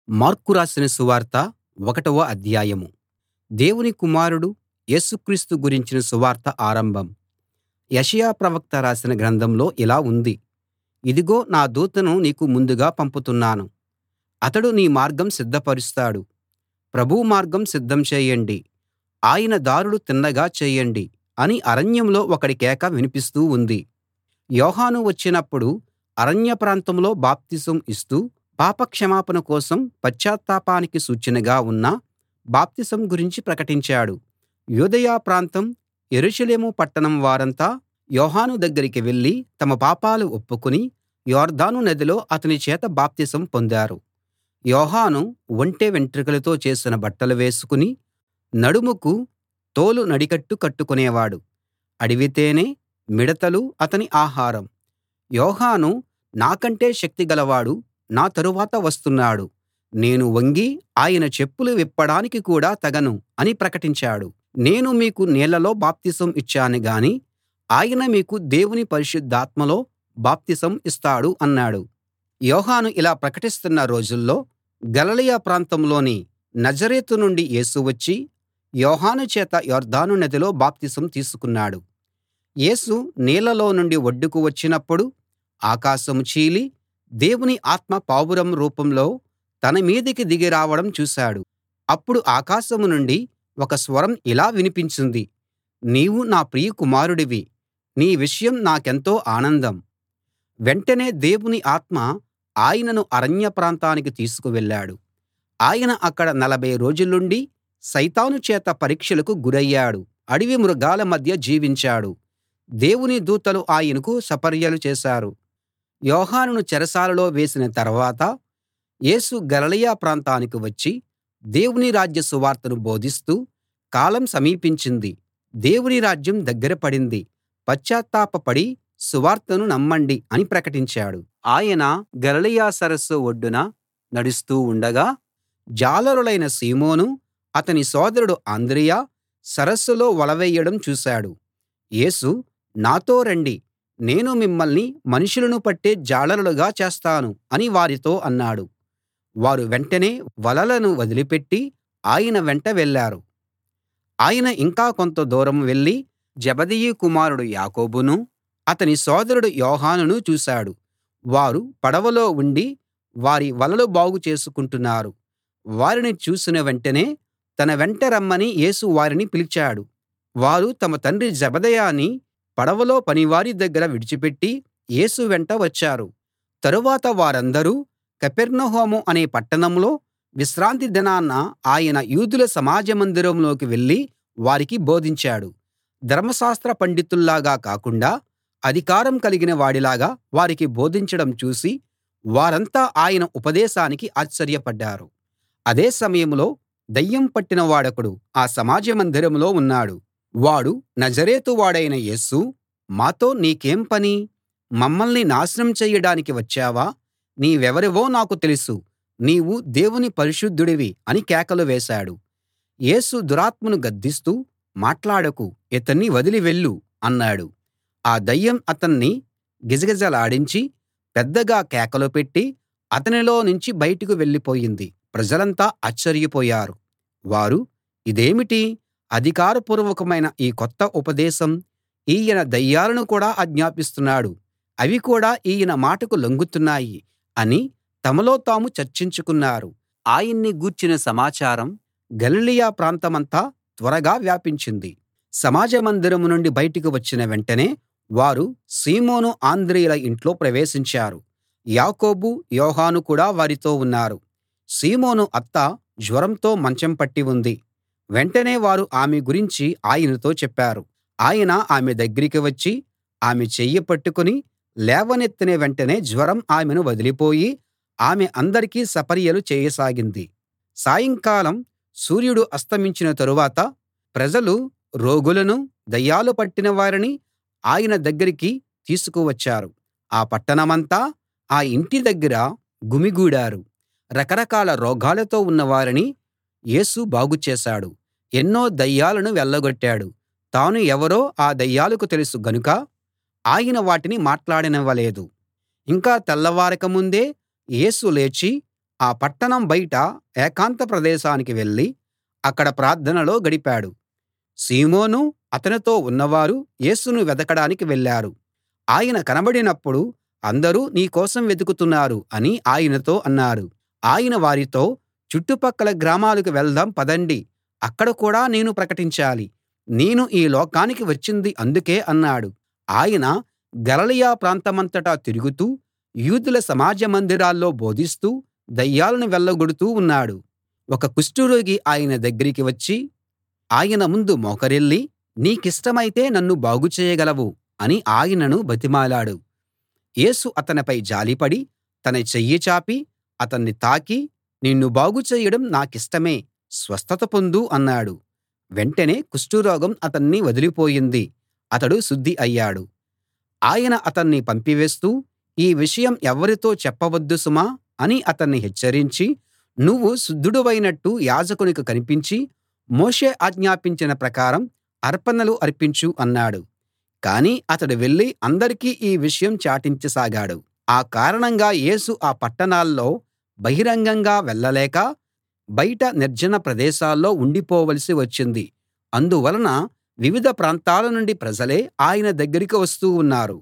mark రాసిన సువార్త ఒకటవ అధ్యాయం దేవుని కుమారుడు యేసు క్రీస్తు గురించిన సువార్త ఆరంభం యెషయా ప్రవక్త రాసిన గ్రంథంలో ఇలా ఉంది ఇదిగో నా దూతను నీకు ముందుగా పంపుతున్నాను అతడు నీ మార్గం సిద్ధపరుస్తాడు ప్రభువు మార్గం సిద్ధం చేయండి ఆయన దారులు తిన్నగా చేయండి అని అరణ్యంలో ఒకడి కేక వినిపిస్తూ ఉంది యోహాను వచ్చినప్పుడు అరణ్య ప్రాంతంలో బాప్తిసం ఇస్తూ పాపక్షమాపణ కోసం పశ్చాత్తాపానికి సూచనగా ఉన్న బాప్తిసం గురించి ప్రకటించాడు యూదయ ప్రాంతం యెరూషలేము పట్టణం వారంతా యోహాను దగ్గరికి వెళ్ళి తమ పాపాలు ఒప్పుకుని యొర్దాను నదిలో అతని చేత బాప్తిసం పొందారు యోహాను ఒంటె వెంట్రుకలతో చేసిన బట్టలు వేసుకుని నడుముకు తోలు నడికట్టు కట్టుకునేవాడు అడవి తేనె మిడతలు అతని ఆహారం యోహాను నాకంటే శక్తి గలవాడు నా తరువాత వస్తున్నాడు నేను వంగి ఆయన చెప్పులు విప్పడానికి కూడా తగను అని ప్రకటించాడు నేను మీకు నీళ్లలో బాప్తిసం ఇచ్చాను గాని ఆయన మీకు దేవుని పరిశుద్ధాత్మలో బాప్తిసం ఇస్తాడు అన్నాడు యోహాను ఇలా ప్రకటిస్తున్న రోజుల్లో గలిలయ ప్రాంతంలోని నజరేతు నుండి యేసు వచ్చి యోహాను చేత యొర్దాను నదిలో బాప్తిసం తీసుకున్నాడు యేసు నీళ్లలో నుండి ఒడ్డుకు వచ్చినప్పుడు ఆకాశం చీలి దేవుని ఆత్మ పావురం రూపంలో తన మీదికి దిగి రావడం చూశాడు అప్పుడు ఆకాశం నుండి ఒక స్వరం ఇలా వినిపించింది నీవు నా ప్రియ కుమారుడివి నీ విషయం నాకెంతో ఆనందం వెంటనే దేవుని ఆత్మ ఆయనను అరణ్య ప్రాంతానికి తీసుకు వెళ్ళాడు ఆయన అక్కడ నలభై రోజులుండి సైతాను చేత పరీక్షలకు గురయ్యాడు అడవి మృగాల మధ్య జీవించాడు దేవుని దూతలు ఆయనకు సపర్యలు చేశారు యోహానును చెరసాలలో వేసిన తర్వాత యేసు గలిలయ ప్రాంతానికి వచ్చి దేవుని రాజ్య సువార్తను బోధిస్తూ కాలం సమీపించింది దేవుని రాజ్యం దగ్గర పడింది పశ్చాత్తాపపడి సువార్తను నమ్మండి అని ప్రకటించాడు ఆయన గలిలయ సరస్సు ఒడ్డున నడుస్తూ ఉండగా జాలరులైన సీమోను అతని సోదరుడు అంద్రెయ సరస్సులో వల వేయడం చూశాడు యేసు నాతో రండి నేను మిమ్మల్ని మనుషులను పట్టే జాలరులుగా చేస్తాను అని వారితో అన్నాడు వారు వెంటనే వలలను వదిలిపెట్టి ఆయన వెంట వెళ్ళారు ఆయన ఇంకా కొంత దూరం వెళ్ళి జెబెదయి కుమారుడు యాకోబును అతని సోదరుడు యోహానును చూశాడు వారు పడవలో ఉండి వారి వలలు బాగు చేసుకుంటున్నారు వారిని చూసిన వెంటనే తన వెంట రమ్మని యేసు వారిని పిలిచాడు వారు తమ తండ్రి జెబెదయిని పడవలో పనివారి దగ్గర విడిచిపెట్టి యేసు వెంట వచ్చారు తరువాత వారందరూ కపెర్నహూము అనే పట్టణంలో విశ్రాంతి దినాన ఆయన యూదుల సమాజ మందిరంలోకి వెళ్ళి వారికి బోధించాడు ధర్మశాస్త్ర పండితుల్లాగా కాకుండా అధికారం కలిగిన వాడిలాగా వారికి బోధించడం చూసి వారంతా ఆయన ఉపదేశానికి ఆశ్చర్యపడ్డారు అదే సమయంలో దయ్యం పట్టిన వాడొకడు ఆ సమాజ మందిరంలో ఉన్నాడు వాడు నజరేతు వాడైన యేసూ మాతో నీకేం పని మమ్మల్ని నాశనం చెయ్యడానికి వచ్చావా నీవెవరివో నాకు తెలుసు నీవు దేవుని పరిశుద్ధుడివి అని కేకలు వేశాడు యేసు దురాత్మను గద్దిస్తూ మాట్లాడకు ఇతన్ని వదిలి వెళ్ళు అన్నాడు ఆ దయ్యం అతన్ని గిజగిజలాడించి పెద్దగా కేకలు పెట్టి అతనిలో నుంచి బయటకు వెళ్ళిపోయింది ప్రజలంతా ఆశ్చర్యపోయారు వారు ఇదేమిటి అధికారపూర్వకమైన ఈ కొత్త ఉపదేశం ఈయన దయ్యాలను కూడా ఆజ్ఞాపిస్తున్నాడు అవి కూడా ఈయన మాటకు లొంగుతున్నాయి అని తమలో తాము చర్చించుకున్నారు ఆయన్ని గూర్చిన సమాచారం గలిలయ ప్రాంతమంతా త్వరగా వ్యాపించింది సమాజ మందిరం నుండి బయటికి వచ్చిన వెంటనే వారు సీమోను అంద్రెయల ఇంట్లో ప్రవేశించారు యాకోబు యోహాను కూడా వారితో ఉన్నారు సీమోను అత్త జ్వరంతో మంచం పట్టి ఉంది వెంటనే వారు ఆమె గురించి ఆయనతో చెప్పారు ఆయన ఆమె దగ్గరికి వచ్చి ఆమె చెయ్యి పట్టుకుని లేవనెత్తిన వెంటనే జ్వరం ఆమెను వదిలిపోయి ఆమె అందరికీ సపర్యలు చేయసాగింది సాయంకాలం సూర్యుడు అస్తమించిన తరువాత ప్రజలు రోగులను దయ్యాలు పట్టిన వారిని ఆయన దగ్గరికి తీసుకువచ్చారు ఆ పట్టణమంతా ఆ ఇంటి దగ్గర గుమిగూడారు రకరకాల రోగాలతో ఉన్నవారిని యేసు బాగు చేశాడు ఎన్నో దయ్యాలను వెళ్ళగొట్టాడు తాను ఎవరో ఆ దయ్యాలకు తెలుసు గనుక ఆయన వాటిని మాట్లాడనివ్వలేదు ఇంకా తెల్లవారక ముందే యేసు లేచి ఆ పట్టణం బయట ఏకాంత ప్రదేశానికి వెళ్ళి అక్కడ ప్రార్థనలో గడిపాడు సీమోనూ అతనితో ఉన్నవారు యేసును వెదకడానికి వెళ్ళారు ఆయన కనబడినప్పుడు అందరూ నీ కోసం వెతుకుతున్నారు అని ఆయనతో అన్నారు ఆయన వారితో చుట్టుపక్కల గ్రామాలకు వెళ్దాం పదండి అక్కడ కూడా నేను ప్రకటించాలి నేను ఈ లోకానికి వచ్చింది అందుకే అన్నాడు ఆయన గలిలయ ప్రాంతమంతటా తిరుగుతూ యూదుల సమాజ మందిరాల్లో బోధిస్తూ దయ్యాలను వెళ్ళగొడుతూ ఉన్నాడు ఒక కుష్టురోగి ఆయన దగ్గరికి వచ్చి ఆయన ముందు మోకరిల్లి నీకిష్టమైతే నన్ను బాగు చేయగలవు అని ఆయనను బతిమాలాడు యేసు అతనిపై జాలిపడి తన చెయ్యి చాపి అతన్ని తాకి నిన్ను బాగు చేయడం నాకిష్టమే స్వస్థత పొందు అన్నాడు వెంటనే కుష్టురోగం అతన్ని వదిలిపోయింది అతడు శుద్ధి అయ్యాడు ఆయన అతన్ని పంపివేస్తూ ఈ విషయం ఎవ్వరితో చెప్పవద్దు సుమా అని అతన్ని హెచ్చరించి నువ్వు శుద్ధుడివైనట్టు యాజకునికి కనిపించి మోషే ఆజ్ఞాపించిన ప్రకారం అర్పణలు అర్పించు అన్నాడు కానీ అతడు వెళ్లి అందరికీ ఈ విషయం చాటించసాగాడు ఆ కారణంగా యేసు ఆ పట్టణాల్లో బహిరంగంగా వెళ్ళలేక బయట నిర్జన ప్రదేశాల్లో ఉండిపోవలసి వచ్చింది అందువలన వివిధ ప్రాంతాల నుండి ప్రజలే ఆయన దగ్గరికి వస్తూ ఉన్నారు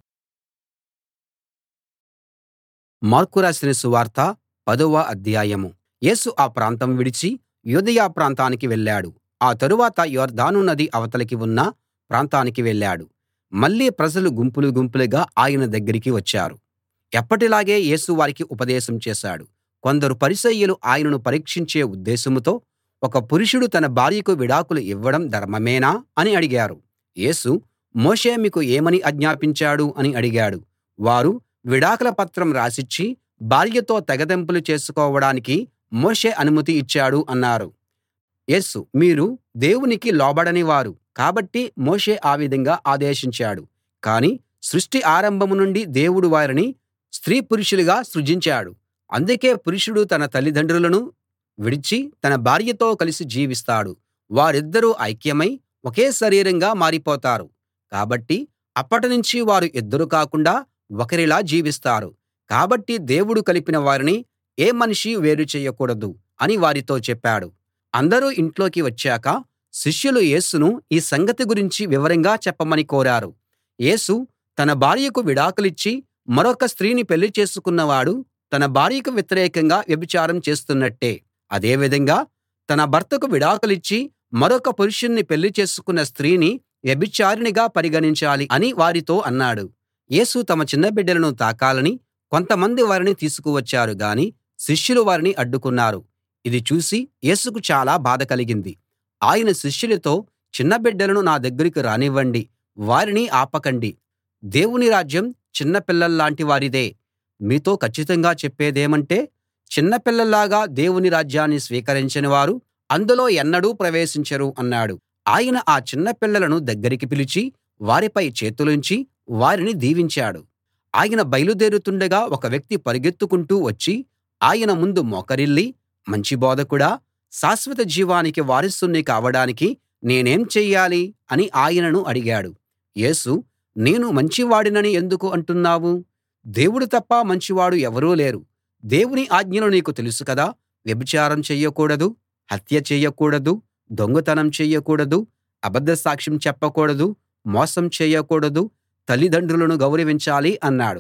మార్కు రాసిన సువార్త పదవ అధ్యాయం యేసు ఆ ప్రాంతం విడిచి యూదయ ప్రాంతానికి వెళ్ళాడు ఆ తరువాత యొర్దాను నది అవతలికి ఉన్న ప్రాంతానికి వెళ్ళాడు మళ్ళీ ప్రజలు గుంపులు గుంపులుగా ఆయన దగ్గరికి వచ్చారు ఎప్పటిలాగే యేసు వారికి ఉపదేశం చేశాడు కొందరు పరిసయ్యులు ఆయనను పరీక్షించే ఉద్దేశంతో ఒక పురుషుడు తన భార్యకు విడాకులు ఇవ్వడం ధర్మమేనా అని అడిగారు యేసు మోషే మీకు ఏమని ఆజ్ఞాపించాడు అని అడిగాడు వారు విడాకుల పత్రం రాసిచ్చి భార్యతో తెగతెంపులు చేసుకోవడానికి మోషే అనుమతి ఇచ్చాడు అన్నారు యేసు మీరు దేవునికి లోబడని వారు కాబట్టి మోషే ఆ విధంగా ఆదేశించాడు కానీ సృష్టి ఆరంభం నుండి దేవుడు వారిని స్త్రీ పురుషులుగా సృజించాడు అందుకే పురుషుడు తన తల్లిదండ్రులను విడిచి తన భార్యతో కలిసి జీవిస్తాడు వారిద్దరూ ఐక్యమై ఒకే శరీరంగా మారిపోతారు కాబట్టి అప్పటినుంచి వారు ఇద్దరు కాకుండా ఒకరిలా జీవిస్తారు కాబట్టి దేవుడు కలిపిన వారిని ఏ మనిషీ వేరు చేయకూడదు అని వారితో చెప్పాడు అందరూ ఇంట్లోకి వచ్చాక శిష్యులు యేసును ఈ సంగతి గురించి వివరంగా చెప్పమని కోరారు యేసు తన భార్యకు విడాకులిచ్చి మరొక స్త్రీని పెళ్లి చేసుకున్నవాడు తన భార్యకు వ్యతిరేకంగా వ్యభిచారం చేస్తున్నట్టే అదే విధంగా తన భర్తకు విడాకులిచ్చి మరొక పురుషుణ్ణి పెళ్లి చేసుకున్న స్త్రీని వ్యభిచారిణిగా పరిగణించాలి అని వారితో అన్నాడు యేసు తమ చిన్న బిడ్డలను తాకాలని కొంతమంది వారిని తీసుకువచ్చారు గాని శిష్యులు వారిని అడ్డుకున్నారు ఇది చూసి యేసుకు చాలా బాధ కలిగింది ఆయన శిష్యులతో చిన్న బిడ్డలను నా దగ్గరికి రానివ్వండి వారిని ఆపకండి దేవుని రాజ్యం చిన్న పిల్లల్లాంటి వారిదే మీతో కచ్చితంగా చెప్పేదేమంటే చిన్న పిల్లల్లాగా దేవుని రాజ్యాన్ని స్వీకరించని వారు అందులో ఎన్నడూ ప్రవేశించరు అన్నాడు ఆయన ఆ చిన్న పిల్లలను దగ్గరికి పిలిచి వారిపై చేతులుంచి వారిని దీవించాడు ఆయన బయలుదేరుతుండగా ఒక వ్యక్తి పరుగెత్తుకుంటూ వచ్చి ఆయన ముందు మోకరిల్లి మంచి బోధకుడా శాశ్వత జీవానికి వారసుణ్ణి కావడానికి నేనేం చెయ్యాలి అని ఆయనను అడిగాడు యేసు నేను మంచివాడినని ఎందుకు అంటున్నావు దేవుడు తప్ప మంచివాడు ఎవరూ లేరు దేవుని ఆజ్ఞలు నీకు తెలుసు కదా వ్యభిచారం చెయ్యకూడదు హత్య చెయ్యకూడదు దొంగతనం చెయ్యకూడదు అబద్ధ సాక్ష్యం చెప్పకూడదు మోసం చేయకూడదు తల్లిదండ్రులను గౌరవించాలి అన్నాడు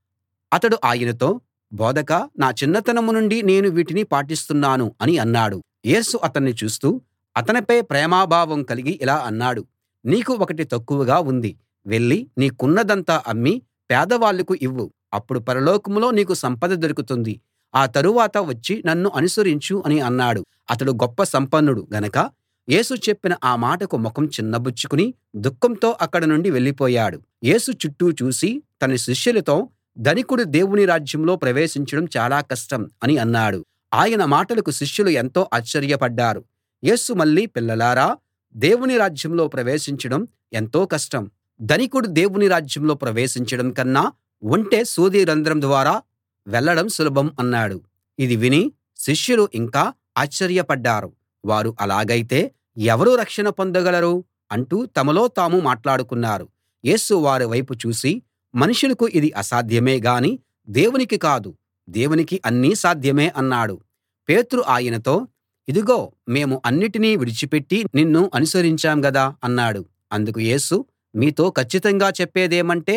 అతడు ఆయనతో బోధకా నా చిన్నతనం నుండి నేను వీటిని పాటిస్తున్నాను అని అన్నాడు యేసు అతన్ని చూస్తూ అతనిపై ప్రేమాభావం కలిగి ఇలా అన్నాడు నీకు ఒకటి తక్కువగా ఉంది వెళ్ళి నీకున్నదంతా అమ్మి పేదవాళ్ళకు ఇవ్వు అప్పుడు పరలోకంలో నీకు సంపద దొరుకుతుంది ఆ తరువాత వచ్చి నన్ను అనుసరించు అని అన్నాడు అతడు గొప్ప సంపన్నుడు గనక యేసు చెప్పిన ఆ మాటకు ముఖం చిన్నబుచ్చుకుని దుఃఖంతో అక్కడి నుండి వెళ్ళిపోయాడు యేసు చుట్టూ చూసి తన శిష్యులతో ధనికుడు దేవుని రాజ్యంలో ప్రవేశించడం చాలా కష్టం అని అన్నాడు ఆయన మాటలకు శిష్యులు ఎంతో ఆశ్చర్యపడ్డారు యేసు మళ్ళీ పిల్లలారా దేవుని రాజ్యంలో ప్రవేశించడం ఎంతో కష్టం ధనికుడు దేవుని రాజ్యంలో ప్రవేశించడం కన్నా ఒంటె సూది రంధ్రం ద్వారా వెళ్ళడం సులభం అన్నాడు ఇది విని శిష్యులు ఇంకా ఆశ్చర్యపడ్డారు వారు అలాగైతే ఎవరు రక్షణ పొందగలరు అంటూ తమలో తాము మాట్లాడుకున్నారు యేసు వారి వైపు చూసి మనుషులకు ఇది అసాధ్యమే గాని దేవునికి కాదు దేవునికి అన్నీ సాధ్యమే అన్నాడు పేతురు ఆయనతో ఇదిగో మేము అన్నిటినీ విడిచిపెట్టి నిన్ను అనుసరించాం గదా అన్నాడు అందుకు యేసు మీతో కచ్చితంగా చెప్పేదేమంటే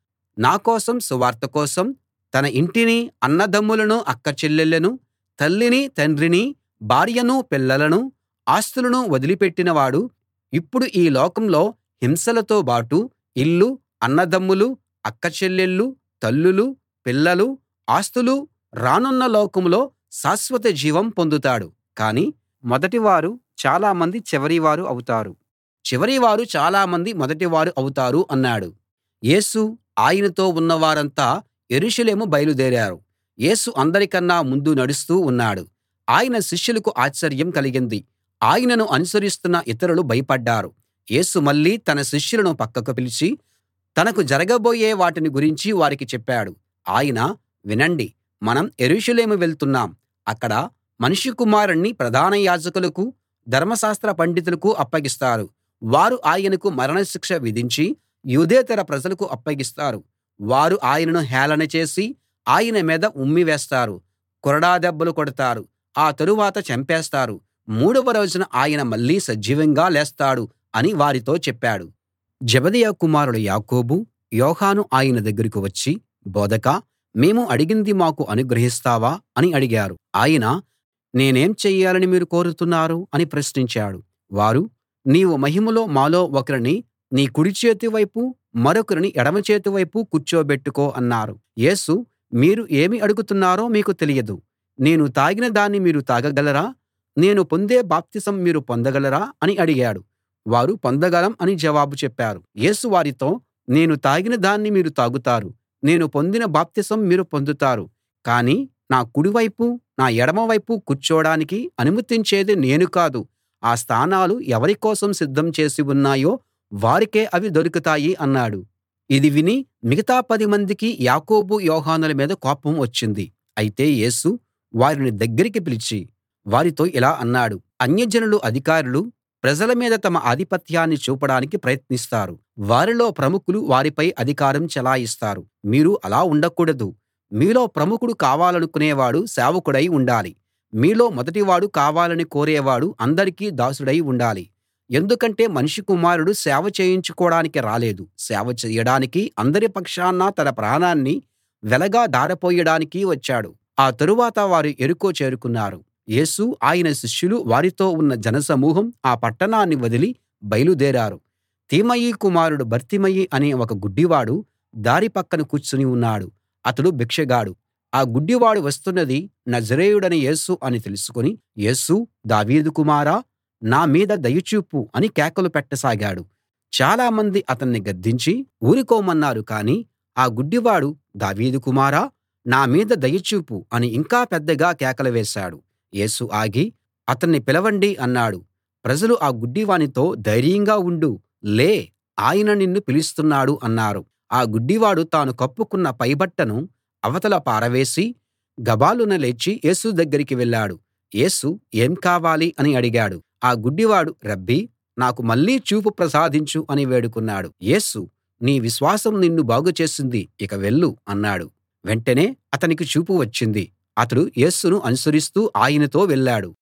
నా కోసం సువార్త కోసం తన ఇంటిని అన్నదమ్ములను అక్కచెల్లెళ్ళను తల్లిని తండ్రిని భార్యను పిల్లలను ఆస్తులను వదిలిపెట్టిన వాడు ఇప్పుడు ఈ లోకంలో హింసలతో బాటు ఇల్లు అన్నదమ్ములు అక్కచెల్లెళ్ళు తల్లులు పిల్లలు ఆస్తులు రానున్న లోకంలో శాశ్వత జీవం పొందుతాడు కానీ మొదటివారు చాలామంది చివరివారు అవుతారు చివరివారు చాలామంది మొదటివారు అవుతారు అన్నాడు యేసు ఆయనతో ఉన్నవారంతా యెరూషలేము బయలుదేరారు యేసు అందరికన్నా ముందు నడుస్తూ ఉన్నాడు ఆయన శిష్యులకు ఆశ్చర్యం కలిగింది ఆయనను అనుసరిస్తున్న ఇతరులు భయపడ్డారు యేసు మళ్ళీ తన శిష్యులను పక్కకు పిలిచి తనకు జరగబోయే వాటిని గురించి వారికి చెప్పాడు ఆయన వినండి మనం యెరూషలేము వెళ్తున్నాం అక్కడ మనుష్య కుమారుణ్ణి ప్రధాన యాజకులకు ధర్మశాస్త్ర పండితులకు అప్పగిస్తారు వారు ఆయనకు మరణశిక్ష విధించి యూదేతర ప్రజలకు అప్పగిస్తారు వారు ఆయనను హేళన చేసి ఆయన మీద ఉమ్మి వేస్తారు కొరడా దెబ్బలు కొడతారు ఆ తరువాత చంపేస్తారు మూడవ రోజున ఆయన మళ్ళీ సజీవంగా లేస్తాడు అని వారితో చెప్పాడు జెబెదయి కుమారుడు యాకోబు యోహాను ఆయన దగ్గరికి వచ్చి బోధకా మేము అడిగింది మాకు అనుగ్రహిస్తావా అని అడిగారు ఆయన నేనేం చెయ్యాలని మీరు కోరుతున్నారు అని ప్రశ్నించాడు వారు నీవు మహిమలో మాలో ఒకరిని నీ కుడి చేతి వైపు మరొకరిని ఎడమ చేతి వైపు కూర్చోబెట్టుకో అన్నారు యేసు మీరు ఏమి అడుగుతున్నారో మీకు తెలియదు నేను తాగిన దాన్ని మీరు తాగగలరా నేను పొందే బాప్తిసం మీరు పొందగలరా అని అడిగాడు వారు పొందగలం అని జవాబు చెప్పారు యేసు వారితో నేను తాగిన దాన్ని మీరు తాగుతారు నేను పొందిన బాప్తిసం మీరు పొందుతారు కానీ నా కుడి వైపు నా ఎడమ వైపు కూర్చోడానికి అనుమతించేది నేను కాదు ఆ స్థానాలు ఎవరి కోసం సిద్ధం చేసి ఉన్నాయో వారికే అవి దొరుకుతాయి అన్నాడు ఇది విని మిగతా పది మందికి యాకోబు యోహానుల మీద కోపం వచ్చింది అయితే యేసు వారిని దగ్గరికి పిలిచి వారితో ఇలా అన్నాడు అన్యజనులు అధికారులు ప్రజల మీద తమ ఆధిపత్యాన్ని చూపడానికి ప్రయత్నిస్తారు వారిలో ప్రముఖులు వారిపై అధికారం చెలాయిస్తారు మీరు అలా ఉండకూడదు మీలో ప్రముఖుడు కావాలనుకునేవాడు సేవకుడై ఉండాలి మీలో మొదటివాడు కావాలని కోరేవాడు అందరికీ దాసుడై ఉండాలి ఎందుకంటే మనుష్య కుమారుడు సేవ చేయించుకోడానికి రాలేదు సేవ చేయడానికి అందరి పక్షాన తన ప్రాణాన్ని వెలగా ధారపోయడానికి వచ్చాడు ఆ తరువాత వారు యెరికో చేరుకున్నారు యేసు ఆయన శిష్యులు వారితో ఉన్న జనసమూహం ఆ పట్టణాన్ని వదిలి బయలుదేరారు తీమయి కుమారుడు బర్తిమయి అనే ఒక గుడ్డివాడు దారి పక్కన కూర్చుని ఉన్నాడు అతడు భిక్షగాడు ఆ గుడ్డివాడు వస్తున్నది నజరేయుడైన యేసు అని తెలుసుకుని యేసూ దావీదు కుమారా నా మీద దయ చూపు అని కేకలు పెట్టసాగాడు చాలామంది అతన్ని గద్దించి ఊరుకోమన్నారు కానీ ఆ గుడ్డివాడు దావీదు కుమారా నా మీద దయ చూపు అని ఇంకా పెద్దగా కేకలు వేశాడు యేసు ఆగి అతన్ని పిలవండి అన్నాడు ప్రజలు ఆ గుడ్డివానితో ధైర్యంగా ఉండు లే ఆయన నిన్ను పిలుస్తున్నాడు అన్నారు ఆ గుడ్డివాడు తాను కప్పుకున్న పైబట్టను అవతల పారవేసి గభాలున లేచి యేసు దగ్గరికి వెళ్ళాడు యేసు ఏం కావాలి అని అడిగాడు ఆ గుడ్డివాడు రబ్బీ నాకు మళ్ళీ చూపు ప్రసాదించు అని వేడుకున్నాడు యేసు నీ విశ్వాసం నిన్ను బాగు చేసింది ఇక వెళ్ళు అన్నాడు వెంటనే అతనికి చూపు వచ్చింది అతడు యేసును అనుసరిస్తూ ఆయనతో వెళ్ళాడు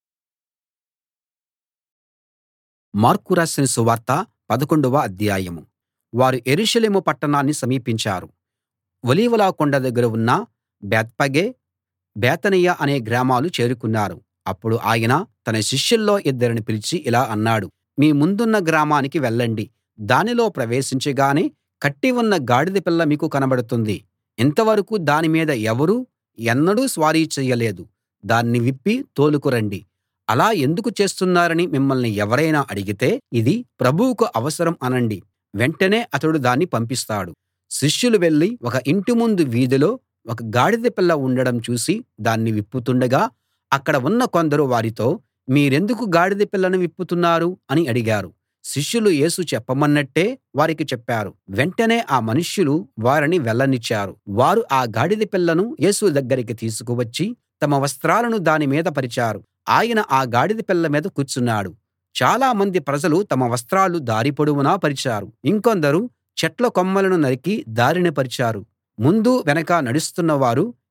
మార్కు రాసిన సువార్త పదకొండవ అధ్యాయం వారు యెరూషలేము పట్టణాన్ని సమీపించారు ఒలీవల కొండ దగ్గర ఉన్న బేత్పగే బేతనియ అనే గ్రామాలు చేరుకున్నారు అప్పుడు ఆయన తన శిష్యుల్లో ఇద్దరిని పిలిచి ఇలా అన్నాడు మీ ముందున్న గ్రామానికి వెళ్ళండి దానిలో ప్రవేశించగానే కట్టి ఉన్న గాడిద పిల్ల మీకు కనబడుతుంది ఇంతవరకూ దాని మీద ఎవరూ ఎన్నడూ స్వారీ చెయ్యలేదు దాన్ని విప్పి తోలుకు రండి అలా ఎందుకు చేస్తున్నారని మిమ్మల్ని ఎవరైనా అడిగితే ఇది ప్రభువుకు అవసరం అనండి వెంటనే అతడు దాన్ని పంపిస్తాడు శిష్యులు వెళ్ళి ఒక ఇంటి ముందు వీధిలో ఒక గాడిద పిల్ల ఉండడం చూసి దాన్ని విప్పుతుండగా అక్కడ ఉన్న కొందరు వారితో మీరెందుకు గాడిద పిల్లను విప్పుతున్నారు అని అడిగారు శిష్యులు యేసు చెప్పమన్నట్టే వారికి చెప్పారు వెంటనే ఆ మనుష్యులు వారిని వెళ్ళనిచ్చారు వారు ఆ గాడిద పిల్లను యేసు దగ్గరికి తీసుకువచ్చి తమ వస్త్రాలను దాని మీద పరిచారు ఆయన ఆ గాడిద పిల్ల మీద కూర్చున్నాడు చాలా మంది ప్రజలు తమ వస్త్రాలు దారి పొడవునా పరిచారు ఇంకొందరు చెట్ల కొమ్మలను నరికి దారిన పరిచారు ముందు వెనక నడుస్తున్న వారు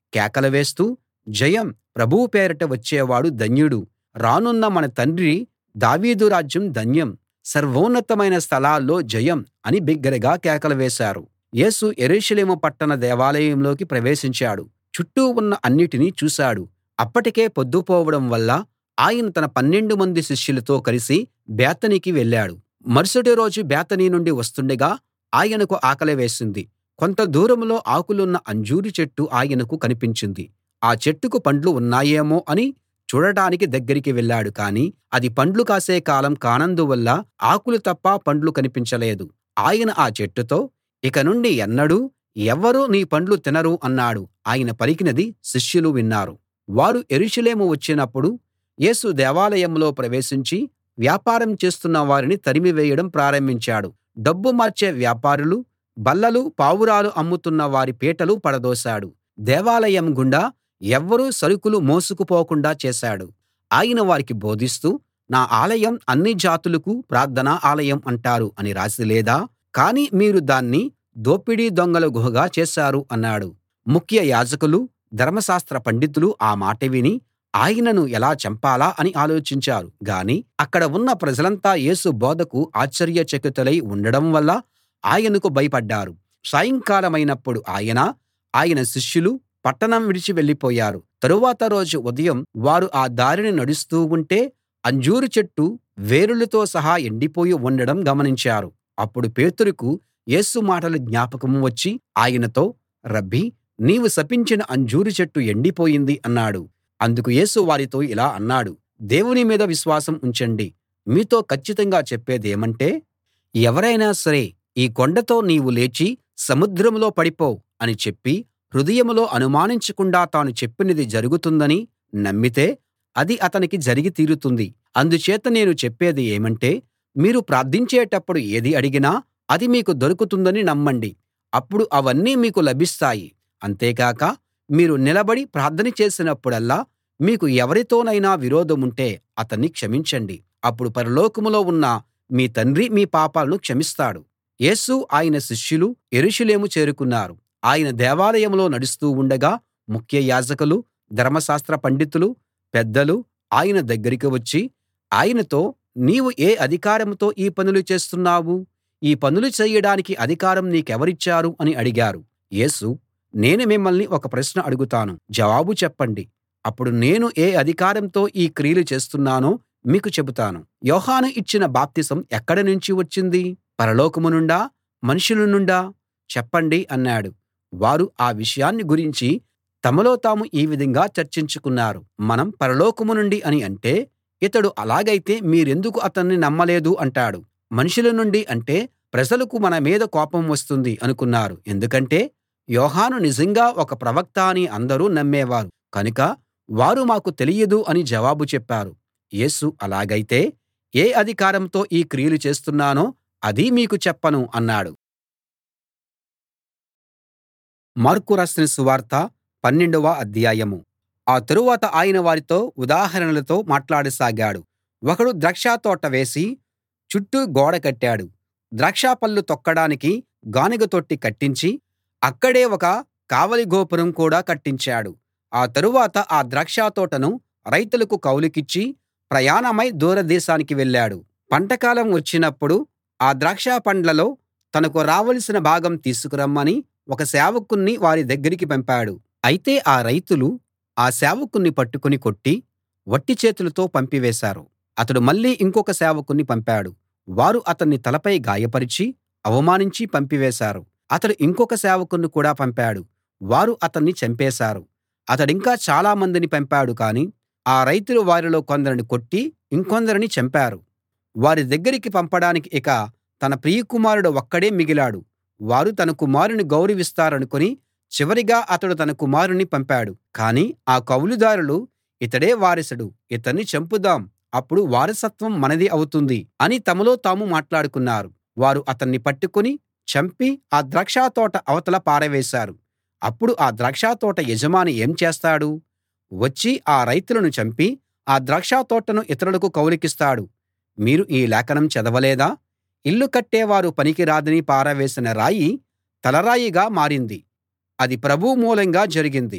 కేకలు వేస్తూ జయం ప్రభువు పేరిట వచ్చేవాడు ధన్యుడు రానున్న మన తండ్రి దావీదు రాజ్యం ధన్యం సర్వోన్నతమైన స్థలాల్లో జయం అని బిగ్గరగా కేకలు వేశారు యేసు యెరూషలేము పట్టణ దేవాలయంలోకి ప్రవేశించాడు చుట్టూ ఉన్న అన్నిటినీ చూశాడు అప్పటికే పొద్దుపోవడం వల్ల ఆయన తన పన్నెండు మంది శిష్యులతో కలిసి బేతనీకి వెళ్ళాడు మరుసటి రోజు బేతనీ నుండి వస్తుండగా ఆయనకు ఆకలి వేసింది కొంత దూరంలో ఆకులున్న అంజూరు చెట్టు ఆయనకు కనిపించింది ఆ చెట్టుకు పండ్లు ఉన్నాయేమో అని చూడడానికి దగ్గరికి వెళ్ళాడు కానీ అది పండ్లు కాసే కాలం కానందువల్ల ఆకులు తప్ప పండ్లు కనిపించలేదు ఆయన ఆ చెట్టుతో ఇక నుండి ఎన్నడూ ఎవ్వరూ నీ పండ్లు తినరు అన్నాడు ఆయన పలికినది శిష్యులు విన్నారు వారు యెరూషలేము వచ్చినప్పుడు యేసు దేవాలయంలో ప్రవేశించి వ్యాపారం చేస్తున్న వారిని తరిమివేయడం ప్రారంభించాడు డబ్బు మార్చే వ్యాపారులు బల్లలు పావురాలు అమ్ముతున్న వారి పీటలు పడదోశాడు దేవాలయం గుండా ఎవ్వరూ సరుకులు మోసుకుపోకుండా చేశాడు ఆయన వారికి బోధిస్తూ నా ఆలయం అన్ని జాతులకు ప్రార్థనా ఆలయం అంటారు అని రాసి లేదా కానీ మీరు దాన్ని దోపిడీ దొంగల గుహగా చేశారు అన్నాడు ముఖ్య యాజకులు ధర్మశాస్త్ర పండితులు ఆ మాట విని ఆయనను ఎలా చంపాలా అని ఆలోచించారు గాని అక్కడ ఉన్న ప్రజలంతా యేసు బోధకు ఆశ్చర్యచకితులై ఉండడం వల్ల ఆయనకు భయపడ్డారు సాయంకాలమైనప్పుడు ఆయన ఆయన శిష్యులు పట్టణం విడిచి వెళ్ళిపోయారు తరువాత రోజు ఉదయం వారు ఆ దారిన నడుస్తూ ఉంటే అంజూరు చెట్టు వేరులతో సహా ఎండిపోయి ఉండడం గమనించారు అప్పుడు పేతురుకు యేసు మాటలు జ్ఞాపకం వచ్చి ఆయనతో రబ్బీ నీవు శపించిన అంజూరు చెట్టు ఎండిపోయింది అన్నాడు అందుకు యేసు వారితో ఇలా అన్నాడు దేవుని మీద విశ్వాసం ఉంచండి మీతో కచ్చితంగా చెప్పేదేమంటే ఎవరైనా సరే ఈ కొండతో నీవు లేచి సముద్రంలో పడిపో అని చెప్పి హృదయంలో అనుమానించకుండా తాను చెప్పినది జరుగుతుందని నమ్మితే అది అతనికి జరిగి తీరుతుంది అందుచేత నేను చెప్పేది ఏమంటే మీరు ప్రార్థించేటప్పుడు ఏది అడిగినా అది మీకు దొరుకుతుందని నమ్మండి అప్పుడు అవన్నీ మీకు లభిస్తాయి అంతేకాక మీరు నిలబడి ప్రార్థన చేసినప్పుడల్లా మీకు ఎవరితోనైనా విరోధముంటే అతన్ని క్షమించండి అప్పుడు పరలోకంలో ఉన్న మీ తండ్రి మీ పాపాలను క్షమిస్తాడు యేసు ఆయన శిష్యులు యెరూషలేము చేరుకున్నారు ఆయన దేవాలయంలో నడుస్తూ ఉండగా ముఖ్య యాజకులు ధర్మశాస్త్ర పండితులు పెద్దలు ఆయన దగ్గరికి వచ్చి ఆయనతో నీవు ఏ అధికారంతో ఈ పనులు చేస్తున్నావు ఈ పనులు చేయడానికి అధికారం నీకెవరిచ్చారు అని అడిగారు యేసు నేను మిమ్మల్ని ఒక ప్రశ్న అడుగుతాను జవాబు చెప్పండి అప్పుడు నేను ఏ అధికారంతో ఈ క్రియలు చేస్తున్నానో మీకు చెబుతాను యోహాను ఇచ్చిన బాప్తిసం ఎక్కడి నుంచి వచ్చింది పరలోకం నుండా మనుషుల నుండా చెప్పండి అన్నాడు వారు ఆ విషయాన్ని గురించి తమలో తాము ఈ విధంగా చర్చించుకున్నారు మనం పరలోకం నుండి అని అంటే ఇతడు అలాగైతే మీరెందుకు అతన్ని నమ్మలేదు అంటాడు మనుషుల నుండి అంటే ప్రజలకు మన మీద కోపం వస్తుంది అనుకున్నారు ఎందుకంటే యోహాను నిజంగా ఒక ప్రవక్త అని అందరూ నమ్మేవారు కనుక వారు మాకు తెలియదు అని జవాబు చెప్పారు యేసు అలాగైతే ఏ అధికారంతో ఈ క్రియలు చేస్తున్నానో అది మీకు చెప్పను అన్నాడు మార్కు రాసిన సువార్త పన్నెండవ అధ్యాయం ఆ తరువాత ఆయన వారితో ఉదాహరణలతో మాట్లాడసాగాడు ఒకడు ద్రాక్షతోట వేసి చుట్టూ గోడ కట్టాడు ద్రాక్షపళ్ళు తొక్కడానికి గానుగ తొట్టి కట్టించి అక్కడే ఒక కావలి గోపురం కూడా కట్టించాడు ఆ తరువాత ఆ ద్రాక్షతోటను రైతులకు కౌలుకిచ్చి ప్రయాణమై దూరదేశానికి వెళ్ళాడు పంటకాలం వచ్చినప్పుడు ఆ ద్రాక్ష పండ్లలో తనకు రావలసిన భాగం తీసుకురమ్మని ఒక సేవకుణ్ణి వారి దగ్గరికి పంపాడు అయితే ఆ రైతులు ఆ సేవకుణ్ణి పట్టుకుని కొట్టి వట్టి చేతులతో పంపివేశారు అతడు మళ్ళీ ఇంకొక సేవకుణ్ణి పంపాడు వారు అతన్ని తలపై గాయపరిచి అవమానించి పంపివేశారు అతడు ఇంకొక సేవకుణ్ణి కూడా పంపాడు వారు అతన్ని చంపేశారు అతడింకా చాలా మందిని పంపాడు కానీ ఆ రైతులు వారిలో కొందరిని కొట్టి ఇంకొందరిని చంపారు వారి దగ్గరికి పంపడానికి ఇక తన ప్రియకుమారుడు ఒక్కడే మిగిలాడు వారు తన కుమారుని గౌరవిస్తారనుకుని చివరిగా అతడు తన కుమారుణ్ణి పంపాడు కానీ ఆ కౌలుదారులు ఇతడే వారసుడు ఇతన్ని చంపుదాం అప్పుడు వారసత్వం మనది అవుతుంది అని తమలో తాము మాట్లాడుకున్నారు వారు అతన్ని పట్టుకుని చంపి ఆ ద్రాక్షతోట అవతల పారవేశారు అప్పుడు ఆ ద్రాక్షతోట యజమాని ఏం చేస్తాడు వచ్చి ఆ రైతులను చంపి ఆ ద్రాక్షతోటను ఇతరులకు కౌలుకిస్తాడు మీరు ఈ లేఖనం చదవలేదా ఇల్లు కట్టేవారు పనికి రాదని పారవేసిన రాయి తలరాయిగా మారింది అది ప్రభువు మూలంగా జరిగింది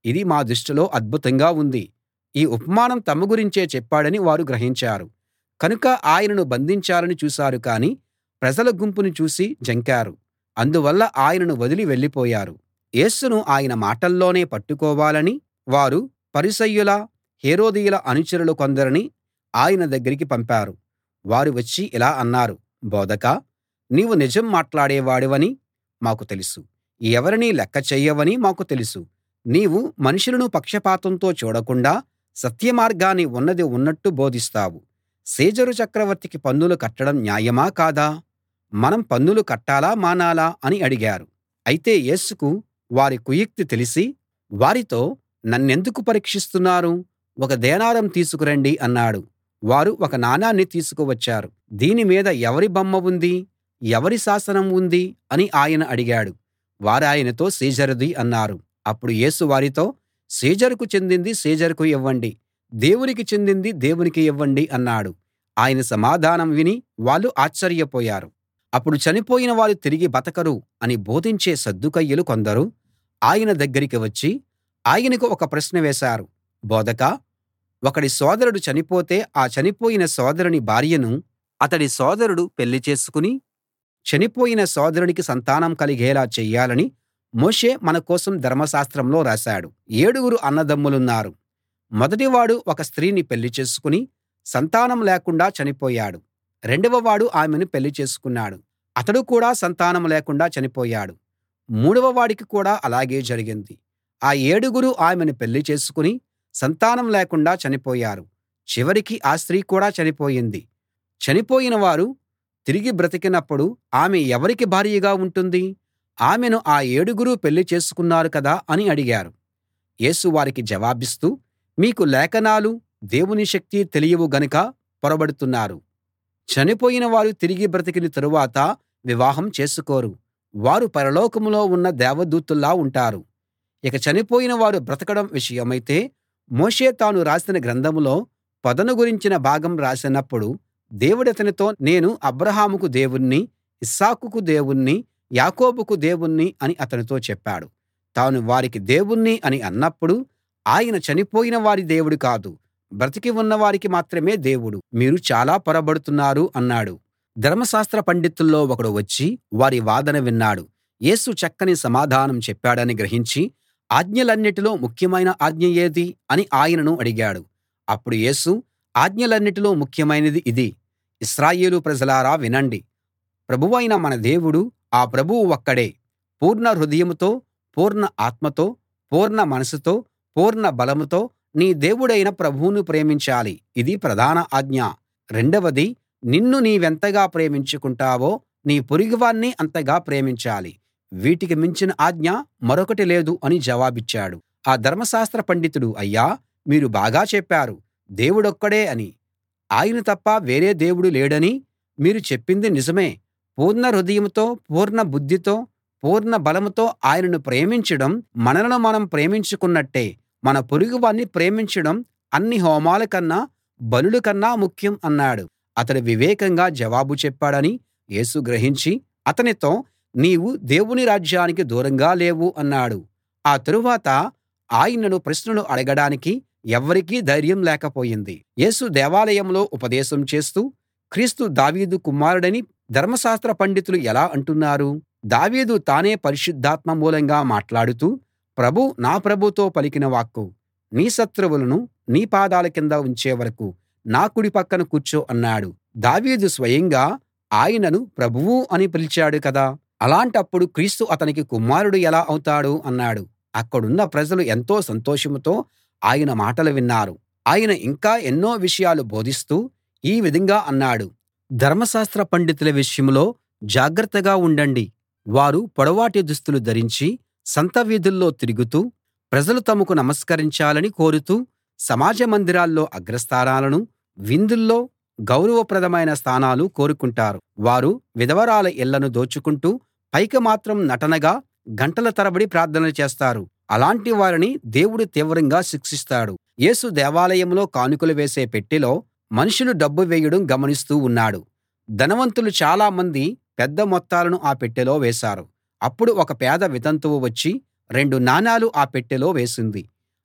ఇది మా దృష్టిలో అద్భుతంగా ఉంది ఈ ఉపమానం తమ గురించే చెప్పాడని వారు గ్రహించారు కనుక ఆయనను బంధించాలని చూశారు కానీ ప్రజల గుంపును చూసి జంకారు అందువల్ల ఆయనను వదిలి వెళ్ళిపోయారు యేసును ఆయన మాటల్లోనే పట్టుకోవాలని వారు పరిసయ్యుల హేరోదీయుల అనుచరులు కొందరిని ఆయన దగ్గరికి పంపారు వారు వచ్చి ఇలా అన్నారు బోధకా నీవు నిజం మాట్లాడేవాడివని మాకు తెలుసు ఎవరినీ లెక్క చెయ్యవని మాకు తెలుసు నీవు మనుషులను పక్షపాతంతో చూడకుండా సత్యమార్గాన్ని ఉన్నది ఉన్నట్టు బోధిస్తావు సీజరు చక్రవర్తికి పన్నులు కట్టడం న్యాయమా కాదా మనం పన్నులు కట్టాలా మానాలా అని అడిగారు అయితే యేసుకు వారి కుయుక్తి తెలిసి వారితో నన్నెందుకు పరీక్షిస్తున్నారు ఒక దేనారం తీసుకురండి అన్నాడు వారు ఒక నాణాన్ని తీసుకువచ్చారు దీని మీద ఎవరి బొమ్మ ఉంది ఎవరి శాసనం ఉంది అని ఆయన అడిగాడు వారాయనతో సీజరుది అన్నారు అప్పుడు యేసు వారితో సీజరుకు చెందింది సీజరుకు ఇవ్వండి దేవునికి చెందింది దేవునికి ఇవ్వండి అన్నాడు ఆయన సమాధానం విని వాళ్ళు ఆశ్చర్యపోయారు అప్పుడు చనిపోయిన వారు తిరిగి బతకరు అని బోధించే సద్దూకయ్యులు కొందరు ఆయన దగ్గరికి వచ్చి ఆయనకు ఒక ప్రశ్న వేశారు బోధకా ఒకడి సోదరుడు చనిపోతే ఆ చనిపోయిన సోదరుని భార్యను అతడి సోదరుడు పెళ్లి చేసుకుని చనిపోయిన సోదరునికి సంతానం కలిగేలా చెయ్యాలని మోషే మన కోసం ధర్మశాస్త్రంలో రాశాడు ఏడుగురు అన్నదమ్ములున్నారు మొదటివాడు ఒక స్త్రీని పెళ్లి చేసుకుని సంతానం లేకుండా చనిపోయాడు రెండవవాడు ఆమెను పెళ్లి చేసుకున్నాడు అతడు కూడా సంతానం లేకుండా చనిపోయాడు మూడవ వాడికి కూడా అలాగే జరిగింది ఆ ఏడుగురు ఆమెను పెళ్లి చేసుకుని సంతానం లేకుండా చనిపోయారు చివరికి ఆ స్త్రీ కూడా చనిపోయింది చనిపోయిన వారు తిరిగి బ్రతికినప్పుడు ఆమె ఎవరికి భార్యగా ఉంటుంది ఆమెను ఆ ఏడుగురూ పెళ్లి చేసుకున్నారు కదా అని అడిగారు యేసు వారికి జవాబిస్తూ మీకు లేఖనాలు దేవుని శక్తి తెలియవు గనుక పొరబడుతున్నారు చనిపోయిన వారు తిరిగి బ్రతికిన తరువాత వివాహం చేసుకోరు వారు పరలోకంలో ఉన్న దేవదూతల్లా ఉంటారు ఇక చనిపోయిన వారు బ్రతకడం విషయమైతే మోషే తాను రాసిన గ్రంథంలో పొదను గురించిన భాగం రాసినప్పుడు దేవుడతనితో నేను అబ్రాహాముకు దేవుణ్ణి ఇస్సాకుకు దేవుణ్ణి యాకోబుకు దేవుణ్ణి అని అతనితో చెప్పాడు తాను వారికి దేవుణ్ణి అని అన్నప్పుడు ఆయన చనిపోయిన వారి దేవుడు కాదు బ్రతికి ఉన్న వారికి మాత్రమే దేవుడు మీరు చాలా పొరబడుతున్నారు అన్నాడు ధర్మశాస్త్ర పండితుల్లో ఒకడు వచ్చి వారి వాదన విన్నాడు యేసు చక్కని సమాధానం చెప్పాడని గ్రహించి ఆజ్ఞలన్నిటిలో ముఖ్యమైన ఆజ్ఞ ఏది అని ఆయనను అడిగాడు అప్పుడు యేసు ఆజ్ఞలన్నిటిలో ముఖ్యమైనది ఇది ఇశ్రాయేలు ప్రజలారా వినండి ప్రభువైన మన దేవుడు ఆ ప్రభువు ఒక్కడే పూర్ణ హృదయంతో పూర్ణ ఆత్మతో పూర్ణ మనసుతో పూర్ణ బలంతో నీ దేవుడైన ప్రభువును ప్రేమించాలి ఇది ప్రధాన ఆజ్ఞ రెండవది నిన్ను నీవెంతగా ప్రేమించుకుంటావో నీ పొరుగువాణ్ణి అంతగా ప్రేమించాలి వీటికి మించిన ఆజ్ఞ మరొకటి లేదు అని జవాబిచ్చాడు ఆ ధర్మశాస్త్ర పండితుడు అయ్యా మీరు బాగా చెప్పారు దేవుడొక్కడే అని ఆయన తప్ప వేరే దేవుడు లేడని మీరు చెప్పింది నిజమే పూర్ణ హృదయంతో పూర్ణ బుద్ధితో పూర్ణ బలంతో ఆయనను ప్రేమించడం మనలను మనం ప్రేమించుకున్నట్టే మన పొరుగువాణ్ణి ప్రేమించడం అన్ని హోమాల కన్నా బలుల కన్నా ముఖ్యం అన్నాడు అతడు వివేకంగా జవాబు చెప్పాడని యేసు గ్రహించి అతనితో నీవు దేవుని రాజ్యానికి దూరంగా లేవు అన్నాడు ఆ తరువాత ఆయనను ప్రశ్నలు అడగడానికి ఎవ్వరికీ ధైర్యం లేకపోయింది యేసు దేవాలయంలో ఉపదేశం చేస్తూ క్రీస్తు దావీదు కుమారుడని ధర్మశాస్త్ర పండితులు ఎలా అంటున్నారు దావీదు తానే పరిశుద్ధాత్మ మూలంగా మాట్లాడుతూ ప్రభూ నా ప్రభుతో పలికిన వాక్కు నీ శత్రువులను నీ పాదాల కింద ఉంచే వరకూ నా కుడి పక్కన కూర్చో అన్నాడు దావీదు స్వయంగా ఆయనను ప్రభువు అని పిలిచాడు కదా అలాంటప్పుడు క్రీస్తు అతనికి కుమారుడు ఎలా అవుతాడు అన్నాడు అక్కడున్న ప్రజలు ఎంతో సంతోషంతో ఆయన మాటలు విన్నారు ఆయన ఇంకా ఎన్నో విషయాలు బోధిస్తూ ఈ విధంగా అన్నాడు ధర్మశాస్త్ర పండితుల విషయంలో జాగ్రత్తగా ఉండండి వారు పొడవాటి దుస్తులు ధరించి సంత వీధుల్లో తిరుగుతూ ప్రజలు తమకు నమస్కరించాలని కోరుతూ సమాజ మందిరాల్లో అగ్రస్థానాలను విందుల్లో గౌరవప్రదమైన స్థానాలు కోరుకుంటారు వారు విధవరాల ఇళ్ళను దోచుకుంటూ పైకి మాత్రం నటనగా గంటల తరబడి ప్రార్థనలు చేస్తారు అలాంటి వారిని దేవుడు తీవ్రంగా శిక్షిస్తాడు యేసు దేవాలయంలో కానుకలు వేసే పెట్టెలో మనుషులు డబ్బు వేయడం గమనిస్తూ ఉన్నాడు ధనవంతులు చాలా మంది పెద్ద మొత్తాలను ఆ పెట్టెలో వేశారు అప్పుడు ఒక పేద వితంతువు వచ్చి రెండు నాణాలు ఆ పెట్టెలో వేసింది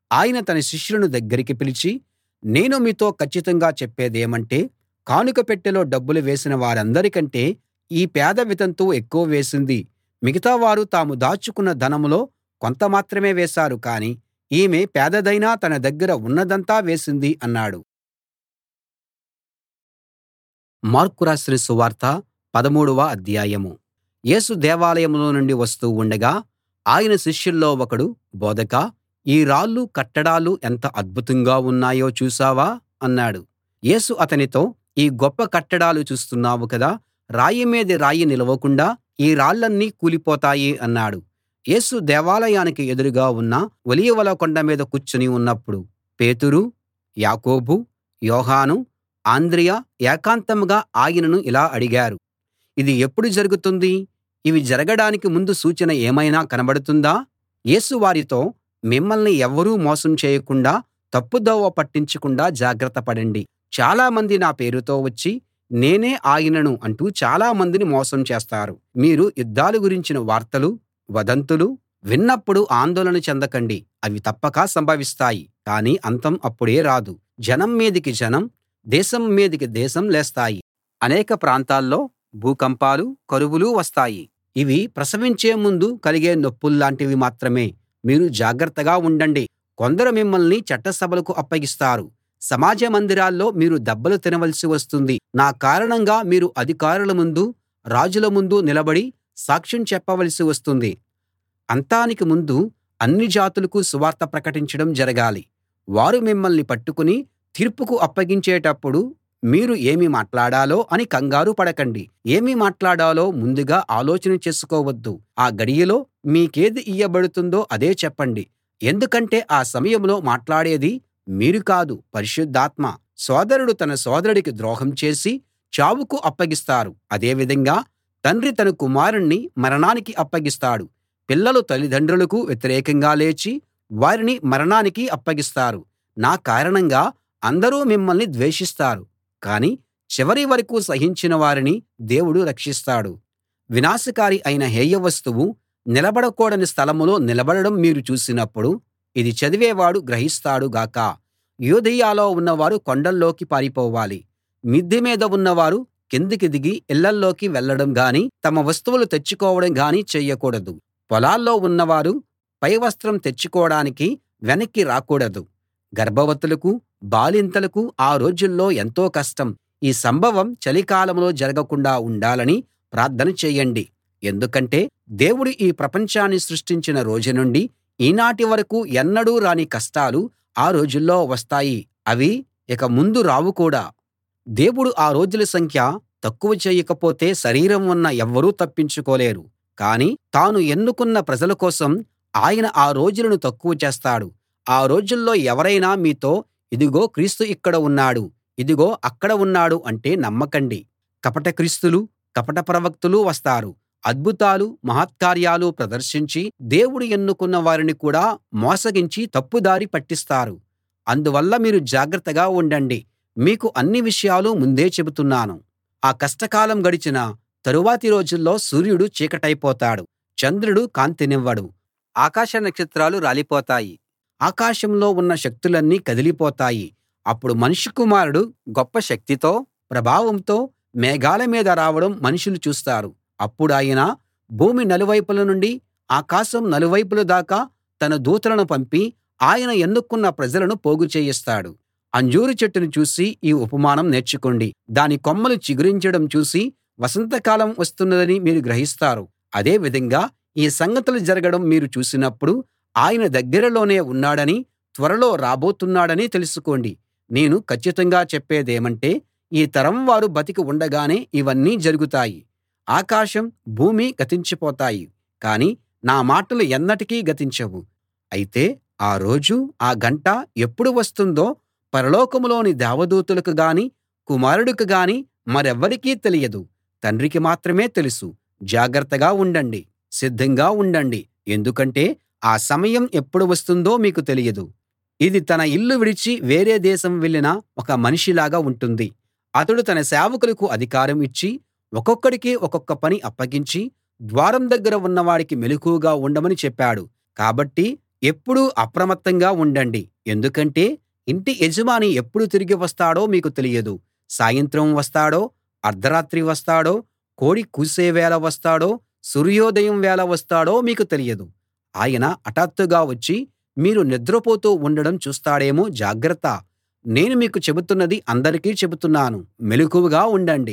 ఆయన తన శిష్యులను దగ్గరికి పిలిచి నేను మీతో కచ్చితంగా చెప్పేదేమంటే కానుక పెట్టెలో డబ్బులు వేసిన వారందరికంటే ఈ పేద వితంతువు ఎక్కువ వేసింది మిగతా వారు తాము దాచుకున్న ధనంలో కొంత మాత్రమే వేశారు కానీ ఈమె పేదదైనా తన దగ్గర ఉన్నదంతా వేసింది అన్నాడు మార్కు రాసిన సువార్త పదమూడవ అధ్యాయం యేసు దేవాలయంలో నుండి వస్తూ ఉండగా ఆయన శిష్యుల్లో ఒకడు బోధకా ఈ రాళ్ళు కట్టడాలు ఎంత అద్భుతంగా ఉన్నాయో చూశావా అన్నాడు యేసు అతనితో ఈ గొప్ప కట్టడాలు చూస్తున్నావు కదా రాయి మీద రాయి నిలవకుండా ఈ రాళ్ళన్నీ కూలిపోతాయి అన్నాడు యేసు దేవాలయానికి ఎదురుగా ఉన్న ఒలీవల కొండ మీద కూర్చుని ఉన్నప్పుడు పేతురు యాకోబు యోహాను అంద్రెయ ఏకాంతంగా ఆయనను ఇలా అడిగారు ఇది ఎప్పుడు జరుగుతుంది ఇవి జరగడానికి ముందు సూచన ఏమైనా కనబడుతుందా యేసు వారితో మిమ్మల్ని ఎవ్వరూ మోసం చేయకుండా తప్పుదోవ పట్టించకుండా జాగ్రత్త పడండి చాలామంది నా పేరుతో వచ్చి నేనే ఆయనను అంటూ చాలా మందిని మోసం చేస్తారు మీరు యుద్ధాల గురించిన వార్తలు వదంతులు విన్నప్పుడు ఆందోళన చెందకండి అవి తప్పక సంభవిస్తాయి కానీ అంతం అప్పుడే రాదు జనం మీదికి జనం దేశం మీదికి దేశం లేస్తాయి అనేక ప్రాంతాల్లో భూకంపాలు కరువులు వస్తాయి ఇవి ప్రసవించే ముందు కలిగే నొప్పుల్లాంటివి మాత్రమే మీరు జాగ్రత్తగా ఉండండి కొందరు మిమ్మల్ని చట్టసభలకు అప్పగిస్తారు సమాజ మందిరాల్లో మీరు దెబ్బలు తినవలసి వస్తుంది నా కారణంగా మీరు అధికారుల ముందు రాజుల ముందు నిలబడి సాక్ష్యం చెప్పవలసి వస్తుంది అంతానికి ముందు అన్ని జాతులకు సువార్త ప్రకటించడం జరగాలి వారు మిమ్మల్ని పట్టుకుని తీర్పుకు అప్పగించేటప్పుడు మీరు ఏమి మాట్లాడాలో అని కంగారు పడకండి ఏమి మాట్లాడాలో ముందుగా ఆలోచన చేసుకోవద్దు ఆ గడియలో మీకేది ఇయ్యబడుతుందో అదే చెప్పండి ఎందుకంటే ఆ సమయంలో మాట్లాడేది మీరు కాదు పరిశుద్ధాత్మ సోదరుడు తన సోదరుడికి ద్రోహం చేసి చావుకు అప్పగిస్తారు అదే విధంగా తండ్రి తన కుమారుణ్ణి మరణానికి అప్పగిస్తాడు పిల్లలు తల్లిదండ్రులకు వ్యతిరేకంగా లేచి వారిని మరణానికి అప్పగిస్తారు నా కారణంగా అందరూ మిమ్మల్ని ద్వేషిస్తారు కానీ చివరి వరకూ సహించిన వారిని దేవుడు రక్షిస్తాడు వినాశకారి అయిన హేయ వస్తువు నిలబడకూడని స్థలంలో నిలబడడం మీరు చూసినప్పుడు ఇది చదివేవాడు గ్రహిస్తాడు గాక యూదయలో ఉన్నవారు కొండల్లోకి పారిపోవాలి మిద్దె మీద ఉన్నవారు కిందికి దిగి ఇళ్ళల్లోకి వెళ్ళడం గానీ తమ వస్తువులు తెచ్చుకోవడం గానీ చెయ్యకూడదు పొలాల్లో ఉన్నవారు పైవస్త్రం తెచ్చుకోడానికి వెనక్కి రాకూడదు గర్భవతులకు బాలింతలకు ఆ రోజుల్లో ఎంతో కష్టం ఈ సంభవం చలికాలంలో జరగకుండా ఉండాలని ప్రార్థన చేయండి ఎందుకంటే దేవుడు ఈ ప్రపంచాన్ని సృష్టించిన రోజు నుండి ఈనాటి వరకూ ఎన్నడూ రాని కష్టాలు ఆ రోజుల్లో వస్తాయి అవి ఇక ముందు రావు కూడా దేవుడు ఆ రోజుల సంఖ్య తక్కువ చేయకపోతే శరీరం ఉన్న ఎవ్వరూ తప్పించుకోలేరు కానీ తాను ఎన్నుకున్న ప్రజల కోసం ఆయన ఆ రోజులను తక్కువ చేస్తాడు ఆ రోజుల్లో ఎవరైనా మీతో ఇదిగో క్రీస్తు ఇక్కడ ఉన్నాడు ఇదిగో అక్కడ ఉన్నాడు అంటే నమ్మకండి కపట క్రీస్తులు కపట ప్రవక్తలు వస్తారు అద్భుతాలు మహత్కార్యాలు ప్రదర్శించి దేవుడు ఎన్నుకున్న వారిని కూడా మోసగించి తప్పుదారి పట్టిస్తారు అందువల్ల మీరు జాగ్రత్తగా ఉండండి మీకు అన్ని విషయాలు ముందే చెబుతున్నాను ఆ కష్టకాలం గడిచిన తరువాతి రోజుల్లో సూర్యుడు చీకటైపోతాడు చంద్రుడు కాంతినివ్వడు ఆకాశ నక్షత్రాలు రాలిపోతాయి ఆకాశంలో ఉన్న శక్తులన్నీ కదిలిపోతాయి అప్పుడు మనుష్య కుమారుడు గొప్ప శక్తితో ప్రభావంతో మేఘాల మీద రావడం మనుషులు చూస్తారు అప్పుడాయన భూమి నలువైపుల నుండి ఆకాశం నలువైపుల దాకా తన దూతలను పంపి ఆయన ఎన్నుకున్న ప్రజలను పోగు చేయిస్తాడు అంజూరు చెట్టును చూసి ఈ ఉపమానం నేర్చుకోండి దాని కొమ్మలు చిగురించడం చూసి వసంతకాలం వస్తున్నదని మీరు గ్రహిస్తారు అదే విధంగా ఈ సంగతులు జరగడం మీరు చూసినప్పుడు ఆయన దగ్గరలోనే ఉన్నాడని త్వరలో రాబోతున్నాడని తెలుసుకోండి నేను కచ్చితంగా చెప్పేదేమంటే ఈ తరం వారు బతికి ఉండగానే ఇవన్నీ జరుగుతాయి ఆకాశం భూమి గతించిపోతాయి కానీ నా మాటలు ఎన్నటికీ గతించవు అయితే ఆ రోజు ఆ గంట ఎప్పుడు వస్తుందో పరలోకంలోని దేవదూతలకు గాని కుమారుడికి గాని మరెవ్వరికీ తెలియదు తండ్రికి మాత్రమే తెలుసు జాగ్రత్తగా ఉండండి సిద్ధంగా ఉండండి ఎందుకంటే ఆ సమయం ఎప్పుడు వస్తుందో మీకు తెలియదు ఇది తన ఇల్లు విడిచి వేరే దేశం వెళ్ళిన ఒక మనిషిలాగా ఉంటుంది అతడు తన సేవకులకు అధికారం ఇచ్చి ఒక్కొక్కడికి ఒక్కొక్క పని అప్పగించి ద్వారం దగ్గర ఉన్నవాడికి మెలకువగా ఉండమని చెప్పాడు కాబట్టి ఎప్పుడూ అప్రమత్తంగా ఉండండి ఎందుకంటే ఇంటి యజమాని ఎప్పుడు తిరిగి వస్తాడో మీకు తెలియదు సాయంత్రం వస్తాడో అర్థరాత్రి వస్తాడో కోడి కూసే వేళ వస్తాడో సూర్యోదయం వేళ వస్తాడో మీకు తెలియదు ఆయన హఠాత్తుగా వచ్చి మీరు నిద్రపోతూ ఉండడం చూస్తాడేమో జాగ్రత్త నేను మీకు చెబుతున్నది అందరికీ చెబుతున్నాను మెలకువగా ఉండండి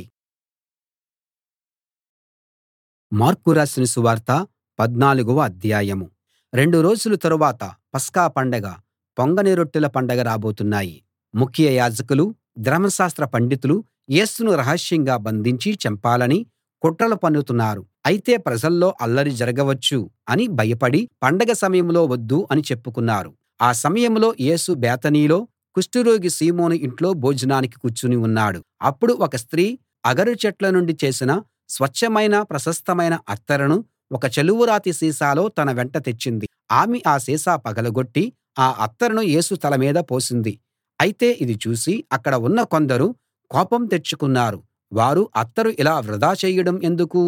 మార్కు రాసిన సువార్త పద్నాలుగవ అధ్యాయం రెండు రోజుల తరువాత పస్కా పండగ పొంగని రొట్టెల పండగ రాబోతున్నాయి ముఖ్య యాజకులు ధర్మశాస్త్ర పండితులు యేసును రహస్యంగా బంధించి చంపాలని కుట్రలు పన్నుతున్నారు అయితే ప్రజల్లో అల్లరి జరగవచ్చు అని భయపడి పండగ సమయంలో వద్దు అని చెప్పుకున్నారు ఆ సమయంలో యేసు బేతనీలో కుష్టురోగి సీమోను ఇంట్లో భోజనానికి కూర్చుని ఉన్నాడు అప్పుడు ఒక స్త్రీ అగరు చెట్ల నుండి చేసిన స్వచ్ఛమైన ప్రశస్తమైన అత్తరును ఒక చలువరాతి సీసాలో తన వెంట తెచ్చింది ఆమె ఆ సీసా పగలగొట్టి ఆ అత్తరును యేసు తల మీద పోసింది అయితే ఇది చూసి అక్కడ ఉన్న కొందరు కోపం తెచ్చుకున్నారు వారు అత్తరు ఇలా వృధా చేయడం ఎందుకు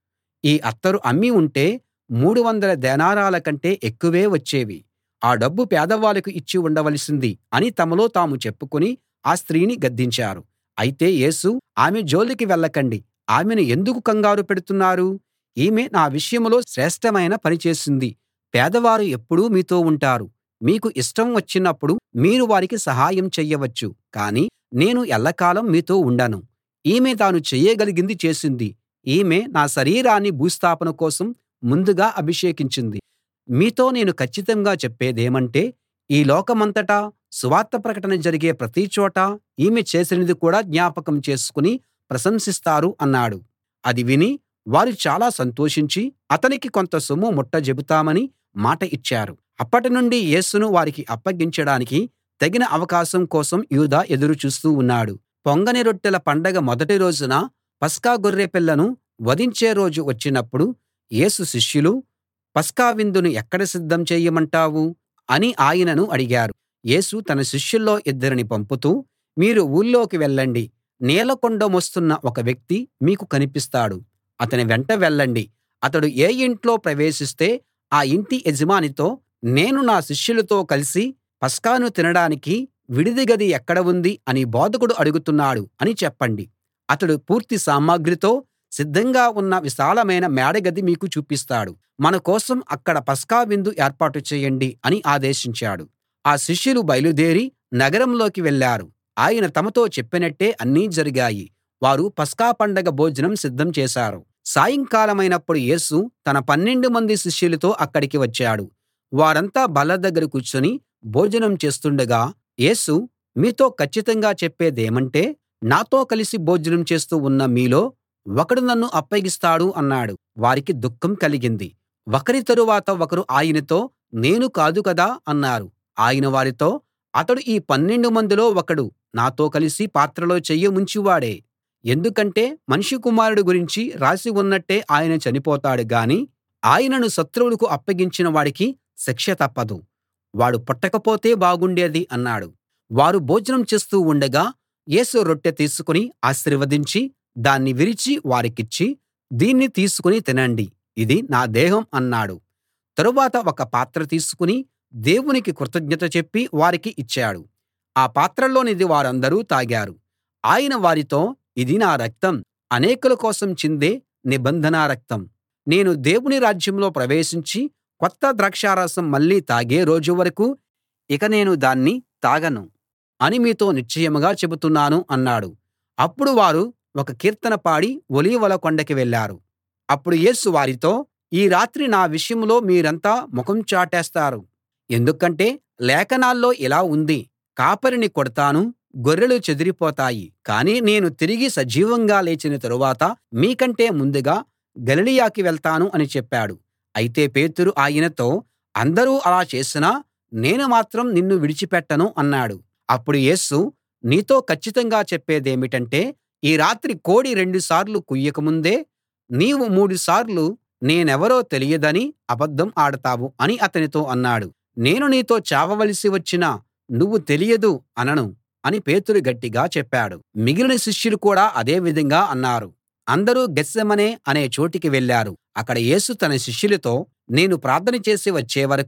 ఈ అత్తరు అమ్మి ఉంటే మూడు వందల దేనారాల కంటే ఎక్కువే వచ్చేవి ఆ డబ్బు పేదవాళ్ళకు ఇచ్చి ఉండవలసింది అని తమలో తాము చెప్పుకుని ఆ స్త్రీని గద్దించారు అయితే యేసు ఆమె జోలికి వెళ్ళకండి ఆమెను ఎందుకు కంగారు పెడుతున్నారు ఈమె నా విషయంలో శ్రేష్ఠమైన పని చేసింది పేదవారు ఎప్పుడూ మీతో ఉంటారు మీకు ఇష్టం వచ్చినప్పుడు మీరు వారికి సహాయం చెయ్యవచ్చు కానీ నేను ఎల్లకాలం మీతో ఉండను ఈమె తాను చెయ్యగలిగింది చేసింది ఈమె నా శరీరాన్ని భూస్థాపన కోసం ముందుగా అభిషేకించింది మీతో నేను కచ్చితంగా చెప్పేదేమంటే ఈ లోకమంతటా సువార్త ప్రకటన జరిగే ప్రతిచోటా ఈమె చేసినది కూడా జ్ఞాపకం చేసుకుని ప్రశంసిస్తారు అన్నాడు అది విని వారు చాలా సంతోషించి అతనికి కొంత సొమ్ము ముట్టజెబుతామని మాట ఇచ్చారు అప్పటినుండి యేసును వారికి అప్పగించడానికి తగిన అవకాశం కోసం యూదా ఎదురు చూస్తూ ఉన్నాడు పొంగని రొట్టెల పండగ మొదటి రోజున పస్కా గొర్రెపిల్లను వధించే రోజు వచ్చినప్పుడు యేసు శిష్యులు పస్కా విందును ఎక్కడ సిద్ధం చేయమంటావు అని ఆయనను అడిగారు యేసు తన శిష్యుల్లో ఇద్దరిని పంపుతూ మీరు ఊళ్ళోకి వెళ్ళండి నీళ్లకుండ మోస్తున్న ఒక వ్యక్తి మీకు కనిపిస్తాడు అతని వెంట వెళ్ళండి అతడు ఏ ఇంట్లో ప్రవేశిస్తే ఆ ఇంటి యజమానితో నేను నా శిష్యులతో కలిసి పస్కాను తినడానికి విడిది గది ఎక్కడ ఉంది అని బోధకుడు అడుగుతున్నాడు అని చెప్పండి అతడు పూర్తి సామగ్రితో సిద్ధంగా ఉన్న విశాలమైన మేడగది మీకు చూపిస్తాడు మన కోసం అక్కడ పస్కా విందు ఏర్పాటు చేయండి అని ఆదేశించాడు ఆ శిష్యులు బయలుదేరి నగరంలోకి వెళ్ళారు ఆయన తమతో చెప్పినట్టే అన్నీ జరిగాయి వారు పస్కా పండగ భోజనం సిద్ధం చేశారు సాయంకాలమైనప్పుడు యేసు తన పన్నెండు మంది శిష్యులతో అక్కడికి వచ్చాడు వారంతా బల్ల దగ్గర కూర్చుని భోజనం చేస్తుండగా యేసు మీతో కచ్చితంగా చెప్పేదేమంటే నాతో కలిసి భోజనం చేస్తూ ఉన్న మీలో ఒకడు నన్ను అప్పగిస్తాడు అన్నాడు వారికి దుఃఖం కలిగింది ఒకరి తరువాత ఒకరు ఆయనతో నేను కాదు కదా అన్నారు ఆయన వారితో అతడు ఈ పన్నెండు మందిలో ఒకడు నాతో కలిసి పాత్రలో చెయ్యి ముంచేవాడే ఎందుకంటే మనుష్య కుమారుడి గురించి రాసి ఉన్నట్టే ఆయన చనిపోతాడు గాని ఆయనను శత్రువులకు అప్పగించిన వాడికి శిక్ష తప్పదు వాడు పుట్టకపోతే బాగుండేది అన్నాడు వారు భోజనం చేస్తూ ఉండగా యేసు రొట్టె తీసుకుని ఆశీర్వదించి దాన్ని విరిచి వారికిచ్చి దీన్ని తీసుకుని తినండి ఇది నా దేహం అన్నాడు తరువాత ఒక పాత్ర తీసుకుని దేవునికి కృతజ్ఞత చెప్పి వారికి ఇచ్చాడు ఆ పాత్రలోనిది వారందరూ తాగారు ఆయన వారితో ఇది నా రక్తం అనేకుల కోసం చిందే నిబంధన రక్తం నేను దేవుని రాజ్యంలో ప్రవేశించి కొత్త ద్రాక్షారసం మళ్ళీ తాగే రోజు వరకూ ఇక నేను దాన్ని తాగను అని మీతో నిశ్చయంగా చెబుతున్నాను అన్నాడు అప్పుడు వారు ఒక కీర్తన పాడి ఒలీవల కొండకి వెళ్ళారు అప్పుడు యేసు వారితో ఈ రాత్రి నా విషయంలో మీరంతా ముఖం చాటేస్తారు ఎందుకంటే లేఖనాల్లో ఇలా ఉంది కాపరిని కొడతాను గొర్రెలు చెదిరిపోతాయి కానీ నేను తిరిగి సజీవంగా లేచిన తరువాత మీకంటే ముందుగా గలిలయకి వెళ్తాను అని చెప్పాడు అయితే పేతురు ఆయనతో అందరూ అలా చేసినా నేను మాత్రం నిన్ను విడిచిపెట్టను అన్నాడు అప్పుడు యేసు నీతో కచ్చితంగా చెప్పేదేమిటంటే ఈ రాత్రి కోడి రెండుసార్లు కూయకముందే నీవు మూడుసార్లు నేనెవరో తెలియదని అబద్ధం ఆడతావు అని అతనితో అన్నాడు నేను నీతో చావవలసి వచ్చినా నువ్వు తెలియదు అనను అని పేతురు గట్టిగా చెప్పాడు మిగిలిన శిష్యులు కూడా అదే విధంగా అన్నారు అందరూ గెత్సేమనే అనే చోటికి వెళ్ళారు అక్కడ యేసు తన శిష్యులతో నేను ప్రార్థన చేసి వచ్చే వరకూ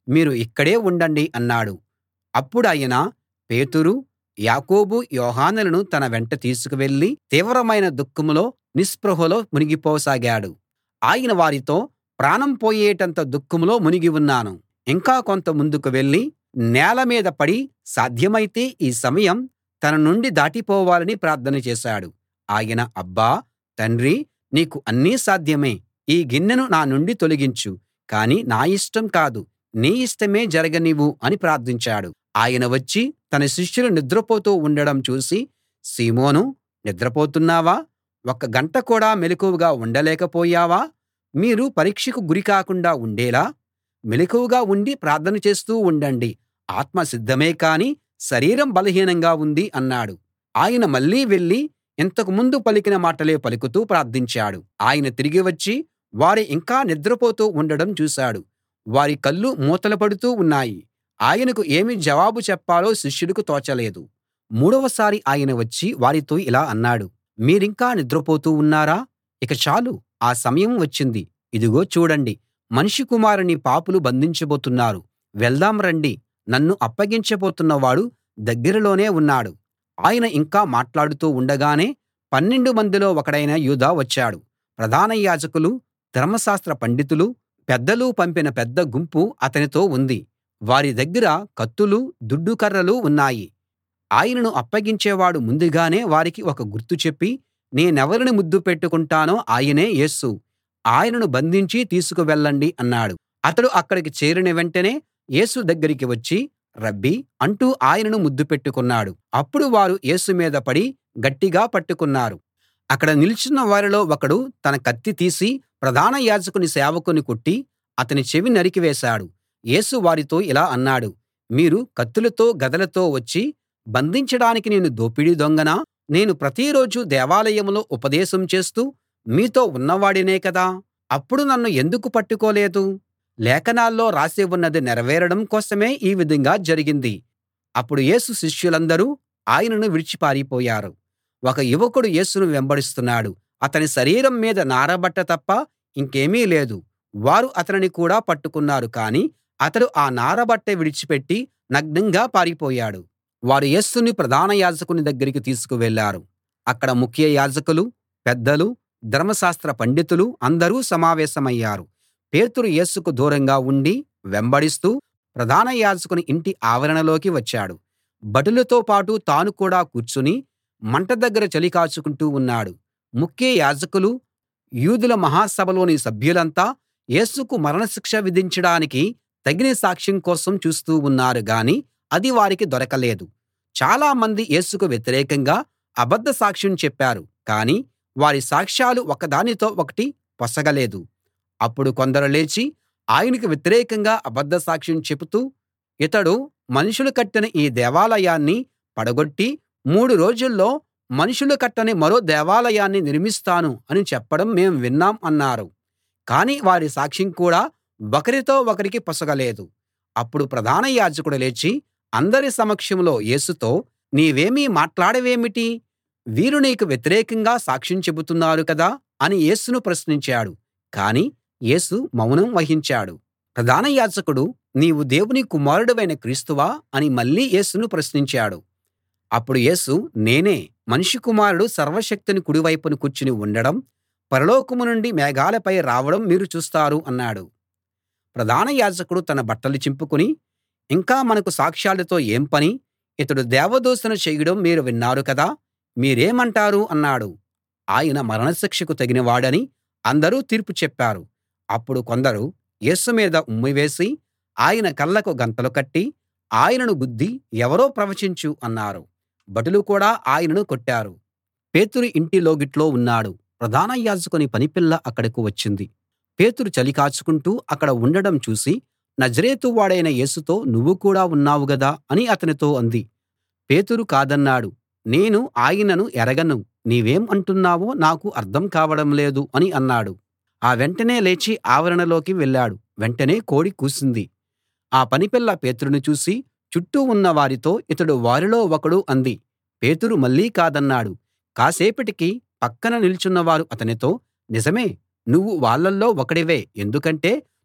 మీరు ఇక్కడే ఉండండి అన్నాడు అప్పుడాయన పేతురు యాకోబు యోహానులను తన వెంట తీసుకు వెళ్ళి తీవ్రమైన దుఃఖంలో నిస్పృహలో మునిగిపోసాగాడు ఆయన వారితో ప్రాణం పోయేటంత దుఃఖంలో మునిగి ఉన్నాను ఇంకా కొంత ముందుకు వెళ్ళి నేల మీద పడి సాధ్యమైతే ఈ సమయం తన నుండి దాటిపోవాలని ప్రార్థన చేశాడు ఆయన అబ్బా తండ్రీ నీకు అన్నీ సాధ్యమే ఈ గిన్నెను నా నుండి తొలగించు కానీ నా ఇష్టం కాదు నీ ఇష్టమే జరగనివ్వు అని ప్రార్థించాడు ఆయన వచ్చి తన శిష్యులు నిద్రపోతూ ఉండడం చూసి సీమోనూ నిద్రపోతున్నావా ఒక్క గంట కూడా మెలకువగా ఉండలేకపోయావా మీరు పరీక్షకు గురి కాకుండా ఉండేలా మెలకువగా ఉండి ప్రార్థన చేస్తూ ఉండండి ఆత్మ సిద్ధమే కానీ శరీరం బలహీనంగా ఉంది అన్నాడు ఆయన మళ్ళీ వెళ్ళి ఇంతకు ముందు పలికిన మాటలే పలుకుతూ ప్రార్థించాడు ఆయన తిరిగి వచ్చి వారు ఇంకా నిద్రపోతూ ఉండడం చూశాడు వారి కళ్ళు మూతలు పడుతూ ఉన్నాయి ఆయనకు ఏమి జవాబు చెప్పాలో శిష్యులకు తోచలేదు మూడవసారి ఆయన వచ్చి వారితో ఇలా అన్నాడు మీరింకా నిద్రపోతూ ఉన్నారా ఇక చాలు ఆ సమయం వచ్చింది ఇదిగో చూడండి మనుష్య కుమారుని పాపులు బంధించబోతున్నారు వెళ్దాం రండి నన్ను అప్పగించబోతున్నవాడు దగ్గరలోనే ఉన్నాడు ఆయన ఇంకా మాట్లాడుతూ ఉండగానే పన్నెండు మందిలో ఒకడైన యూదా వచ్చాడు ప్రధాన యాజకులు ధర్మశాస్త్ర పండితులు పెద్దలు పంపిన పెద్ద గుంపు అతనితో ఉంది వారి దగ్గర కత్తులు దుడ్డు కర్రలు ఉన్నాయి ఆయనను అప్పగించేవాడు ముందుగానే వారికి ఒక గుర్తు చెప్పి నేనెవరిని ముద్దు పెట్టుకుంటానో ఆయనే యేసు ఆయనను బంధించి తీసుకు వెళ్ళండి అన్నాడు అతడు అక్కడికి చేరిన వెంటనే యేసు దగ్గరికి వచ్చి రబ్బీ అంటూ ఆయనను ముద్దు పెట్టుకున్నాడు అప్పుడు వారు యేసు మీద పడి గట్టిగా పట్టుకున్నారు అక్కడ నిల్చున్న వారిలో ఒకడు తన కత్తి తీసి ప్రధాన యాజకుని సేవకుని కొట్టి అతని చెవి నరికివేశాడు యేసు వారితో ఇలా అన్నాడు మీరు కత్తులతో గదలతో వచ్చి బంధించడానికి నేను దోపిడీ దొంగనా నేను ప్రతిరోజూ దేవాలయంలో ఉపదేశం చేస్తూ మీతో ఉన్నవాడినే కదా అప్పుడు నన్ను ఎందుకు పట్టుకోలేదు లేఖనాల్లో రాసి ఉన్నది నెరవేరడం కోసమే ఈ విధంగా జరిగింది అప్పుడు యేసు శిష్యులందరూ ఆయనను విడిచి పారిపోయారు ఒక యువకుడు యేసును వెంబడిస్తున్నాడు అతని శరీరం మీద నారబట్ట తప్ప ఇంకేమీ లేదు వారు అతనిని కూడా పట్టుకున్నారు కానీ అతడు ఆ నారబట్ట విడిచిపెట్టి నగ్నంగా పారిపోయాడు వారు యేసుని ప్రధాన యాజకుని దగ్గరికి తీసుకు వెళ్ళారు అక్కడ ముఖ్య యాజకులు పెద్దలు ధర్మశాస్త్ర పండితులు అందరూ సమావేశమయ్యారు పేతురు యేసుకు దూరంగా ఉండి వెంబడిస్తూ ప్రధాన యాజకుని ఇంటి ఆవరణలోకి వచ్చాడు భటులతో పాటు తాను కూడా కూర్చుని మంట దగ్గర చలి కాచుకుంటూ ఉన్నాడు ముఖ్య యాజకులు యూదుల మహాసభలోని సభ్యులంతా యేసుకు మరణశిక్ష విధించడానికి తగిన సాక్ష్యం కోసం చూస్తూ ఉన్నారు గాని అది వారికి దొరకలేదు చాలా మంది యేసుకు వ్యతిరేకంగా అబద్ధ సాక్ష్యం చెప్పారు కానీ వారి సాక్ష్యాలు ఒకదానితో ఒకటి పొసగలేదు అప్పుడు కొందరు లేచి ఆయనకు వ్యతిరేకంగా అబద్ధ సాక్ష్యం చెబుతూ ఇతడు మనుషులు కట్టిన ఈ దేవాలయాన్ని పడగొట్టి మూడు రోజుల్లో మనుషులు కట్టని మరో దేవాలయాన్ని నిర్మిస్తాను అని చెప్పడం మేం విన్నాం అన్నారు కానీ వారి సాక్ష్యం కూడా ఒకరితో ఒకరికి పొసగలేదు అప్పుడు ప్రధాన యాజకుడు లేచి అందరి సమక్షంలో యేసుతో నీవేమీ మాట్లాడవేమిటి వీరు నీకు వ్యతిరేకంగా సాక్ష్యం చెబుతున్నారు కదా అని యేసును ప్రశ్నించాడు కానీ యేసు మౌనం వహించాడు ప్రధాన యాజకుడు నీవు దేవుని కుమారుడివైన క్రీస్తువా అని మళ్ళీ యేసును ప్రశ్నించాడు అప్పుడు యేసు నేనే మనుష్య కుమారుడు సర్వశక్తుని కుడివైపున కూర్చుని ఉండడం పరలోకం నుండి మేఘాలపై రావడం మీరు చూస్తారు అన్నాడు ప్రధాన యాజకుడు తన బట్టలు చింపుకుని ఇంకా మనకు సాక్ష్యాలతో ఏం పని ఇతడు దేవదూషణ చేయడం మీరు విన్నారు కదా మీరేమంటారు అన్నాడు ఆయన మరణశిక్షకు తగినవాడని అందరూ తీర్పు చెప్పారు అప్పుడు కొందరు యేసు మీద ఉమ్మివేసి ఆయన కళ్ళకు గంతలు కట్టి ఆయనను గుద్ది ఎవరో ప్రవచించు అన్నారు భటులు కూడా ఆయనను కొట్టారు పేతురు ఇంటి లోగిట్లో ఉన్నాడు ప్రధాన యాజకుని పనిపిల్ల అక్కడకు వచ్చింది పేతురు చలి కాచుకుంటూ అక్కడ ఉండడం చూసి నజరేతు వాడైన యేసుతో నువ్వు కూడా ఉన్నావు గదా అని అతనితో అంది పేతురు కాదన్నాడు నేను ఆయనను ఎరగను నీవేం అంటున్నావో నాకు అర్థం కావడం లేదు అని అన్నాడు ఆ వెంటనే లేచి ఆవరణలోకి వెళ్ళాడు వెంటనే కోడి కూసింది ఆ పనిపిల్ల పేతురును చూసి చుట్టూ ఉన్న వారితో ఇతడు వారిలో ఒకడు అంది పేతురు మళ్ళీ కాదన్నాడు కాసేపటికి పక్కన నిల్చున్నవారు అతనితో నిజమే నువ్వు వాళ్ళల్లో ఒకడివే ఎందుకంటే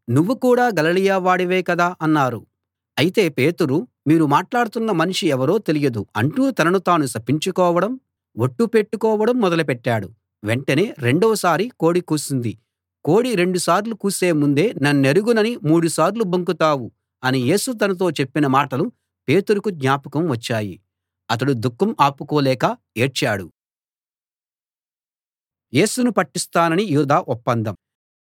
నువ్వు కూడా గలిలయ వాడివే కదా అన్నారు అయితే పేతురు మీరు మాట్లాడుతున్న మనిషి ఎవరో తెలియదు అంటూ తనను తాను శపించుకోవడం ఒట్టు పెట్టుకోవడం మొదలుపెట్టాడు వెంటనే రెండోసారి కోడి కూసింది కోడి రెండుసార్లు కూసే ముందే నన్నెరుగునని మూడుసార్లు బొంకుతావు అని యేసు తనతో చెప్పిన మాటలు పేతురుకు జ్ఞాపకం వచ్చాయి అతడు దుఃఖం ఆపుకోలేక ఏడ్చాడు యేసును పట్టిస్తానని యూదా ఒప్పందం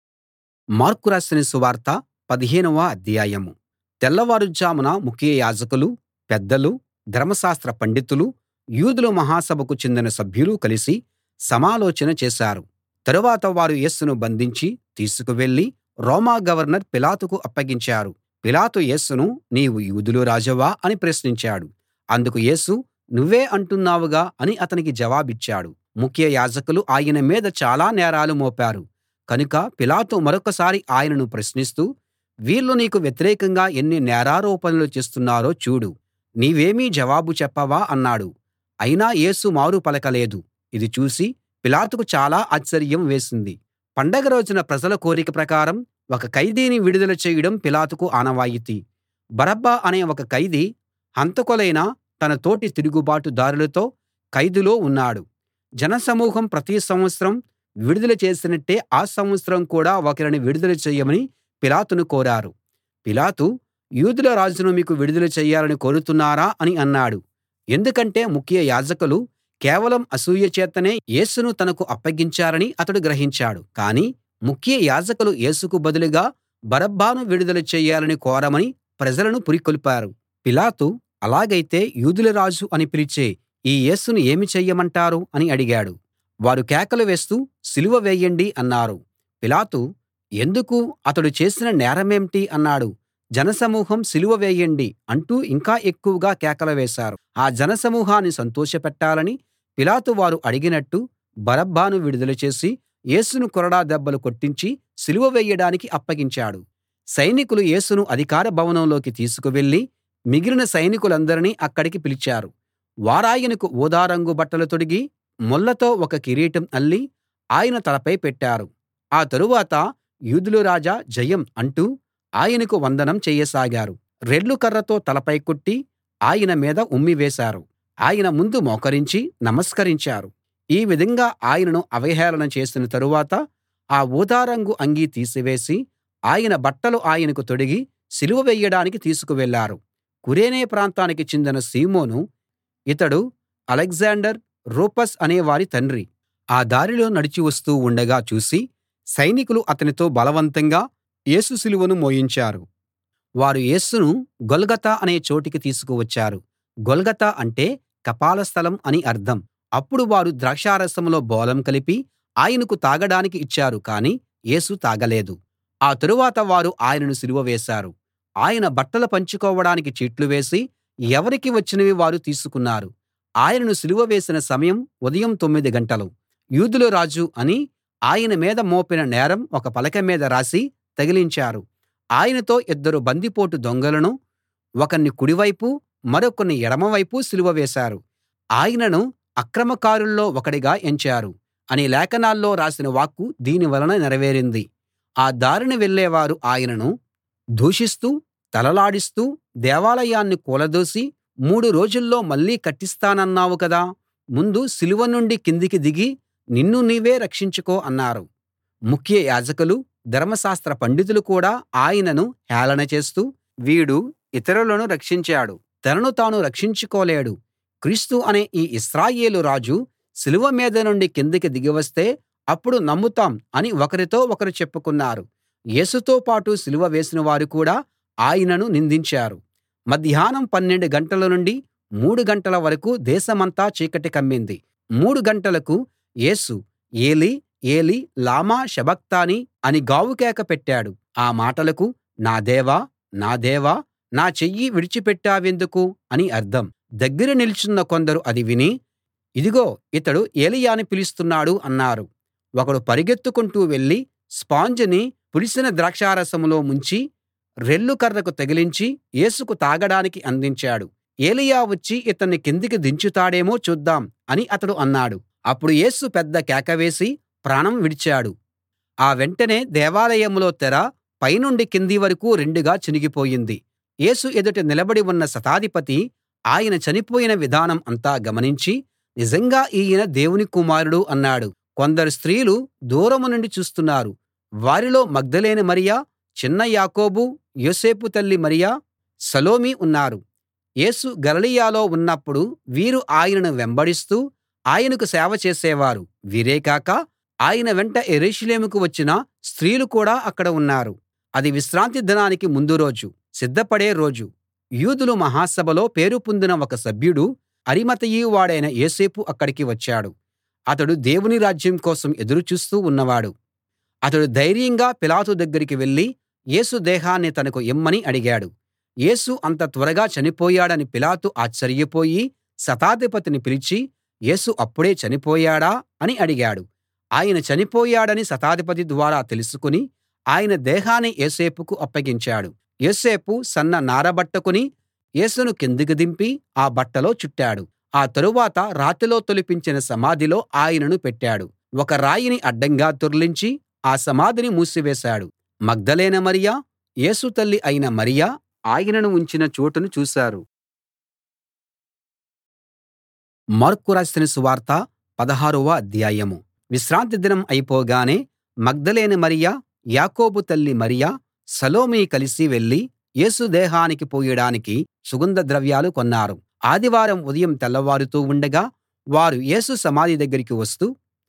మార్కు రాసిన సువార్త పదిహేనవ అధ్యాయం తెల్లవారుజామున ముఖ్య యాజకులు పెద్దలు ధర్మశాస్త్ర పండితులు యూదుల మహాసభకు చెందిన సభ్యులు కలిసి సమాలోచన చేశారు తరువాత వారు యేసును బంధించి తీసుకువెళ్ళి రోమా గవర్నర్ పిలాతుకు అప్పగించారు పిలాతు యేసును నీవు యూదుల రాజవా అని ప్రశ్నించాడు అందుకు యేసు నువ్వే అంటున్నావుగా అని అతనికి జవాబిచ్చాడు ముఖ్య యాజకులు ఆయన మీద చాలా నేరాలు మోపారు కనుక పిలాతు మరొకసారి ఆయనను ప్రశ్నిస్తూ వీళ్ళు నీకు వ్యతిరేకంగా ఎన్ని నేరారోపణలు చేస్తున్నారో చూడు నీవేమీ జవాబు చెప్పవా అన్నాడు అయినా యేసు మారు పలకలేదు ఇది చూసి పిలాతుకు చాలా ఆశ్చర్యం వేసింది పండగ రోజున ప్రజల కోరిక ప్రకారం ఒక ఖైదీని విడుదల చేయడం పిలాతుకు ఆనవాయితీ బరబ్బా అనే ఒక ఖైదీ హంతకులైన తన తోటి తిరుగుబాటుదారులతో ఖైదులో ఉన్నాడు జనసమూహం ప్రతి సంవత్సరం విడుదల చేసినట్టే ఆ సంవత్సరం కూడా ఒకరిని విడుదల చెయ్యమని పిలాతును కోరారు పిలాతు యూదుల రాజును మీకు విడుదల చెయ్యాలని కోరుతున్నారా అని అన్నాడు ఎందుకంటే ముఖ్య యాజకులు కేవలం అసూయ చేతనే యేసును తనకు అప్పగించారని అతడు గ్రహించాడు కానీ ముఖ్య యాజకులు యేసుకు బదులుగా బరబ్బను విడుదల చెయ్యాలని కోరమని ప్రజలను పురికొల్పారు పిలాతు అలాగైతే యూదుల రాజు అని పిలిచే ఈ యేసును ఏమి చెయ్యమంటారు అని అడిగాడు వారు కేకలు వేస్తూ సిలువ వేయండి అన్నారు పిలాతు ఎందుకు అతడు చేసిన నేరమేంటి అన్నాడు జనసమూహం సిలువ వేయండి అంటూ ఇంకా ఎక్కువగా కేకలు వేశారు ఆ జనసమూహాన్ని సంతోషపెట్టాలని పిలాతు వారు అడిగినట్టు బరబ్బను విడుదల చేసి యేసును కొరడా దెబ్బలు కొట్టించి సిలువ వేయడానికి అప్పగించాడు సైనికులు యేసును అధికార భవనంలోకి తీసుకువెళ్ళి మిగిలిన సైనికులందరినీ అక్కడికి పిలిచారు వారాయనకు ఊదా రంగు బట్టలు తొడిగి ముళ్ళతో ఒక కిరీటం అల్లి ఆయన తలపై పెట్టారు ఆ తరువాత యూదుల రాజా జయం అంటూ ఆయనకు వందనం చెయ్యసాగారు రెల్లు కర్రతో తలపై కొట్టి ఆయన మీద ఉమ్మి వేశారు ఆయన ముందు మోకరించి నమస్కరించారు ఈ విధంగా ఆయనను అవహేళన చేసిన తరువాత ఆ ఊదా రంగు అంగీ తీసివేసి ఆయన బట్టలు ఆయనకు తొడిగి సిలువ వేయడానికి తీసుకువెళ్ళారు కురేనే ప్రాంతానికి చెందిన సీమోను ఇతడు అలెగ్జాండర్ రూపస్ అనేవారి తండ్రి ఆ దారిలో నడిచి వస్తూ ఉండగా చూసి సైనికులు అతనితో బలవంతంగా యేసు సిలువను మోయించారు వారు యేసును గొల్గతా అనే చోటికి తీసుకువచ్చారు గొల్గతా అంటే కపాల స్థలం అని అర్థం అప్పుడు వారు ద్రాక్షారసంలో బోళం కలిపి ఆయనకు తాగడానికి ఇచ్చారు కానీ యేసు తాగలేదు ఆ తరువాత వారు ఆయనను సిలువ వేశారు ఆయన బట్టలు పంచుకోవడానికి చీట్లు వేసి ఎవరికి వచ్చినవి వారు తీసుకున్నారు ఆయనను సిలువ వేసిన సమయం ఉదయం తొమ్మిది గంటలు యూదుల రాజు అని ఆయన మీద మోపిన నేరం ఒక పలక మీద రాసి తగిలించారు ఆయనతో ఇద్దరు బందిపోటు దొంగలను ఒకణ్ణి కుడివైపు మరొకణ్ణి ఎడమవైపు సిలువ వేశారు ఆయనను అక్రమకారుల్లో ఒకడిగా ఎంచారు అని లేఖనాల్లో రాసిన వాక్కు దీని వలన నెరవేరింది ఆ దారిన వెళ్ళేవారు ఆయనను దూషిస్తూ తలలాడిస్తూ దేవాలయాన్ని కూలదోసి మూడు రోజుల్లో మళ్ళీ కట్టిస్తానన్నావు కదా ముందు సిలువ నుండి కిందికి దిగి నిన్ను నీవే రక్షించుకో అన్నారు ముఖ్య యాజకులు ధర్మశాస్త్ర పండితులు కూడా ఆయనను హేళన చేస్తూ వీడు ఇతరులను రక్షించాడు తనను తాను రక్షించుకోలేడు క్రీస్తు అనే ఈ ఇశ్రాయేలు రాజు సిలువ మీద నుండి కిందికి దిగి వస్తే అప్పుడు నమ్ముతాం అని ఒకరితో ఒకరు చెప్పుకున్నారు యేసుతో పాటు సిలువ వేసిన వారు కూడా ఆయనను నిందించారు మధ్యాహ్నం పన్నెండు గంటల నుండి మూడు గంటల వరకూ దేశమంతా చీకటి కమ్మింది మూడు గంటలకు యేసు ఏలీ ఏలీ లామా సబక్తానీ అని గావుకేక పెట్టాడు ఆ మాటలకు నా దేవా నా దేవా నా చెయ్యి విడిచిపెట్టావెందుకు అని అర్థం దగ్గర నిల్చున్న కొందరు అది విని ఇదిగో ఇతడు ఏలీయాని పిలుస్తున్నాడు అన్నారు ఒకడు పరిగెత్తుకుంటూ వెళ్ళి స్పాంజిని పులిసిన ద్రాక్షారసంలో ముంచి రెల్లు కర్రకు తగిలించి యేసుకు తాగడానికి అందించాడు ఏలీయా వచ్చి ఇతన్ని కిందికి దించుతాడేమో చూద్దాం అని అతడు అన్నాడు అప్పుడు యేసు పెద్ద కేక వేసి ప్రాణం విడిచాడు ఆ వెంటనే దేవాలయంలో తెర పైనుండి కింది వరకూ రెండుగా చినిగిపోయింది యేసు ఎదుట నిలబడి ఉన్న శతాధిపతి ఆయన చనిపోయిన విధానం అంతా గమనించి నిజంగా ఈయన దేవుని కుమారుడు అన్నాడు కొందరు స్త్రీలు దూరం నుండి చూస్తున్నారు వారిలో మగ్దలేనే మరియ చిన్న యాకోబు యోసేపు తల్లి మరియ సలోమి ఉన్నారు యేసు గలిలయలో ఉన్నప్పుడు వీరు ఆయనను వెంబడిస్తూ ఆయనకు సేవ చేసేవారు వీరే కాక ఆయన వెంట యెరూషలేముకు వచ్చిన స్త్రీలు కూడా అక్కడ ఉన్నారు అది విశ్రాంతి దినానికి ముందు రోజు సిద్ధపడే రోజు యూదుల మహాసభలో పేరు పొందిన ఒక సభ్యుడు అరిమతయి వాడైన యోసేపు అక్కడికి వచ్చాడు అతడు దేవుని రాజ్యం కోసం ఎదురు చూస్తూ ఉన్నవాడు అతడు ధైర్యంగా పిలాతు దగ్గరికి వెళ్ళి యేసు దేహాన్ని తనకు ఇమ్మని అడిగాడు యేసు అంత త్వరగా చనిపోయాడని పిలాతు ఆశ్చర్యపోయి శతాధిపతిని పిలిచి యేసు అప్పుడే చనిపోయాడా అని అడిగాడు ఆయన చనిపోయాడని శతాధిపతి ద్వారా తెలుసుకుని ఆయన దేహాన్ని యోసేపుకు అప్పగించాడు యోసేపు సన్న నారబట్ట కొని యేసును కిందికి దింపి ఆ బట్టలో చుట్టాడు ఆ తరువాత రాతిలో తొలిపించిన సమాధిలో ఆయనను పెట్టాడు ఒక రాయిని అడ్డంగా దొర్లించి ఆ సమాధిని మూసివేశాడు మగ్దలేనే మరియ యేసు తల్లి అయిన మరియ ఆయనను ఉంచిన చోటును చూశారు మార్కు రాసిన సువార్త పదహారవ అధ్యాయం విశ్రాంతి దినం అయిపోగానే మగ్దలేనే మరియ యాకోబు తల్లి మరియ సలోమి కలిసి వెళ్లి యేసు దేహానికి పూయడానికి సుగంధ ద్రవ్యాలు కొన్నారు ఆదివారం ఉదయం తెల్లవారుతూ ఉండగా వారు యేసు సమాధి దగ్గరికి వస్తూ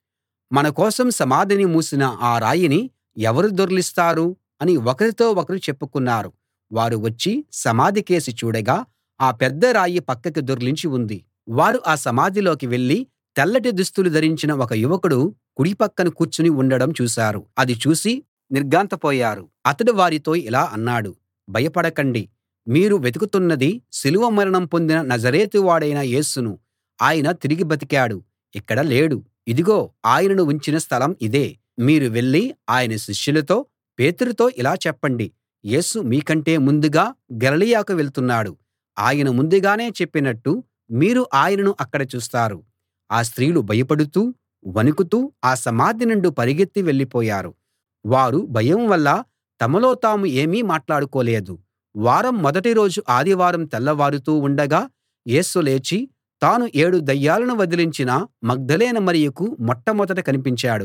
మన కోసం సమాధిని మూసిన ఆ రాయిని ఎవరు దొర్లిస్తారు అని ఒకరితో ఒకరు చెప్పుకున్నారు వారు వచ్చి సమాధి కేసి చూడగా ఆ పెద్ద రాయి పక్కకి దొర్లించి ఉంది వారు ఆ సమాధిలోకి వెళ్లి తెల్లటి దుస్తులు ధరించిన ఒక యువకుడు కుడి పక్కన కూర్చుని ఉండడం చూశారు అది చూసి నిర్ఘాంతపోయారు అతడు వారితో ఇలా అన్నాడు భయపడకండి మీరు వెతుకుతున్నది సిలువ మరణం పొందిన నజరేతు వాడైన యేసును ఆయన తిరిగి బతికాడు ఇక్కడ లేడు ఇదిగో ఆయనను ఉంచిన స్థలం ఇదే మీరు వెళ్లి ఆయన శిష్యులతో పేతురుతో ఇలా చెప్పండి యేసు మీకంటే ముందుగా గలిలయకు వెళ్తున్నాడు ఆయన ముందుగానే చెప్పినట్టు మీరు ఆయనను అక్కడ చూస్తారు ఆ స్త్రీలు భయపడుతూ వణుకుతూ ఆ సమాధి నుండి పరిగెత్తి వెళ్ళిపోయారు వారు భయం వల్ల తమలో తాము ఏమీ మాట్లాడుకోలేదు వారం మొదటి రోజు ఆదివారం తెల్లవారుతూ ఉండగా యేసు లేచి తాను ఏడు దయ్యాలను వదిలించిన మగ్దలేనే మరియకు మొట్టమొదట కనిపించాడు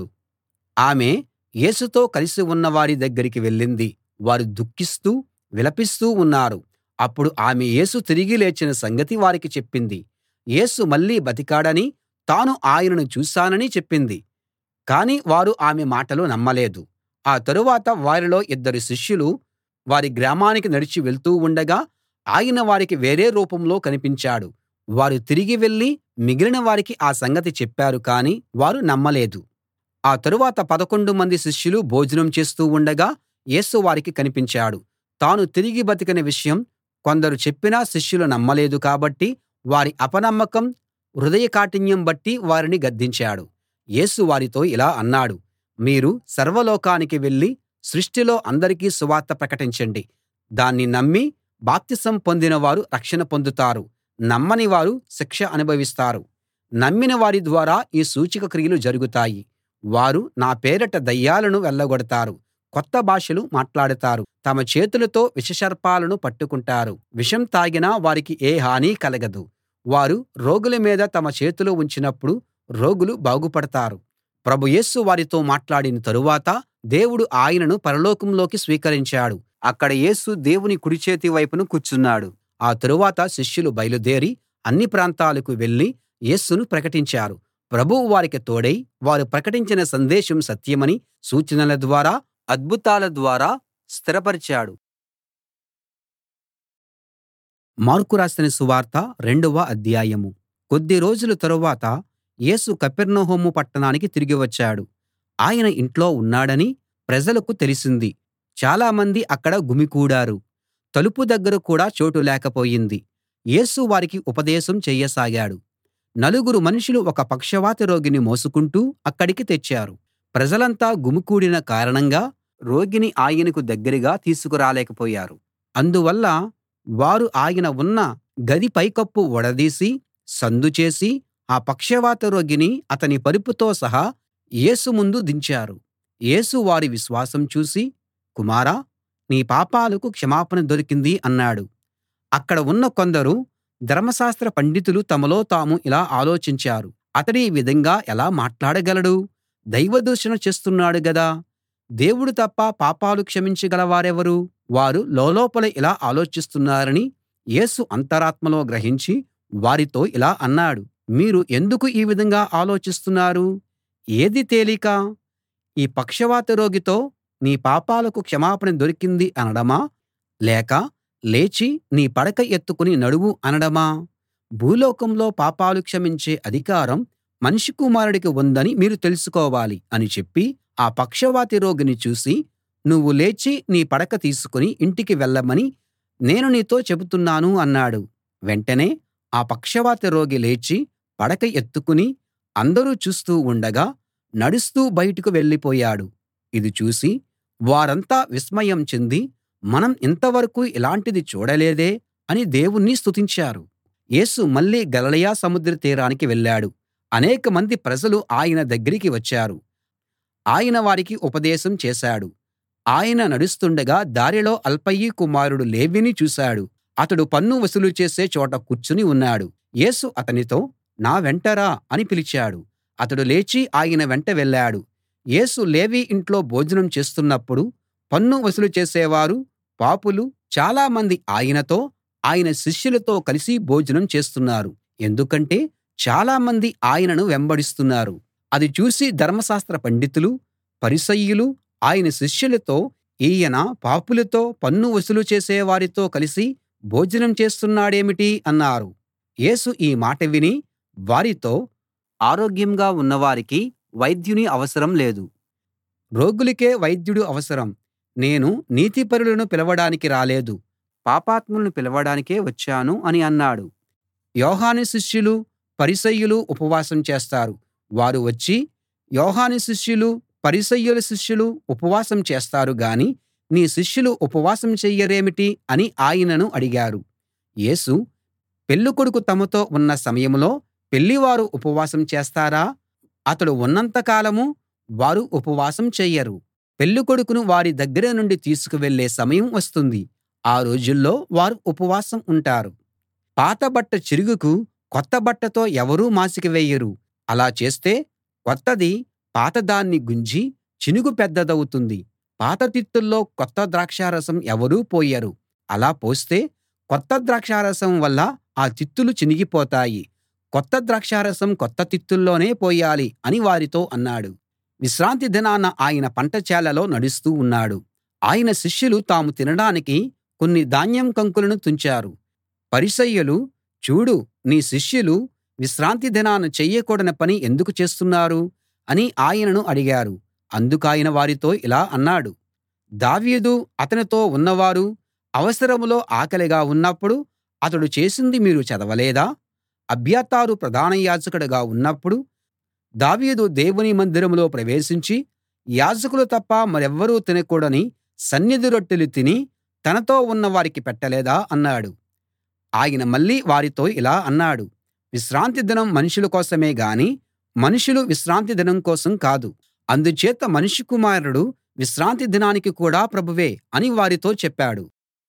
ఆమె యేసుతో కలిసి ఉన్న వారి దగ్గరికి వెళ్ళింది వారు దుఃఖిస్తూ విలపిస్తూ ఉన్నారు అప్పుడు ఆమె యేసు తిరిగి లేచిన సంగతి వారికి చెప్పింది యేసు మళ్ళీ బతికాడని తాను ఆయనను చూశానని చెప్పింది కానీ వారు ఆమె మాటలు నమ్మలేదు ఆ తరువాత వారిలో ఇద్దరు శిష్యులు వారి గ్రామానికి నడిచి వెళ్తూ ఉండగా ఆయన వారికి వేరే రూపంలో కనిపించాడు వారు తిరిగి వెళ్ళి మిగిలిన వారికి ఆ సంగతి చెప్పారు కానీ వారు నమ్మలేదు ఆ తరువాత పదకొండు మంది శిష్యులు భోజనం చేస్తూ ఉండగా యేసు వారికి కనిపించాడు తాను తిరిగి బతికిన విషయం కొందరు చెప్పినా శిష్యులు నమ్మలేదు కాబట్టి వారి అపనమ్మకం హృదయ కాఠిన్యం బట్టి వారిని గద్దించాడు యేసు వారితో ఇలా అన్నాడు మీరు సర్వలోకానికి వెళ్ళి సృష్టిలో అందరికీ సువార్త ప్రకటించండి దాన్ని నమ్మి బాప్తిసం పొందిన వారు రక్షణ పొందుతారు నమ్మని వారు శిక్ష అనుభవిస్తారు నమ్మిన వారి ద్వారా ఈ సూచక క్రియలు జరుగుతాయి వారు నా పేరిట దయ్యాలను వెళ్ళగొడతారు కొత్త భాషలు మాట్లాడతారు తమ చేతులతో విషసర్పాలను పట్టుకుంటారు విషం తాగినా వారికి ఏ హానీ కలగదు వారు రోగుల మీద తమ చేతులు ఉంచినప్పుడు రోగులు బాగుపడతారు ప్రభు యేసు వారితో మాట్లాడిన తరువాత దేవుడు ఆయనను పరలోకంలోకి స్వీకరించాడు అక్కడ యేసు దేవుని కుడి చేతి వైపున కూర్చున్నాడు ఆ తరువాత శిష్యులు బయలుదేరి అన్ని ప్రాంతాలకు వెళ్ళి యేసును ప్రకటించారు ప్రభువు వారికి తోడై వారు ప్రకటించిన సందేశం సత్యమని సూచనల ద్వారా అద్భుతాల ద్వారా స్థిరపరిచాడు మార్కు రాసిన సువార్త రెండవ అధ్యాయం కొద్ది రోజుల తరువాత యేసు కపెర్నహూము పట్టణానికి తిరిగి వచ్చాడు ఆయన ఇంట్లో ఉన్నాడని ప్రజలకు తెలిసింది చాలామంది అక్కడ గుమికూడారు తలుపు దగ్గర కూడా చోటు లేకపోయింది యేసు వారికి ఉపదేశం చేయసాగాడు నలుగురు మనుషులు ఒక పక్షవాత రోగిని మోసుకుంటూ అక్కడికి తెచ్చారు ప్రజలంతా గుమికూడిన కారణంగా రోగిని ఆయనకు దగ్గరగా తీసుకురాలేకపోయారు అందువల్ల వారు ఆయన ఉన్న గది పైకప్పు ఊడదీసి సందు చేసి ఆ పక్షవాత రోగిని అతని పరుపుతో సహా యేసు ముందు దించారు యేసు వారి విశ్వాసం చూసి కుమారా నీ పాపాలకు క్షమాపణ దొరికింది అన్నాడు అక్కడ ఉన్న కొందరు ధర్మశాస్త్ర పండితులు తమలో తాము ఇలా ఆలోచించారు అతడీ విధంగా ఎలా మాట్లాడగలడు దైవదూషణ చేస్తున్నాడు గదా దేవుడు తప్ప పాపాలు క్షమించగల వారెవరు వారు లోలోపల ఇలా ఆలోచిస్తున్నారని యేసు అంతరాత్మలో గ్రహించి వారితో ఇలా అన్నాడు మీరు ఎందుకు ఈ విధంగా ఆలోచిస్తున్నారు ఏది తేలిక ఈ పక్షవాత రోగితో నీ పాపాలకు క్షమాపణ దొరికింది అనడమా లేక లేచి నీ పడక ఎత్తుకుని నడువు అనడమా భూలోకంలో పాపాలు క్షమించే అధికారం మనుష్య కుమారుడికి ఉందని మీరు తెలుసుకోవాలి అని చెప్పి ఆ పక్షవాతి రోగిని చూసి నువ్వు లేచి నీ పడక తీసుకుని ఇంటికి వెళ్ళమని నేను నీతో చెబుతున్నాను అన్నాడు వెంటనే ఆ పక్షవాత రోగి లేచి పడక ఎత్తుకుని అందరూ చూస్తూ ఉండగా నడుస్తూ బయటకు వెళ్ళిపోయాడు ఇది చూసి వారంతా విస్మయం చెంది మనం ఇంతవరకూ ఇలాంటిది చూడలేదే అని దేవుణ్ణి స్తుతించారు యేసు మళ్ళీ గలిలయ సముద్ర తీరానికి వెళ్ళాడు అనేకమంది ప్రజలు ఆయన దగ్గరికి వచ్చారు ఆయన వారికి ఉపదేశం చేశాడు ఆయన నడుస్తుండగా దారిలో అల్ఫయి కుమారుడు లేవీని చూశాడు అతడు పన్ను వసూలు చేసే చోట కూర్చుని ఉన్నాడు యేసు అతనితో నా వెంట రా అని పిలిచాడు అతడు లేచి ఆయన వెంట వెళ్ళాడు యేసు లేవీ ఇంట్లో భోజనం చేస్తున్నప్పుడు పన్ను వసూలు చేసేవారు పాపులు చాలామంది ఆయనతో ఆయన శిష్యులతో కలిసి భోజనం చేస్తున్నారు ఎందుకంటే చాలామంది ఆయనను వెంబడిస్తున్నారు అది చూసి ధర్మశాస్త్ర పండితులు పరిసయ్యులు ఆయన శిష్యులతో ఈయన పాపులతో పన్ను వసూలు చేసే వారితో కలిసి భోజనం చేస్తున్నాడేమిటి అన్నారు యేసు ఈ మాట విని వారితో ఆరోగ్యంగా ఉన్నవారికి వైద్యుని అవసరం లేదు రోగులకే వైద్యుడు అవసరం నేను నీతిపరులను పిలవడానికి రాలేదు పాపాత్ములను పిలవడానికే వచ్చాను అని అన్నాడు యోహాను శిష్యులు పరిసయ్యులు ఉపవాసం చేస్తారు వారు వచ్చి యోహాను శిష్యులు పరిసయ్యుల శిష్యులు ఉపవాసం చేస్తారు గాని నీ శిష్యులు ఉపవాసం చెయ్యరేమిటి అని ఆయనను అడిగారు యేసు పెళ్ళికొడుకు తమతో ఉన్న సమయంలో పెళ్లివారు ఉపవాసం చేస్తారా అతడు ఉన్నంత కాలం వారు ఉపవాసం చెయ్యరు పెళ్ళికొడుకును వారి దగ్గర నుండి తీసుకు వెళ్ళే సమయం వస్తుంది ఆ రోజుల్లో వారు ఉపవాసం ఉంటారు పాత బట్ట చిరుగుకు కొత్త బట్టతో ఎవరూ మాసిక వేయరు అలా చేస్తే కొత్తది పాతదాన్ని గుంజి చినుగు పెద్దదవుతుంది పాత తిత్తుల్లో కొత్త ద్రాక్షారసం ఎవరూ పోయరు అలా పోస్తే కొత్త ద్రాక్షారసం వల్ల ఆ తిత్తులు చినిగిపోతాయి కొత్త ద్రాక్షారసం కొత్త తిత్తుల్లోనే పోయాలి అని వారితో అన్నాడు విశ్రాంతి దినాన ఆయన పంట చేలలో నడుస్తూ ఉన్నాడు ఆయన శిష్యులు తాము తినడానికి కొన్ని ధాన్యం కంకులను తుంచారు పరిసయ్యులు చూడు నీ శిష్యులు విశ్రాంతి దినాన చెయ్యకూడని పని ఎందుకు చేస్తున్నారు అని ఆయనను అడిగారు అందుకాయన వారితో ఇలా అన్నాడు దావీదు అతనితో ఉన్నవారు అవసరంలో ఆకలిగా ఉన్నప్పుడు అతడు చేసింది మీరు చదవలేదా అబ్యాతారు ప్రధాన యాజకుడుగా ఉన్నప్పుడు దావీదు దేవుని మందిరంలో ప్రవేశించి యాజకులు తప్ప మరెవ్వరూ తినకూడని సన్నిధి రొట్టెలు తిని తనతో ఉన్న వారికి పెట్టలేదా అన్నాడు ఆయన మళ్ళీ వారితో ఇలా అన్నాడు విశ్రాంతి దినం మనుషుల కోసమే గాని మనుషులు విశ్రాంతి దినం కోసం కాదు అందుచేత మనుష్య కుమారుడు విశ్రాంతి దినానికి కూడా ప్రభువే అని వారితో చెప్పాడు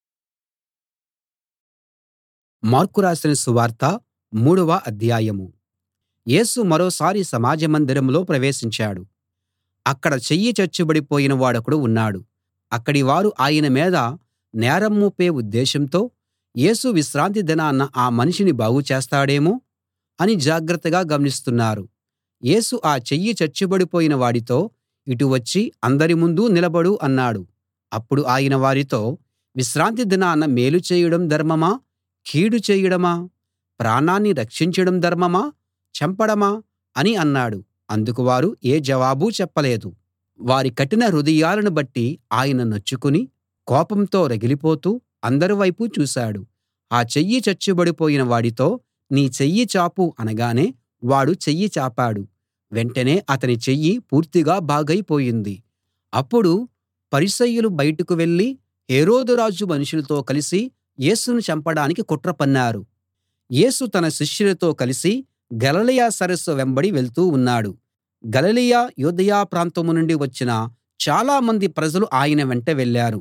మార్కు రాసిన సువార్త మూడవ అధ్యాయం యేసు మరోసారి సమాజ మందిరంలో ప్రవేశించాడు అక్కడ చెయ్యి చచ్చుబడిపోయిన వాడొకడు ఉన్నాడు అక్కడి వారు ఆయన మీద నేరం మోపే ఉద్దేశంతో యేసు విశ్రాంతి దినాన ఆ మనిషిని బాగు చేస్తాడేమో అని జాగ్రత్తగా గమనిస్తున్నారు యేసు ఆ చెయ్యి చచ్చుబడిపోయిన వాడితో ఇటు వచ్చి అందరి ముందు నిలబడు అన్నాడు అప్పుడు ఆయన వారితో విశ్రాంతి దినాన మేలు చేయడం ధర్మమా కీడు చేయడమా ప్రాణాన్ని రక్షించడం ధర్మమా చంపడమా అని అన్నాడు అందుకు వారు ఏ జవాబూ చెప్పలేదు వారి కఠిన హృదయాలను బట్టి ఆయన నొచ్చుకుని కోపంతో రగిలిపోతూ అందరి వైపు చూశాడు ఆ చెయ్యి చచ్చుబడిపోయిన వాడితో నీ చెయ్యి చాపు అనగానే వాడు చెయ్యి చాపాడు వెంటనే అతని చెయ్యి పూర్తిగా బాగైపోయింది అప్పుడు పరిసయ్యులు బయటకు వెళ్ళి హేరోదు రాజు మనుషులతో కలిసి యేసును చంపడానికి కుట్ర పన్నారు యేసు తన శిష్యులతో కలిసి గలిలయ సరస్సు వెంబడి వెళ్తూ ఉన్నాడు గలిలయ యూదయ ప్రాంతం నుండి వచ్చిన చాలా మంది ప్రజలు ఆయన వెంట వెళ్ళారు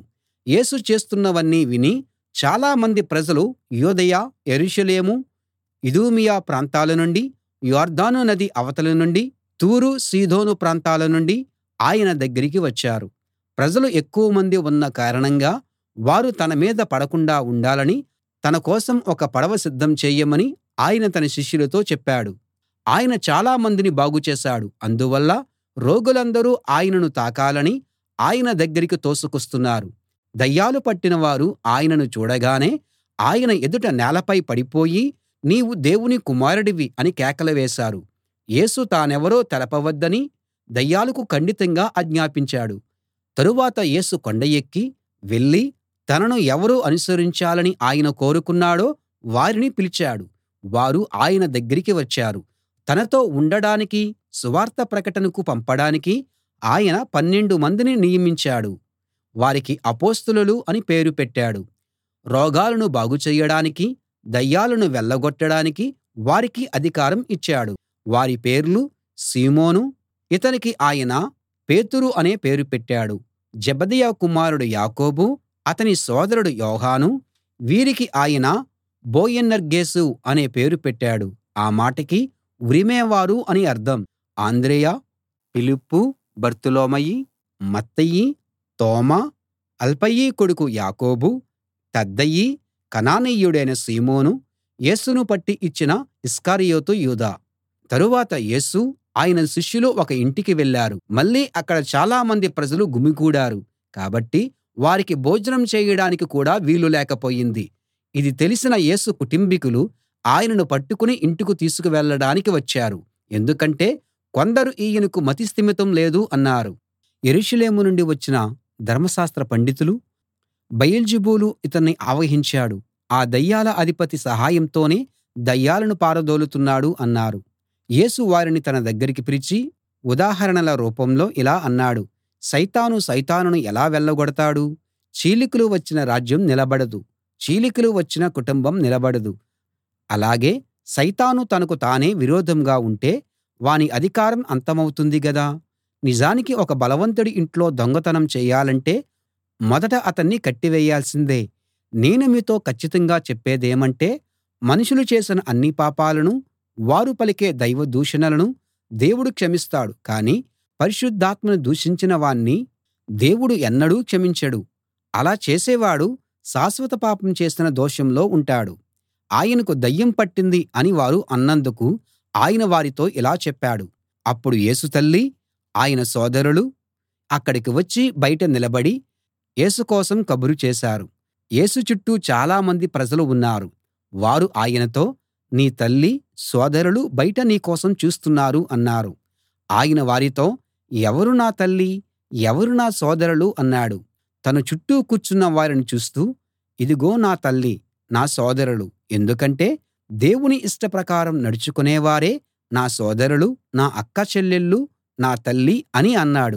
యేసు చేస్తున్నవన్నీ విని చాలామంది ప్రజలు యూదయ యెరూషలేము ఇదూమియ ప్రాంతాల నుండి యొర్దాను నది అవతలి నుండి తూరు సీదోను ప్రాంతాల నుండి ఆయన దగ్గరికి వచ్చారు ప్రజలు ఎక్కువమంది ఉన్న కారణంగా వారు తన మీద పడకుండా ఉండాలని తన కోసం ఒక పడవ సిద్ధం చేయమని ఆయన తన శిష్యులతో చెప్పాడు ఆయన చాలా మందిని బాగు చేశాడు అందువల్ల రోగులందరూ ఆయనను తాకాలని ఆయన దగ్గరికి తోసుకొస్తున్నారు దయ్యాలు పట్టిన వారు ఆయనను చూడగానే ఆయన ఎదుట నేలపై పడిపోయి నీవు దేవుని కుమారుడివి అని కేకలు వేశారు యేసు తానెవరో తెలపవద్దని దయ్యాలకు ఖండితంగా ఆజ్ఞాపించాడు తరువాత యేసు కొండ ఎక్కి వెళ్ళి తనను ఎవరు అనుసరించాలని ఆయన కోరుకున్నాడో వారిని పిలిచాడు వారు ఆయన దగ్గరికి వచ్చారు తనతో ఉండడానికి సువార్త ప్రకటనకు పంపడానికి ఆయన పన్నెండు మందిని నియమించాడు వారికి అపొస్తలులు అని పేరు పెట్టాడు రోగాలను బాగు చేయడానికి దయ్యాలను వెళ్ళగొట్టడానికి వారికి అధికారం ఇచ్చాడు వారి పేర్లు సీమోను ఇతనికి ఆయన పేతురు అనే పేరు పెట్టాడు జెబెదయి కుమారుడు యాకోబు అతని సోదరుడు యోహాను వీరికి ఆయన బోయనర్గేసు అనే పేరు పెట్టాడు ఆ మాటకి ఉరిమేవారు అని అర్థం అంద్రెయ ఫిలిప్పు బర్తులోమయి మత్తయి తోమా అల్ఫయి కొడుకు యాకోబు తద్దయి కనానీయుడైన సీమోను యేసును పట్టి ఇచ్చిన ఇస్కరియోతు యూదా తరువాత యేసు ఆయన శిష్యులు ఒక ఇంటికి వెళ్ళారు మళ్ళీ అక్కడ చాలామంది ప్రజలు గుమికూడారు కాబట్టి వారికి భోజనం చేయడానికి కూడా వీలు లేకపోయింది ఇది తెలిసిన యేసు కుటుంబికులు ఆయనను పట్టుకుని ఇంటికి తీసుకు వెళ్ళడానికి వచ్చారు ఎందుకంటే కొందరు ఈయనకు మతి స్థిమితం లేదు అన్నారు యెరూషలేము నుండి వచ్చిన ధర్మశాస్త్ర పండితులు బయల్జెబూలు ఇతన్ని ఆవహించాడు ఆ దయ్యాల అధిపతి సహాయంతోనే దయ్యాలను పారదోలుతున్నాడు అన్నారు యేసు వారిని తన దగ్గరికి పిలిచి ఉదాహరణల రూపంలో ఇలా అన్నాడు సైతాను సైతానును ఎలా వెళ్ళగొడతాడు చీలికలు వచ్చిన రాజ్యం నిలబడదు చీలికలు వచ్చిన కుటుంబం నిలబడదు అలాగే సైతాను తనకు తానే విరోధంగా ఉంటే వాని అధికారం అంతమవుతుంది గదా నిజానికి ఒక బలవంతుడి ఇంట్లో దొంగతనం చేయాలంటే మొదట అతన్ని కట్టివేయాల్సిందే నేను మీతో కచ్చితంగా చెప్పేదేమంటే మనుషులు చేసిన అన్ని పాపాలను వారు పలికే దైవ దూషణలను దేవుడు క్షమిస్తాడు కానీ పరిశుద్ధాత్మను దూషించిన వాణ్ణి దేవుడు ఎన్నడూ క్షమించడు అలా చేసేవాడు శాశ్వత పాపం చేసిన దోషంలో ఉంటాడు ఆయనకు దయ్యం పట్టింది అని వారు అన్నందుకు ఆయన వారితో ఇలా చెప్పాడు అప్పుడు యేసు తల్లి ఆయన సోదరులు అక్కడికి వచ్చి బయట నిలబడి యేసు కోసం కబురు చేశారు యేసు చుట్టూ చాలామంది ప్రజలు ఉన్నారు వారు ఆయనతో నీ తల్లి సోదరులు బయట నీ కోసం చూస్తున్నారు అన్నారు ఆయన వారితో ఎవరు నా తల్లి ఎవరు నా సోదరులు అన్నాడు తన చుట్టూ కూర్చున్న వారిని చూస్తూ ఇదిగో నా తల్లి నా సోదరులు ఎందుకంటే దేవుని ఇష్ట ప్రకారం నడుచుకునేవారే నా సోదరులు నా అక్క చెల్లెళ్ళు నా తల్లి అని అన్నాడు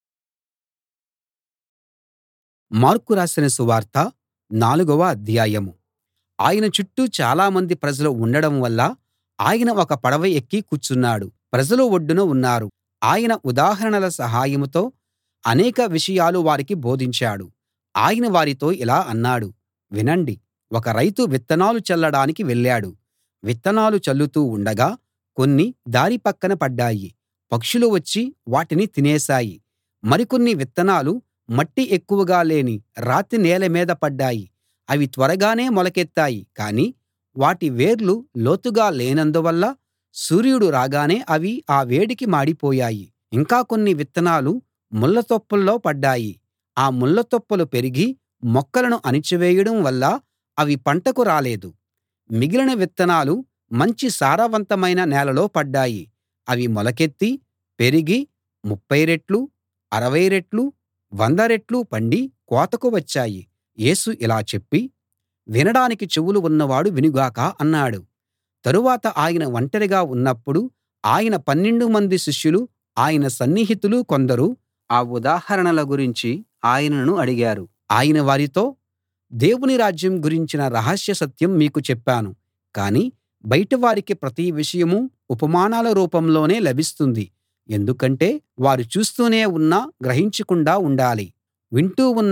మార్కు రాసిన సువార్త నాలుగవ అధ్యాయం ఆయన చుట్టూ చాలామంది ప్రజలు ఉండడం వల్ల ఆయన ఒక పడవ ఎక్కి కూర్చున్నాడు ప్రజలు ఒడ్డున ఉన్నారు ఆయన ఉదాహరణల సహాయంతో అనేక విషయాలు వారికి బోధించాడు ఆయన వారితో ఇలా అన్నాడు వినండి ఒక రైతు విత్తనాలు చల్లడానికి వెళ్ళాడు విత్తనాలు చల్లుతూ ఉండగా కొన్ని దారి పక్కన పడ్డాయి పక్షులు వచ్చి వాటిని తినేశాయి మరికొన్ని విత్తనాలు మట్టి ఎక్కువగా లేని రాతి నేల మీద పడ్డాయి అవి త్వరగానే మొలకెత్తాయి కానీ వాటి వేర్లు లోతుగా లేనందువల్ల సూర్యుడు రాగానే అవి ఆ వేడికి మాడిపోయాయి ఇంకా కొన్ని విత్తనాలు ముళ్ళ తుప్పల్లో పడ్డాయి ఆ ముళ్ళ తుప్పలు పెరిగి మొక్కలను అణిచివేయడం వల్ల అవి పంటకు రాలేదు మిగిలిన విత్తనాలు మంచి సారవంతమైన నేలలో పడ్డాయి అవి మొలకెత్తి పెరిగి ముప్ఫై రెట్లు అరవై రెట్లు వంద రెట్లు పండి కోతకు వచ్చాయి యేసు ఇలా చెప్పి వినడానికి చెవులు ఉన్నవాడు వినుగాక అన్నాడు తరువాత ఆయన ఒంటరిగా ఉన్నప్పుడు ఆయన పన్నెండు మంది శిష్యులు ఆయన సన్నిహితులు కొందరు ఆ ఉదాహరణల గురించి ఆయనను అడిగారు ఆయన వారితో దేవుని రాజ్యం గురించిన రహస్య సత్యం మీకు చెప్పాను కానీ బయటివారికి ప్రతి విషయమూ ఉపమానాల రూపంలోనే లభిస్తుంది ఎందుకంటే వారు చూస్తూనే ఉన్నా గ్రహించకుండా ఉండాలి వింటూ ఉన్నా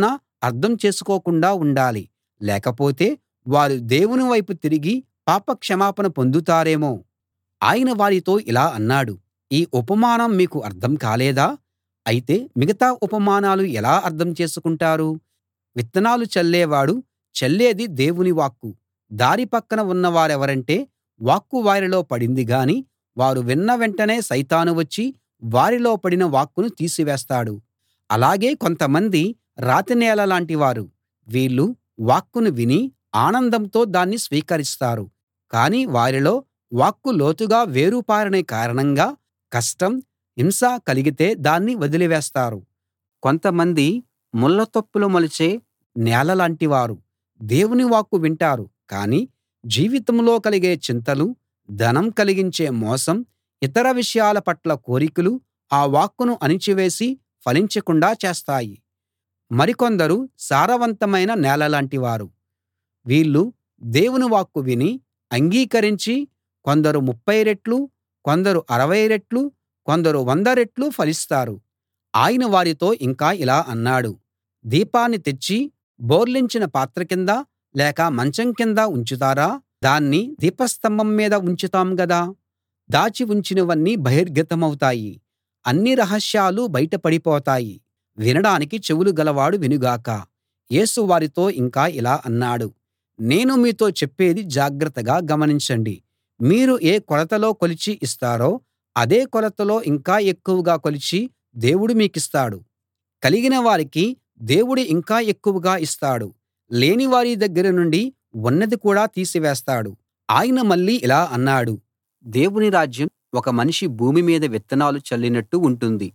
అర్థం చేసుకోకుండా ఉండాలి లేకపోతే వారు దేవుని వైపు తిరిగి పాప క్షమాపణ పొందుతారేమో ఆయన వారితో ఇలా అన్నాడు ఈ ఉపమానం మీకు అర్థం కాలేదా అయితే మిగతా ఉపమానాలు ఎలా అర్థం చేసుకుంటారు విత్తనాలు చల్లేవాడు చల్లేది దేవుని వాక్కు దారి పక్కన ఉన్నవారెవరంటే వాక్కు వారిలో పడింది గాని వారు విన్న వెంటనే సైతాను వచ్చి వారిలో పడిన వాక్కును తీసివేస్తాడు అలాగే కొంతమంది రాతి నేల లాంటి వారు వీళ్ళు వాక్కును విని ఆనందంతో దాన్ని స్వీకరిస్తారు కానీ వారిలో వాక్కు లోతుగా వేరుపారని కారణంగా కష్టం హింస కలిగితే దాన్ని వదిలివేస్తారు కొంతమంది ముళ్ళతొప్పులు మొలిచే నేలలాంటి వారు దేవుని వాక్కు వింటారు కానీ జీవితంలో కలిగే చింతలు ధనం కలిగించే మోసం ఇతర విషయాల పట్ల కోరికలు ఆ వాక్కును అణిచివేసి ఫలించకుండా చేస్తాయి మరికొందరు సారవంతమైన నేలలాంటి వారు వీళ్ళు దేవుని వాక్కు విని అంగీకరించి కొందరు ముప్ఫై రెట్లు కొందరు అరవై రెట్లు కొందరు వంద రెట్లు ఫలిస్తారు ఆయన వారితో ఇంకా ఇలా అన్నాడు దీపాన్ని తెచ్చి బోర్లించిన పాత్ర కింద లేక మంచం కింద ఉంచుతారా దాన్ని దీపస్తంభం మీద ఉంచుతాం గదా దాచి ఉంచినవన్నీ బహిర్గతమవుతాయి అన్ని రహస్యాలు బయట పడిపోతాయి వినడానికి చెవులు గలవాడు వినుగాక యేసు వారితో ఇంకా ఇలా అన్నాడు నేను మీతో చెప్పేది జాగ్రత్తగా గమనించండి మీరు ఏ కొలతలో కొలిచి ఇస్తారో అదే కొలతలో ఇంకా ఎక్కువగా కొలిచి దేవుడు మీకిస్తాడు కలిగిన వారికి దేవుడు ఇంకా ఎక్కువగా ఇస్తాడు లేని వారి దగ్గర నుండి ఉన్నది కూడా తీసివేస్తాడు ఆయన మళ్ళీ ఇలా అన్నాడు దేవుని రాజ్యం ఒక మనిషి భూమి మీద విత్తనాలు చల్లినట్టు ఉంటుంది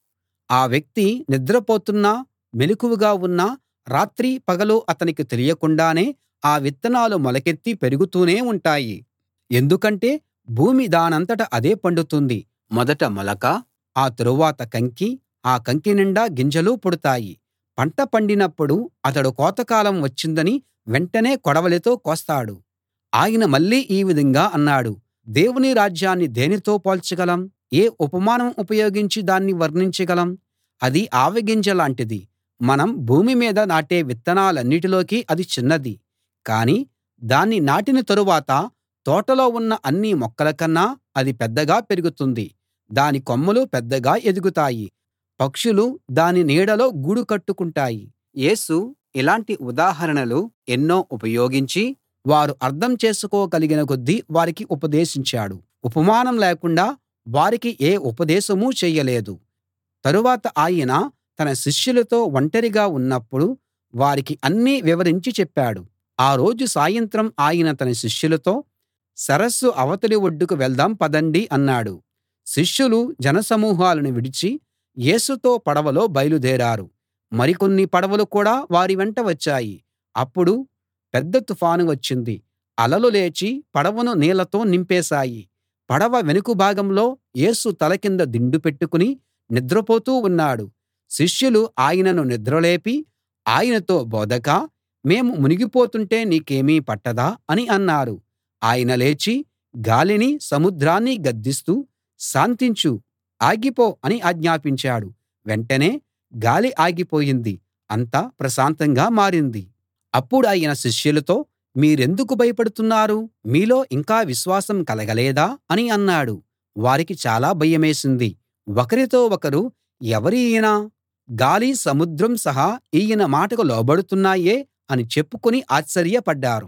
ఆ వ్యక్తి నిద్రపోతున్నా మెలకువగా ఉన్నా రాత్రీ పగలు అతనికి తెలియకుండానే ఆ విత్తనాలు మొలకెత్తి పెరుగుతూనే ఉంటాయి ఎందుకంటే భూమి దానంతట అదే పండుతుంది మొదట మొలక ఆ తరువాత కంకి ఆ కంకి నిండా గింజలు పుడతాయి పంట పండినప్పుడు అతడు కోతకాలం వచ్చిందని వెంటనే కొడవలితో కోస్తాడు ఆయన మళ్ళీ ఈ విధంగా అన్నాడు దేవుని రాజ్యాన్ని దేనితో పోల్చగలం ఏ ఉపమానం ఉపయోగించి దాన్ని వర్ణించగలం అది ఆవగింజ లాంటిది మనం భూమి మీద నాటే విత్తనాలన్నిటిలోకి అది చిన్నది కానీ దాన్ని నాటిన తరువాత తోటలో ఉన్న అన్ని మొక్కల కన్నా అది పెద్దగా పెరుగుతుంది దాని కొమ్మలు పెద్దగా ఎదుగుతాయి పక్షులు దాని నీడలో గూడు కట్టుకుంటాయి యేసు ఇలాంటి ఉదాహరణలు ఎన్నో ఉపయోగించి వారు అర్థం చేసుకోగలిగిన కొద్దీ వారికి ఉపదేశించాడు ఉపమానం లేకుండా వారికి ఏ ఉపదేశమూ చేయలేదు తరువాత ఆయన తన శిష్యులతో ఒంటరిగా ఉన్నప్పుడు వారికి అన్నీ వివరించి చెప్పాడు ఆ రోజు సాయంత్రం ఆయన తన శిష్యులతో సరస్సు అవతలి ఒడ్డుకు వెళ్దాం పదండి అన్నాడు శిష్యులు జనసమూహాలను విడిచి యేసుతో పడవలో బయలుదేరారు మరికొన్ని పడవలు కూడా వారి వెంట వచ్చాయి అప్పుడు పెద్ద తుఫాను వచ్చింది అలలు లేచి పడవను నీళ్లతో నింపేశాయి పడవ వెనుక భాగంలో యేసు తల కింద దిండు పెట్టుకుని నిద్రపోతూ ఉన్నాడు శిష్యులు ఆయనను నిద్రలేపి ఆయనతో బోధకా మేము మునిగిపోతుంటే నీకేమీ పట్టదా అని అన్నారు ఆయన లేచి గాలిని సముద్రాన్ని గద్దిస్తూ శాంతించు ఆగిపో అని ఆజ్ఞాపించాడు వెంటనే గాలి ఆగిపోయింది అంతా ప్రశాంతంగా మారింది అప్పుడాయన శిష్యులతో మీరెందుకు భయపడుతున్నారు మీలో ఇంకా విశ్వాసం కలగలేదా అని అన్నాడు వారికి చాలా భయమేసింది ఒకరితో ఒకరు ఎవరి ఈయన గాలి సముద్రం సహా ఈయన మాటకు లోబడుతున్నాయే అని చెప్పుకుని ఆశ్చర్యపడ్డారు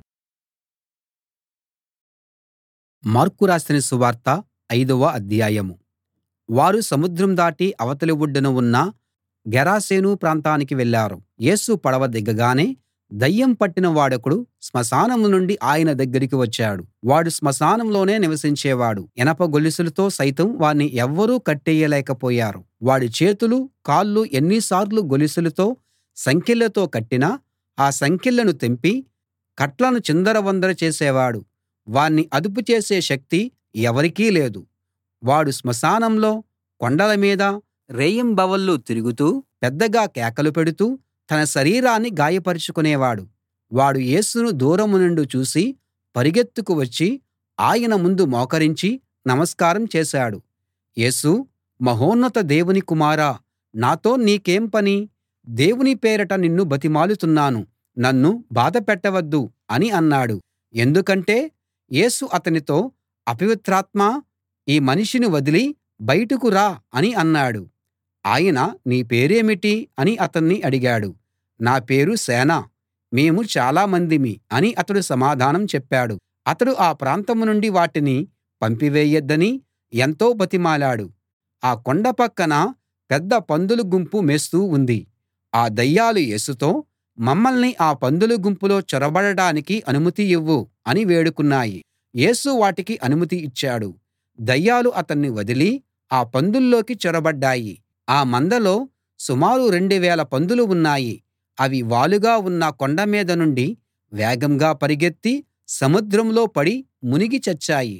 మార్కు రాసిన సువార్త ఐదవ అధ్యాయం వారు సముద్రం దాటి అవతలి ఒడ్డున ఉన్న గెరాసేను ప్రాంతానికి వెళ్ళారు యేసు పడవ దిగగానే దయ్యం పట్టిన వాడొకడు శ్మశానం నుండి ఆయన దగ్గరికి వచ్చాడు వాడు శ్మశానంలోనే నివసించేవాడు ఇనప గొలుసులతో సైతం వాణ్ణి ఎవ్వరూ కట్టెయ్యలేకపోయారు వాడి చేతులు కాళ్ళు ఎన్నిసార్లు గొలుసులతో సంకెళ్లతో కట్టినా ఆ సంకెళ్లను తెంపి కట్లను చిందరవందర చేసేవాడు వాణ్ణి అదుపు చేసే శక్తి ఎవరికీ లేదు వాడు శ్మశానంలో కొండల మీద రేయింబవళ్ళు తిరుగుతూ పెద్దగా కేకలు పెడుతూ తన శరీరాన్ని గాయపరచుకునేవాడు వాడు యేసును దూరం నుండి చూసి పరిగెత్తుకు వచ్చి ఆయన ముందు మోకరించి నమస్కారం చేశాడు యేసూ మహోన్నత దేవుని కుమారా నాతో నీకేం పని దేవుని పేరట నిన్ను బతిమాలుతున్నాను నన్ను బాధ పెట్టవద్దు అని అన్నాడు ఎందుకంటే యేసు అతనితో అపవిత్రాత్మా ఈ మనిషిని వదిలి బయటకు రా అని అన్నాడు ఆయన నీ పేరేమిటి అని అతన్ని అడిగాడు నా పేరు సేన మేము చాలా మందిమి అని అతడు సమాధానం చెప్పాడు అతడు ఆ ప్రాంతం నుండి వాటిని పంపివేయొద్దని ఎంతో బతిమాలాడు ఆ కొండ పక్కన పెద్ద పందుల గుంపు మేస్తూ ఉంది ఆ దయ్యాలు యేసుతో మమ్మల్ని ఆ పందుల గుంపులో చొరబడడానికి అనుమతి ఇవ్వు అని వేడుకున్నాయి యేసు వాటికి అనుమతి ఇచ్చాడు దయ్యాలు అతన్ని వదిలి ఆ పందుల్లోకి చొరబడ్డాయి ఆ మందలో సుమారు రెండువేల పందులు ఉన్నాయి అవి వాలుగా ఉన్న కొండ మీద నుండి వేగంగా పరిగెత్తి సముద్రంలో పడి మునిగి చచ్చాయి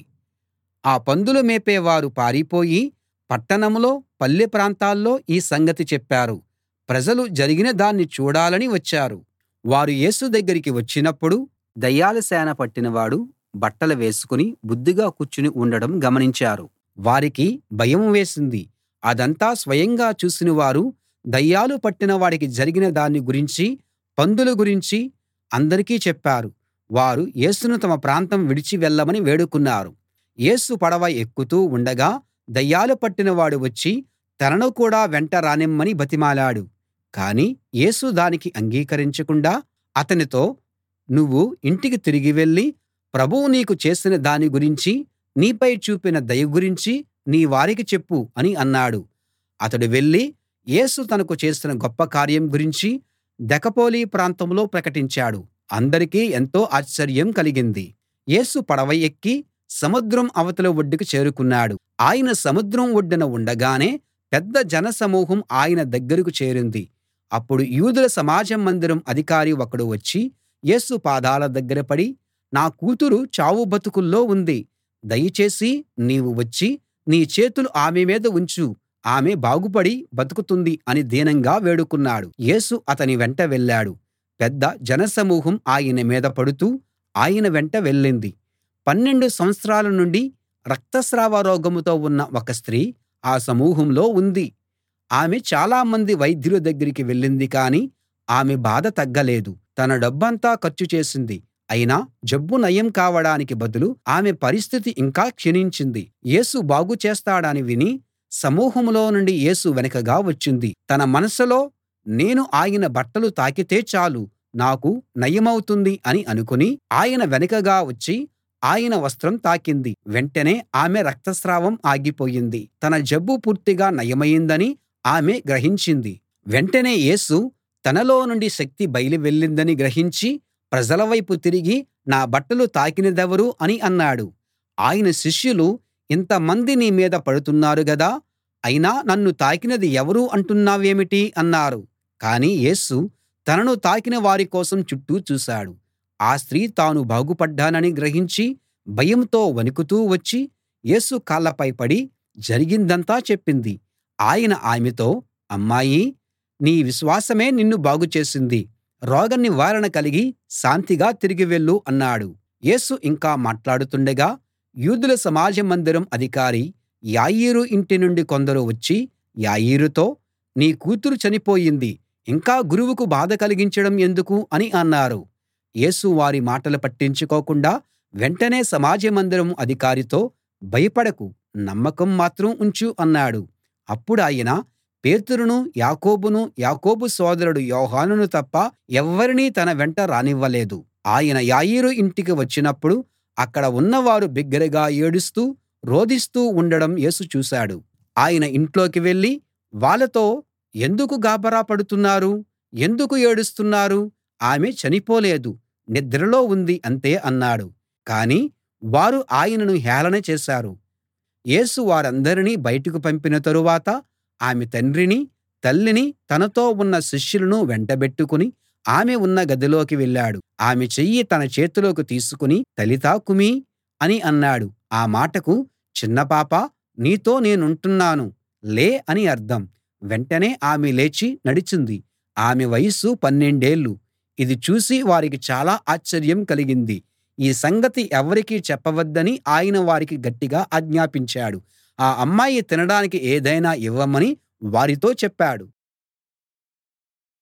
ఆ పందులు మేపేవారు పారిపోయి పట్టణంలో పల్లె ప్రాంతాల్లో ఈ సంగతి చెప్పారు ప్రజలు జరిగిన దాన్ని చూడాలని వచ్చారు వారు యేసు దగ్గరికి వచ్చినప్పుడు దయ్యాల సేన పట్టినవాడు బట్టలు వేసుకుని బుద్ధిగా కూర్చుని ఉండడం గమనించారు వారికి భయం వేసింది అదంతా స్వయంగా చూసిన వారు దయ్యాలు పట్టిన వాడికి జరిగిన దాన్ని గురించి పందుల గురించి అందరికీ చెప్పారు వారు యేసును తమ ప్రాంతం విడిచి వెళ్ళమని వేడుకున్నారు యేసు పడవ ఎక్కుతూ ఉండగా దయ్యాలు పట్టినవాడు వచ్చి తనను కూడా వెంట రానిమ్మని బతిమాలాడు కాని యేసు దానికి అంగీకరించకుండా అతనితో నువ్వు ఇంటికి తిరిగి వెళ్ళి ప్రభువు నీకు చేసిన దాని గురించి నీపై చూపిన దయ గురించి నీ వారికి చెప్పు అని అన్నాడు అతడు వెళ్ళి యేసు తనకు చేసిన గొప్ప కార్యం గురించి దెకపొలి ప్రాంతంలో ప్రకటించాడు అందరికీ ఎంతో ఆశ్చర్యం కలిగింది యేసు పడవ ఎక్కి సముద్రం అవతలి ఒడ్డుకి చేరుకున్నాడు ఆయన సముద్రం ఒడ్డున ఉండగానే పెద్ద జనసమూహం ఆయన దగ్గరకు చేరింది అప్పుడు యూదుల సమాజ మందిరం అధికారి ఒకడు వచ్చి యేసు పాదాల దగ్గర పడి నా కూతురు చావు బతుకుల్లో ఉంది దయచేసి నీవు వచ్చి నీ చేతులు ఆమె మీద ఉంచు ఆమె బాగుపడి బతుకుతుంది అని దీనంగా వేడుకున్నాడు యేసు అతని వెంట వెళ్ళాడు పెద్ద జనసమూహం ఆయన మీద పడుతూ ఆయన వెంట వెళ్ళింది పన్నెండు సంవత్సరాల నుండి రక్తస్రావ రోగంతో ఉన్న ఒక స్త్రీ ఆ సమూహంలో ఉంది ఆమె చాలామంది వైద్యుల దగ్గరికి వెళ్ళింది కానీ ఆమె బాధ తగ్గలేదు తన డబ్బంతా ఖర్చు చేసింది అయినా జబ్బు నయం కావడానికి బదులు ఆమె పరిస్థితి ఇంకా క్షీణించింది యేసు బాగు చేస్తాడని విని సమూహంలో నుండి యేసు వెనకగా వచ్చింది తన మనసులో నేను ఆయన బట్టలు తాకితే చాలు నాకు నయమవుతుంది అని అనుకుని ఆయన వెనకగా వచ్చి ఆయన వస్త్రం తాకింది వెంటనే ఆమె రక్తస్రావం ఆగిపోయింది తన జబ్బు పూర్తిగా నయమైందని ఆమె గ్రహించింది వెంటనే యేసు తనలో నుండి శక్తి బయలు వెళ్ళిందని గ్రహించి ప్రజల వైపు తిరిగి నా బట్టలు తాకినదెవరు అని అన్నాడు ఆయన శిష్యులు ఇంతమంది నీ మీద పడుతున్నారు గదా అయినా నన్ను తాకినది ఎవరు అంటున్నావేమిటి అన్నారు కానీ యేసు తనను తాకిన వారి కోసం చుట్టూ చూశాడు ఆ స్త్రీ తాను బాగుపడ్డానని గ్రహించి భయంతో వణుకుతూ వచ్చి యేసు కాళ్ళపై పడి జరిగిందంతా చెప్పింది ఆయన ఆమెతో అమ్మాయీ నీ విశ్వాసమే నిన్ను బాగు చేసింది రోగ నివారణ కలిగి శాంతిగా తిరిగి వెళ్ళు అన్నాడు యేసు ఇంకా మాట్లాడుతుండగా యూదుల సమాజ మందిరం అధికారి యాయీరు ఇంటి నుండి కొందరు వచ్చి యాయీరుతో నీ కూతురు చనిపోయింది ఇంకా గురువుకు బాధ కలిగించడం ఎందుకు అని అన్నారు యేసు వారి మాటలు పట్టించుకోకుండా వెంటనే సమాజ మందిరం అధికారితో భయపడకు నమ్మకం మాత్రం ఉంచు అన్నాడు అప్పుడాయన పేతురును యాకోబును యాకోబు సోదరుడు యోహానును తప్ప ఎవ్వరినీ తన వెంట రానివ్వలేదు ఆయన యాయీరు ఇంటికి వచ్చినప్పుడు అక్కడ ఉన్నవారు బిగ్గరగా ఏడుస్తూ రోదిస్తూ ఉండడం యేసు చూశాడు ఆయన ఇంట్లోకి వెళ్ళి వాళ్ళతో ఎందుకు గాబరా పడుతున్నారు ఎందుకు ఏడుస్తున్నారు ఆమె చనిపోలేదు నిద్రలో ఉంది అంతే అన్నాడు కానీ వారు ఆయనను హేళన చేశారు యేసు వారందరినీ బయటకు పంపిన తరువాత ఆమె తండ్రిని తల్లిని తనతో ఉన్న శిష్యులను వెంటబెట్టుకుని ఆమె ఉన్న గదిలోకి వెళ్ళాడు ఆమె చెయ్యి తన చేతిలోకి తీసుకుని తలితా కుమీ అని అన్నాడు ఆ మాటకు చిన్న పాపా నీతో నేనుంటున్నాను లే అని అర్థం వెంటనే ఆమె లేచి నడిచింది ఆమె వయస్సు పన్నెండేళ్ళు ఇది చూసి వారికి చాలా ఆశ్చర్యం కలిగింది ఈ సంగతి ఎవరికీ చెప్పవద్దని ఆయన వారికి గట్టిగా ఆజ్ఞాపించాడు ఆ అమ్మాయి తినడానికి ఏదైనా ఇవ్వమని వారితో చెప్పాడు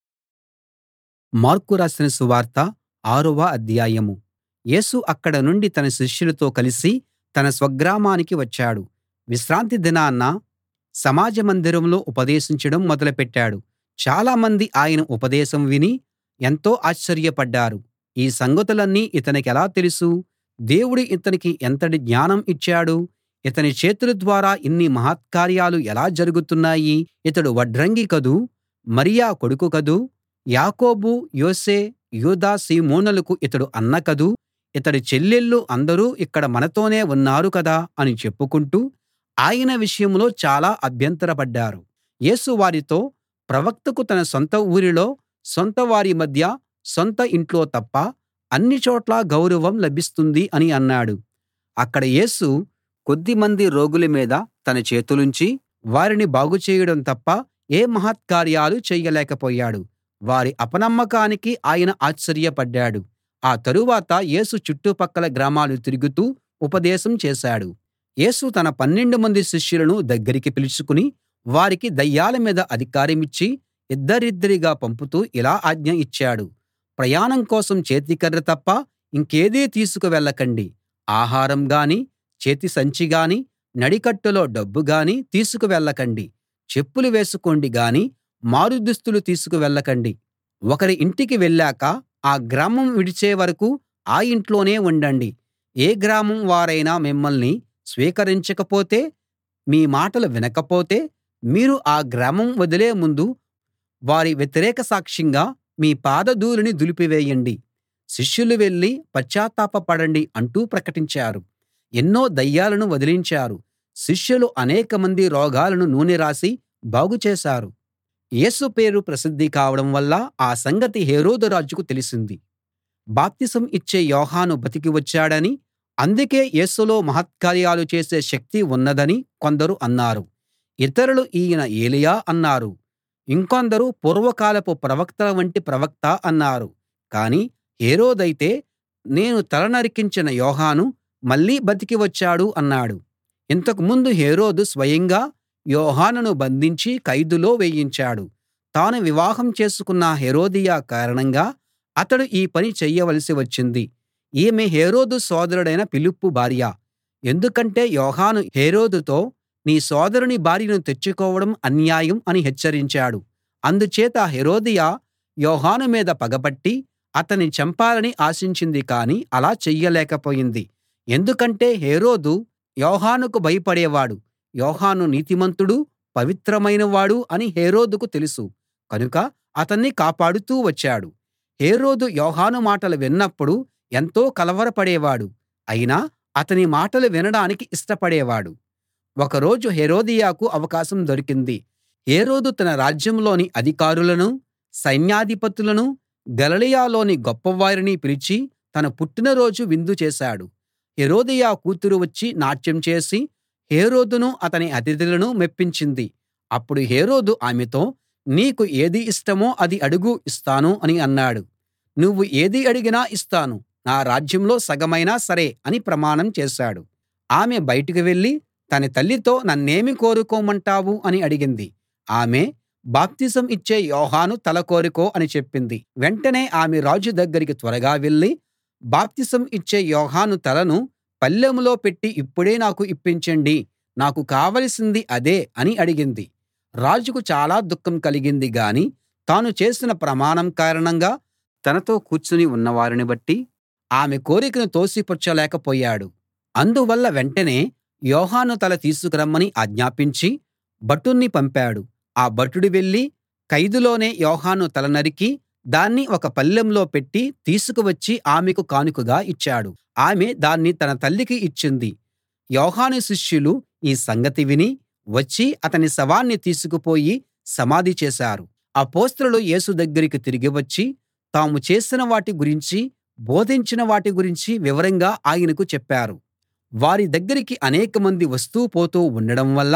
మార్కు రాసిన సువార్త ఆరవ అధ్యాయం యేసు అక్కడ నుండి తన శిష్యులతో కలిసి తన స్వగ్రామానికి వచ్చాడు విశ్రాంతి దినాన సమాజ మందిరంలో ఉపదేశించడం మొదలుపెట్టాడు చాలామంది ఆయన ఉపదేశం విని ఎంతో ఆశ్చర్యపడ్డారు ఈ సంగతులన్నీ ఇతనికెలా తెలుసు దేవుడు ఇతనికి ఎంతటి జ్ఞానం ఇచ్చాడు ఇతని చేతుల ద్వారా ఇన్ని మహత్కార్యాలు ఎలా జరుగుతున్నాయి ఇతడు వడ్రంగి కదూ మరియ కొడుకు కదూ యాకోబు యోసే యూదా సీమోనులకు ఇతడు అన్న కదూ ఇతడి చెల్లెళ్ళు అందరూ ఇక్కడ మనతోనే ఉన్నారు కదా అని చెప్పుకుంటూ ఆయన విషయంలో చాలా అభ్యంతరపడ్డారు యేసు వారితో ప్రవక్తకు తన సొంత ఊరిలో సొంత వారి మధ్య సొంత ఇంట్లో తప్ప అన్ని చోట్లా గౌరవం లభిస్తుంది అని అన్నాడు అక్కడ యేసు కొద్దిమంది రోగుల మీద తన చేతులుంచి వారిని బాగు చేయడం తప్ప ఏ మహత్కార్యాలు చేయలేకపోయాడు వారి అపనమ్మకానికి ఆయన ఆశ్చర్యపడ్డాడు ఆ తరువాత యేసు చుట్టుపక్కల గ్రామాలు తిరుగుతూ ఉపదేశం చేశాడు యేసు తన పన్నెండు మంది శిష్యులను దగ్గరికి పిలుచుకుని వారికి దయ్యాల మీద అధికారమిచ్చి ఇద్దరిద్దరిగా పంపుతూ ఇలా ఆజ్ఞ ఇచ్చాడు ప్రయాణం కోసం చేతికర్ర తప్ప ఇంకేదీ తీసుకు వెళ్ళకండి ఆహారం గానీ చేతి సంచి గానీ నడికట్టులో డబ్బు గానీ తీసుకు వెళ్ళకండి చెప్పులు వేసుకోండి గానీ మారుదుస్తులు తీసుకు వెళ్ళకండి ఒకరి ఇంటికి వెళ్ళాక ఆ గ్రామం విడిచే వరకూ ఆ ఇంట్లోనే ఉండండి ఏ గ్రామం వారైనా మిమ్మల్ని స్వీకరించకపోతే మీ మాటలు వినకపోతే మీరు ఆ గ్రామం వదిలే ముందు వారి వ్యతిరేక సాక్ష్యంగా మీ పాదధూళిని దులిపివేయండి శిష్యులు వెళ్ళి పశ్చాత్తాపపడండి అంటూ ప్రకటించారు ఎన్నో దయ్యాలను వదిలించారు శిష్యులు అనేకమంది రోగాలను నూనె రాసి బాగు చేశారు యేసు పేరు ప్రసిద్ధి కావడం వల్ల ఆ సంగతి హేరోదు రాజుకు తెలిసింది బాప్తిసం ఇచ్చే యోహాను బతికి వచ్చాడని అందుకే యేసులో మహత్కార్యాలు చేసే శక్తి ఉన్నదని కొందరు అన్నారు ఇతరులు ఈయన ఏలీయా అన్నారు ఇంకొందరు పూర్వకాలపు ప్రవక్తల వంటి ప్రవక్త అన్నారు కానీ హేరోదైతే నేను తల నరికించిన యోహాను మళ్ళీ బతికి వచ్చాడు అన్నాడు ఇంతకు ముందు హేరోదు స్వయంగా యోహానును బంధించి ఖైదులో వేయించాడు తాను వివాహం చేసుకున్న హేరోదియ కారణంగా అతడు ఈ పని చెయ్యవలసి వచ్చింది ఈమె హేరోదు సోదరుడైన ఫిలిప్పు భార్య ఎందుకంటే యోహాను హేరోదుతో నీ సోదరుని భార్యను తెచ్చుకోవడం అన్యాయం అని హెచ్చరించాడు అందుచేత హేరోదియ యోహాను మీద పగపట్టి అతన్ని చంపాలని ఆశించింది కానీ అలా చెయ్యలేకపోయింది ఎందుకంటే హేరోదు యోహానుకు భయపడేవాడు యోహాను నీతిమంతుడు పవిత్రమైనవాడు అని హేరోదుకు తెలుసు కనుక అతన్ని కాపాడుతూ వచ్చాడు హేరోదు యోహాను మాటలు విన్నప్పుడు ఎంతో కలవరపడేవాడు అయినా అతని మాటలు వినడానికి ఇష్టపడేవాడు ఒక రోజు హేరోదియకు అవకాశం దొరికింది హేరోదు తన రాజ్యంలోని అధికారులను సైన్యాధిపతులను గలిలయలోని గొప్పవారిని పిలిచి తన పుట్టినరోజు విందు చేశాడు హేరోదియ కూతురు వచ్చి నాట్యం చేసి హేరోదును అతని అతిథులను మెప్పించింది అప్పుడు హేరోదు ఆమెతో నీకు ఏది ఇష్టమో అది అడుగు ఇస్తాను అని అన్నాడు నువ్వు ఏది అడిగినా ఇస్తాను నా రాజ్యంలో సగమైనా సరే అని ప్రమాణం చేశాడు ఆమె బయటికి వెళ్ళి తన తల్లితో నన్నేమి కోరుకోమంటావు అని అడిగింది ఆమె బాప్తిసం ఇచ్చే యోహాను తల కోరుకో అని చెప్పింది వెంటనే ఆమె రాజు దగ్గరికి త్వరగా వెళ్ళి బాప్తిసం ఇచ్చే యోహాను తలను పళ్ళెంలో పెట్టి ఇప్పుడే నాకు ఇప్పించండి నాకు కావలసింది అదే అని అడిగింది రాజుకు చాలా దుఃఖం కలిగింది గాని తాను చేసిన ప్రమాణం కారణంగా తనతో కూర్చుని ఉన్నవారిని బట్టి ఆమె కోరికను తోసిపుచ్చలేకపోయాడు అందువల్ల వెంటనే యోహాను తల తీసుకురమ్మని ఆజ్ఞాపించి భటుణ్ణి పంపాడు ఆ భటుడు వెళ్ళి ఖైదులోనే యోహాను తల నరికి దాన్ని ఒక పళ్ళెంలో పెట్టి తీసుకువచ్చి ఆమెకు కానుకగా ఇచ్చాడు ఆమె దాన్ని తన తల్లికి ఇచ్చింది యోహాను శిష్యులు ఈ సంగతి విని వచ్చి అతని శవాన్ని తీసుకుపోయి సమాధి చేశారు అపొస్తలులు యేసు దగ్గరికి తిరిగి వచ్చి తాము చేసిన వాటి గురించి బోధించిన వాటి గురించి వివరంగా ఆయనకు చెప్పారు వారి దగ్గరికి అనేకమంది వస్తూ పోతూ ఉండడం వల్ల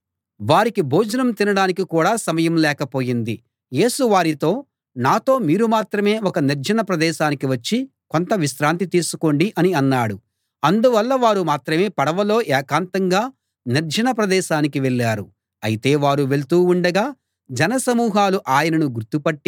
వారికి భోజనం తినడానికి కూడా సమయం లేకపోయింది యేసు వారితో నాతో మీరు మాత్రమే ఒక నిర్జన ప్రదేశానికి వచ్చి కొంత విశ్రాంతి తీసుకోండి అని అన్నాడు అందువల్ల వారు మాత్రమే పడవలో ఏకాంతంగా నిర్జన ప్రదేశానికి వెళ్ళారు అయితే వారు వెళ్తూ ఉండగా జనసమూహాలు ఆయనను గుర్తుపట్టి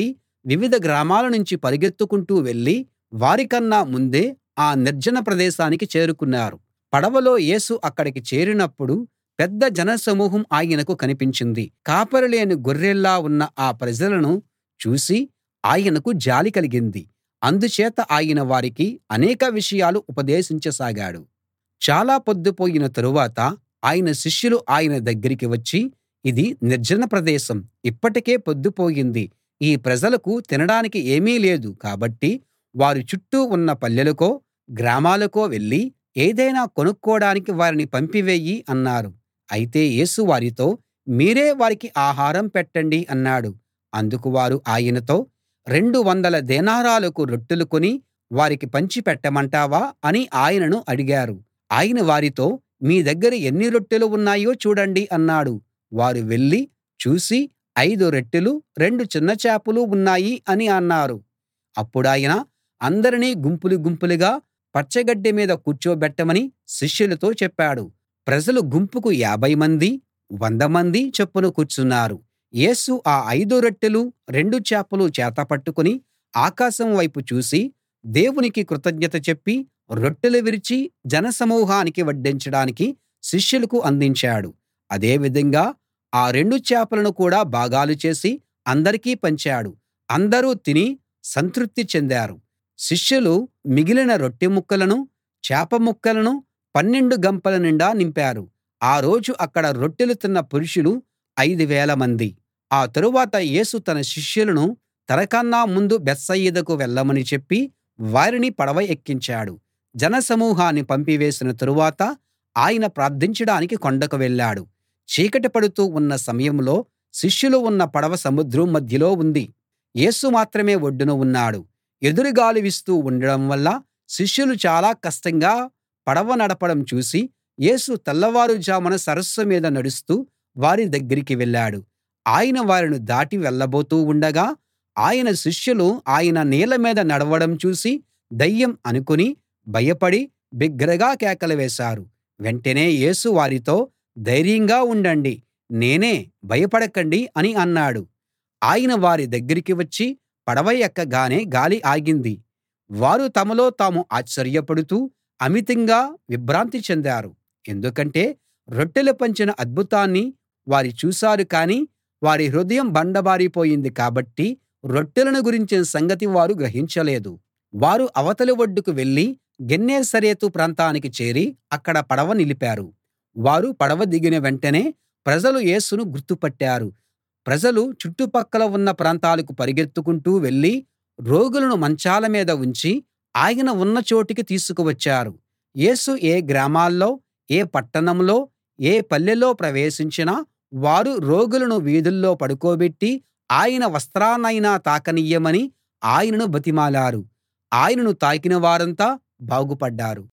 వివిధ గ్రామాల నుంచి పరుగెత్తుకుంటూ వెళ్ళి వారికన్నా ముందే ఆ నిర్జన ప్రదేశానికి చేరుకున్నారు పడవలో యేసు అక్కడికి చేరినప్పుడు పెద్ద జనసమూహం ఆయనకు కనిపించింది కాపరి లేని గొర్రెల్లా ఉన్న ఆ ప్రజలను చూసి ఆయనకు జాలి కలిగింది అందుచేత ఆయన వారికి అనేక విషయాలు ఉపదేశించసాగాడు చాలా పొద్దుపోయిన తరువాత ఆయన శిష్యులు ఆయన దగ్గరికి వచ్చి ఇది నిర్జన ప్రదేశం ఇప్పటికే పొద్దుపోయింది ఈ ప్రజలకు తినడానికి ఏమీ లేదు కాబట్టి వారు చుట్టూ ఉన్న పల్లెలకో గ్రామాలకో వెళ్ళి ఏదైనా కొనుక్కోడానికి వారిని పంపివెయ్యి అన్నారు అయితే యేసు వారితో మీరే వారికి ఆహారం పెట్టండి అన్నాడు అందుకు వారు ఆయనతో రెండు వందల దేనారాలకు రొట్టెలు కొని వారికి పంచి పెట్టమంటావా అని ఆయనను అడిగారు ఆయన వారితో మీ దగ్గర ఎన్ని రొట్టెలు ఉన్నాయో చూడండి అన్నాడు వారు వెళ్ళి చూసి ఐదు రొట్టెలు రెండు చిన్న చేపలు ఉన్నాయి అని అన్నారు అప్పుడాయన అందరినీ గుంపులు గుంపులుగా పచ్చగడ్డి మీద కూర్చోబెట్టమని శిష్యులతో చెప్పాడు ప్రజలు గుంపుకు యాభై మంది వంద మంది చొప్పున కూర్చున్నారు యేసు ఆ ఐదు రొట్టెలు రెండు చేపలు చేత పట్టుకుని ఆకాశం వైపు చూసి దేవునికి కృతజ్ఞత చెప్పి రొట్టెలు విరిచి జనసమూహానికి వడ్డించడానికి శిష్యులకు అందించాడు అదే విధంగా ఆ రెండు చేపలను కూడా భాగాలు చేసి అందరికీ పంచాడు అందరూ తిని సంతృప్తి చెందారు శిష్యులు మిగిలిన రొట్టె ముక్కలను చేప ముక్కలను పన్నెండు గంపల నిండా నింపారు ఆ రోజు అక్కడ రొట్టెలు తిన్న పురుషులు ఐదు వేలమంది ఆ తరువాత యేసు తన శిష్యులను తనకన్నా ముందు బేత్సయిదాకు వెళ్ళమని చెప్పి వారిని పడవ ఎక్కించాడు జనసమూహాన్ని పంపివేసిన తరువాత ఆయన ప్రార్థించడానికి కొండకు వెళ్ళాడు చీకటి పడుతూ ఉన్న సమయంలో శిష్యులు ఉన్న పడవ సముద్రం మధ్యలో ఉంది యేసు మాత్రమే ఒడ్డున ఉన్నాడు ఎదురుగాలి వీస్తూ ఉండడం వల్ల శిష్యులు చాలా కష్టంగా పడవ నడపడం చూసి యేసు తెల్లవారుజామున సరస్సు మీద నడుస్తూ వారి దగ్గరికి వెళ్ళాడు ఆయన వారిని దాటి వెళ్ళబోతూ ఉండగా ఆయన శిష్యులు ఆయన నీళ్ళ మీద నడవడం చూసి దయ్యం అనుకుని భయపడి బిగ్గరగా కేకలు వేశారు వెంటనే యేసు వారితో ధైర్యంగా ఉండండి నేనే భయపడకండి అని అన్నాడు ఆయన వారి దగ్గరికి వచ్చి పడవ ఎక్కగానే గాలి ఆగింది వారు తమలో తాము ఆశ్చర్యపడుతూ అమితంగా విభ్రాంతి చెందారు ఎందుకంటే రొట్టెలు పంచిన అద్భుతాన్ని వారు చూశారు కానీ వారి హృదయం బండబారిపోయింది కాబట్టి రొట్టెలను గురించిన సంగతి వారు గ్రహించలేదు వారు అవతలి ఒడ్డుకు వెళ్ళి గెన్నేసరెతు ప్రాంతానికి చేరి అక్కడ పడవ నిలిపారు వారు పడవ దిగిన వెంటనే ప్రజలు యేసును గుర్తుపట్టారు ప్రజలు చుట్టుపక్కల ఉన్న ప్రాంతాలకు పరుగెత్తుకుంటూ వెళ్ళి రోగులను మంచాల మీద ఉంచి ఆయన ఉన్న చోటికి తీసుకువచ్చారు యేసు ఏ గ్రామాల్లో ఏ పట్టణంలో ఏ పల్లెలో ప్రవేశించినా వారు రోగులను వీధుల్లో పడుకోబెట్టి ఆయన వస్త్రాన్నైనా తాకనియ్యమని ఆయనను బతిమాలారు ఆయనను తాకిన వారంతా బాగుపడ్డారు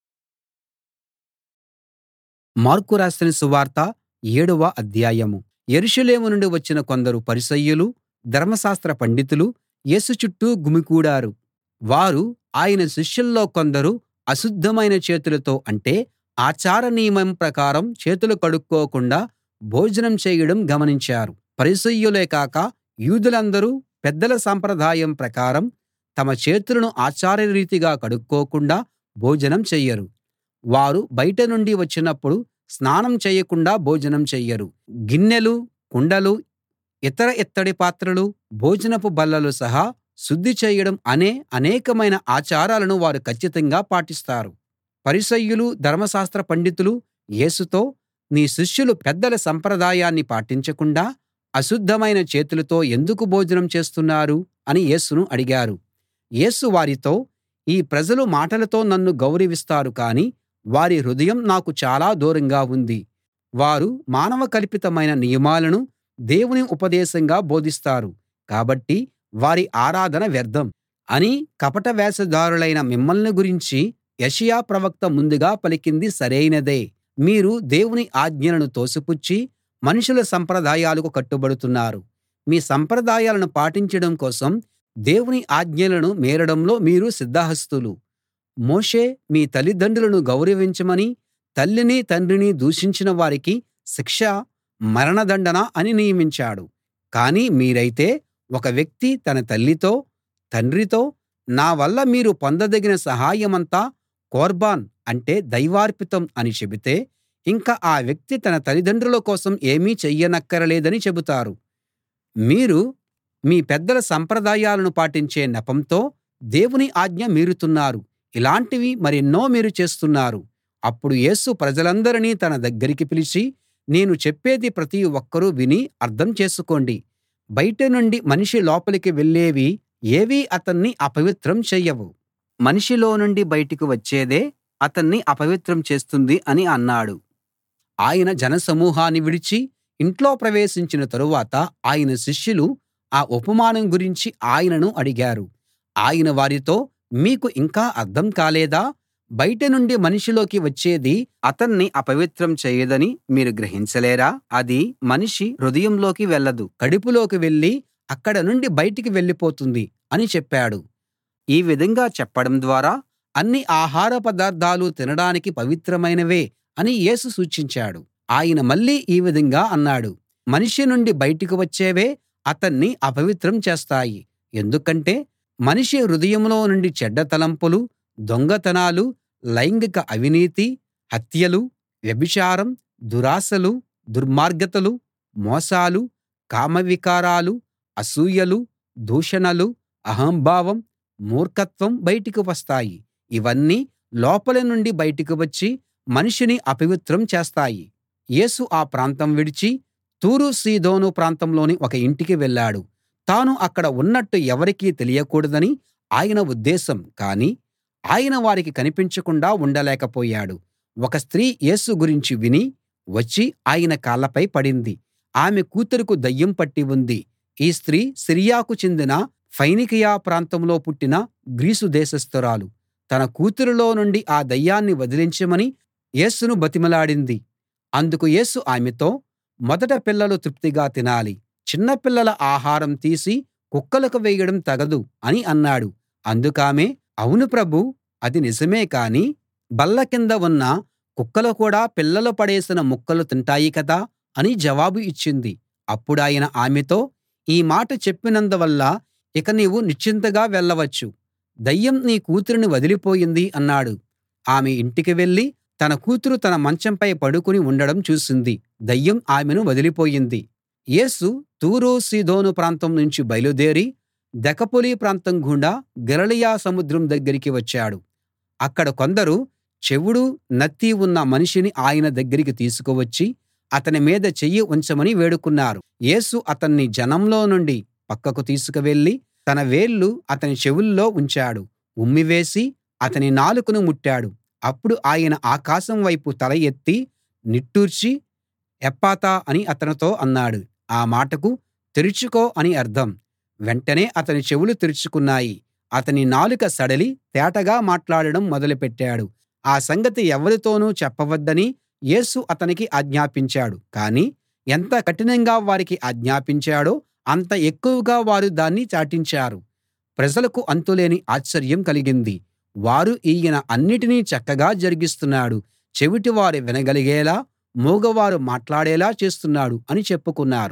మార్కు రాసిన సువార్త ఏడవ అధ్యాయం యెరూషలేము నుండి వచ్చిన కొందరు పరిసయ్యులు ధర్మశాస్త్ర పండితులు యేసు చుట్టూ గుమికూడారు వారు ఆయన శిష్యుల్లో కొందరు అశుద్ధమైన చేతులతో అంటే ఆచార నియమం ప్రకారం చేతులు కడుక్కోకుండా భోజనం చేయడం గమనించారు పరిసయ్యులే కాక యూదులందరూ పెద్దల సంప్రదాయం ప్రకారం తమ చేతులను ఆచారరీతిగా కడుక్కోకుండా భోజనం చెయ్యరు వారు బయట నుండి వచ్చినప్పుడు స్నానం చేయకుండా భోజనం చెయ్యరు గిన్నెలు కుండలు ఇతర ఇత్తడి పాత్రలు భోజనపు బల్లలు సహా శుద్ధి చేయడం అనే అనేకమైన ఆచారాలను వారు కచ్చితంగా పాటిస్తారు పరిసయ్యులు ధర్మశాస్త్ర పండితులు యేసుతో నీ శిష్యులు పెద్దల సంప్రదాయాన్ని పాటించకుండా అశుద్ధమైన చేతులతో ఎందుకు భోజనం చేస్తున్నారు అని యేసును అడిగారు యేసు వారితో ఈ ప్రజలు మాటలతో నన్ను గౌరవిస్తారు కానీ వారి హృదయం నాకు చాలా దూరంగా ఉంది వారు మానవ కల్పితమైన నియమాలను దేవుని ఉపదేశంగా బోధిస్తారు కాబట్టి వారి ఆరాధన వ్యర్థం అని కపట వేషధారులైన మిమ్మల్ని గురించి యెషయా ప్రవక్త ముందుగా పలికింది సరైనదే మీరు దేవుని ఆజ్ఞలను తోసిపుచ్చి మనుషుల సంప్రదాయాలకు కట్టుబడుతున్నారు మీ సంప్రదాయాలను పాటించడం కోసం దేవుని ఆజ్ఞలను మీరడంలో మీరు సిద్ధహస్తులు మోషే మీ తల్లిదండ్రులను గౌరవించమని తల్లిని తండ్రిని దూషించిన వారికి శిక్ష మరణదండన అని నియమించాడు కానీ మీరైతే ఒక వ్యక్తి తన తల్లితో తండ్రితో నా వల్ల మీరు పొందదగిన సహాయమంతా కొర్బాన్ అంటే దైవార్పితం అని చెబితే ఇంక ఆ వ్యక్తి తన తల్లిదండ్రుల కోసం ఏమీ చెయ్యనక్కరలేదని చెబుతారు మీరు మీ పెద్దల సంప్రదాయాలను పాటించే నెపంతో దేవుని ఆజ్ఞ మీరుతున్నారు ఇలాంటివి మరెన్నో మీరు చేస్తున్నారు అప్పుడు యేసు ప్రజలందరినీ తన దగ్గరికి పిలిచి నేను చెప్పేది ప్రతి ఒక్కరూ విని అర్థం చేసుకోండి బయట నుండి మనిషి లోపలికి వెళ్ళేవి ఏవీ అతన్ని అపవిత్రం చెయ్యవు మనిషిలో నుండి బయటికి వచ్చేదే అతన్ని అపవిత్రం చేస్తుంది అని అన్నాడు ఆయన జనసమూహాన్ని విడిచి ఇంట్లో ప్రవేశించిన తరువాత ఆయన శిష్యులు ఆ ఉపమానం గురించి ఆయనను అడిగారు ఆయన వారితో మీకు ఇంకా అర్థం కాలేదా బయట నుండి మనిషిలోకి వచ్చేది అతన్ని అపవిత్రం చేయదని మీరు గ్రహించలేరా అది మనిషి హృదయంలోకి వెళ్ళదు కడుపులోకి వెళ్ళి అక్కడ నుండి బయటికి వెళ్ళిపోతుంది అని చెప్పాడు ఈ విధంగా చెప్పడం ద్వారా అన్ని ఆహార పదార్థాలు తినడానికి పవిత్రమైనవే అని యేసు సూచించాడు ఆయన మళ్ళీ ఈ విధంగా అన్నాడు మనిషి నుండి బయటికి వచ్చేవే అతన్ని అపవిత్రం చేస్తాయి ఎందుకంటే మనిషి హృదయంలో నుండి చెడ్డ తలంపులు దొంగతనాలు లైంగిక అవినీతి హత్యలు వ్యభిచారం దురాశలు దుర్మార్గతలు మోసాలు కామవికారాలు అసూయలు దూషణలు అహంభావం మూర్ఖత్వం బయటికి వస్తాయి ఇవన్నీ లోపలి నుండి బయటికి వచ్చి మనిషిని అపవిత్రం చేస్తాయి యేసు ఆ ప్రాంతం విడిచి తూరు సీదోను ప్రాంతంలోని ఒక ఇంటికి వెళ్ళాడు తాను అక్కడ ఉన్నట్టు ఎవరికీ తెలియకూడదని ఆయన ఉద్దేశం కానీ ఆయన వారికి కనిపించకుండా ఉండలేకపోయాడు ఒక స్త్రీ యేసు గురించి విని వచ్చి ఆయన కాళ్ళపై పడింది ఆమె కూతురుకు దయ్యం పట్టి ఉంది ఈ స్త్రీ సిరియాకు చెందిన ఫెనికయ ప్రాంతంలో పుట్టిన గ్రీసు దేశస్థురాలు తన కూతురులో నుండి ఆ దయ్యాన్ని వదిలించమని యేసును బతిమలాడింది అందుకు యేసు ఆమెతో మొదట పిల్లలు తృప్తిగా తినాలి చిన్న పిల్లల ఆహారం తీసి కుక్కలకు వేయడం తగదు అని అన్నాడు అందుకామె అవును ప్రభూ అది నిజమే కానీ బల్ల కింద ఉన్న కుక్కలు కూడా పిల్లలు పడేసిన ముక్కలు తింటాయి కదా అని జవాబు ఇచ్చింది అప్పుడాయన ఆమెతో ఈ మాట చెప్పినందువల్ల ఇక నీవు నిశ్చింతగా వెళ్ళవచ్చు దయ్యం నీ కూతురిని వదిలిపోయింది అన్నాడు ఆమె ఇంటికి వెళ్ళి తన కూతురు తన మంచంపై పడుకుని ఉండడం చూసింది దయ్యం ఆమెను వదిలిపోయింది యేసు తూరు సీదోను ప్రాంతం నుంచి బయలుదేరి దెకపొలి ప్రాంతం గుండా గలిలయ సముద్రం దగ్గరికి వచ్చాడు అక్కడ కొందరు చెవుడు నత్తి ఉన్న మనిషిని ఆయన దగ్గరికి తీసుకువచ్చి అతని మీద చెయ్యి ఉంచమని వేడుకున్నారు యేసు అతన్ని జనంలో నుండి పక్కకు తీసుకువెళ్ళి తన వేళ్ళు అతని చెవుల్లో ఉంచాడు ఉమ్మివేసి అతని నాలుకను ముట్టాడు అప్పుడు ఆయన ఆకాశం వైపు తల ఎత్తి నిట్టూర్చి ఎప్పాతా అని అతనితో అన్నాడు ఆ మాటకు తెరుచుకో అని అర్థం వెంటనే అతని చెవులు తెరుచుకున్నాయి అతని నాలుక సడలి తేటగా మాట్లాడడం మొదలుపెట్టాడు ఆ సంగతి ఎవరితోనూ చెప్పవద్దని యేసు అతనికి ఆజ్ఞాపించాడు కానీ ఎంత కఠినంగా వారికి ఆజ్ఞాపించాడో అంత ఎక్కువగా వారు దాన్ని చాటించారు ప్రజలకు అంతులేని ఆశ్చర్యం కలిగింది వారు ఈయన అన్నిటినీ చక్కగా జరిగిస్తున్నాడు చెవిటివారు వినగలిగేలా మూగవారు మాట్లాడేలా చేస్తున్నాడు అని చెప్పుకున్నారు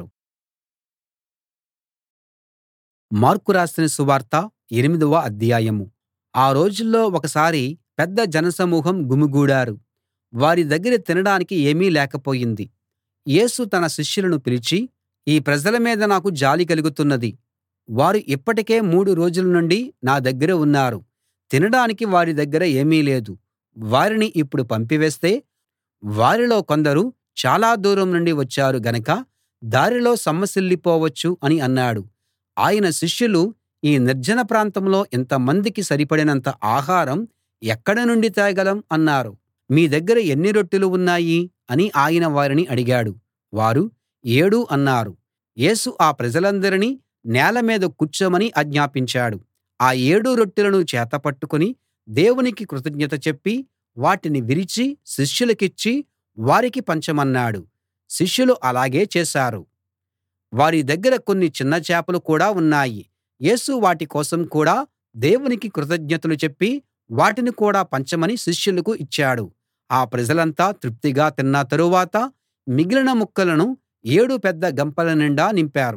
మార్కు రాసిన సువార్త ఎనిమిదవ అధ్యాయం ఆ రోజుల్లో ఒకసారి పెద్ద జనసమూహం గుమిగూడారు వారి దగ్గర తినడానికి ఏమీ లేకపోయింది యేసు తన శిష్యులను పిలిచి ఈ ప్రజల మీద నాకు జాలి కలుగుతున్నది వారు ఇప్పటికే మూడు రోజుల నుండి నా దగ్గర ఉన్నారు తినడానికి వారి దగ్గర ఏమీ లేదు వారిని ఇప్పుడు పంపివేస్తే వారిలో కొందరు చాలా దూరం నుండి వచ్చారు గనక దారిలో సొమ్మసిల్లిపోవచ్చు అని అన్నాడు ఆయన శిష్యులు ఈ నిర్జన ప్రాంతంలో ఇంతమందికి సరిపడినంత ఆహారం ఎక్కడ నుండి తేగలం అన్నారు మీ దగ్గర ఎన్ని రొట్టెలు ఉన్నాయి అని ఆయన వారిని అడిగాడు వారు ఏడు అన్నారు యేసు ఆ ప్రజలందరినీ నేల మీద కూర్చోమని ఆజ్ఞాపించాడు ఆ ఏడు రొట్టెలను చేతపట్టుకుని దేవునికి కృతజ్ఞత చెప్పి వాటిని విరిచి శిష్యులకిచ్చి వారికి పంచమన్నాడు శిష్యులు అలాగే చేశారు వారి దగ్గర కొన్ని చిన్న చేపలు కూడా ఉన్నాయి యేసు వాటి కోసం కూడా దేవునికి కృతజ్ఞతలు చెప్పి వాటిని కూడా పంచమని శిష్యులకు ఇచ్చాడు ఆ ప్రజలంతా తృప్తిగా తిన్న తరువాత మిగిలిన ముక్కలను ఏడు పెద్ద గంపల నిండా నింపారు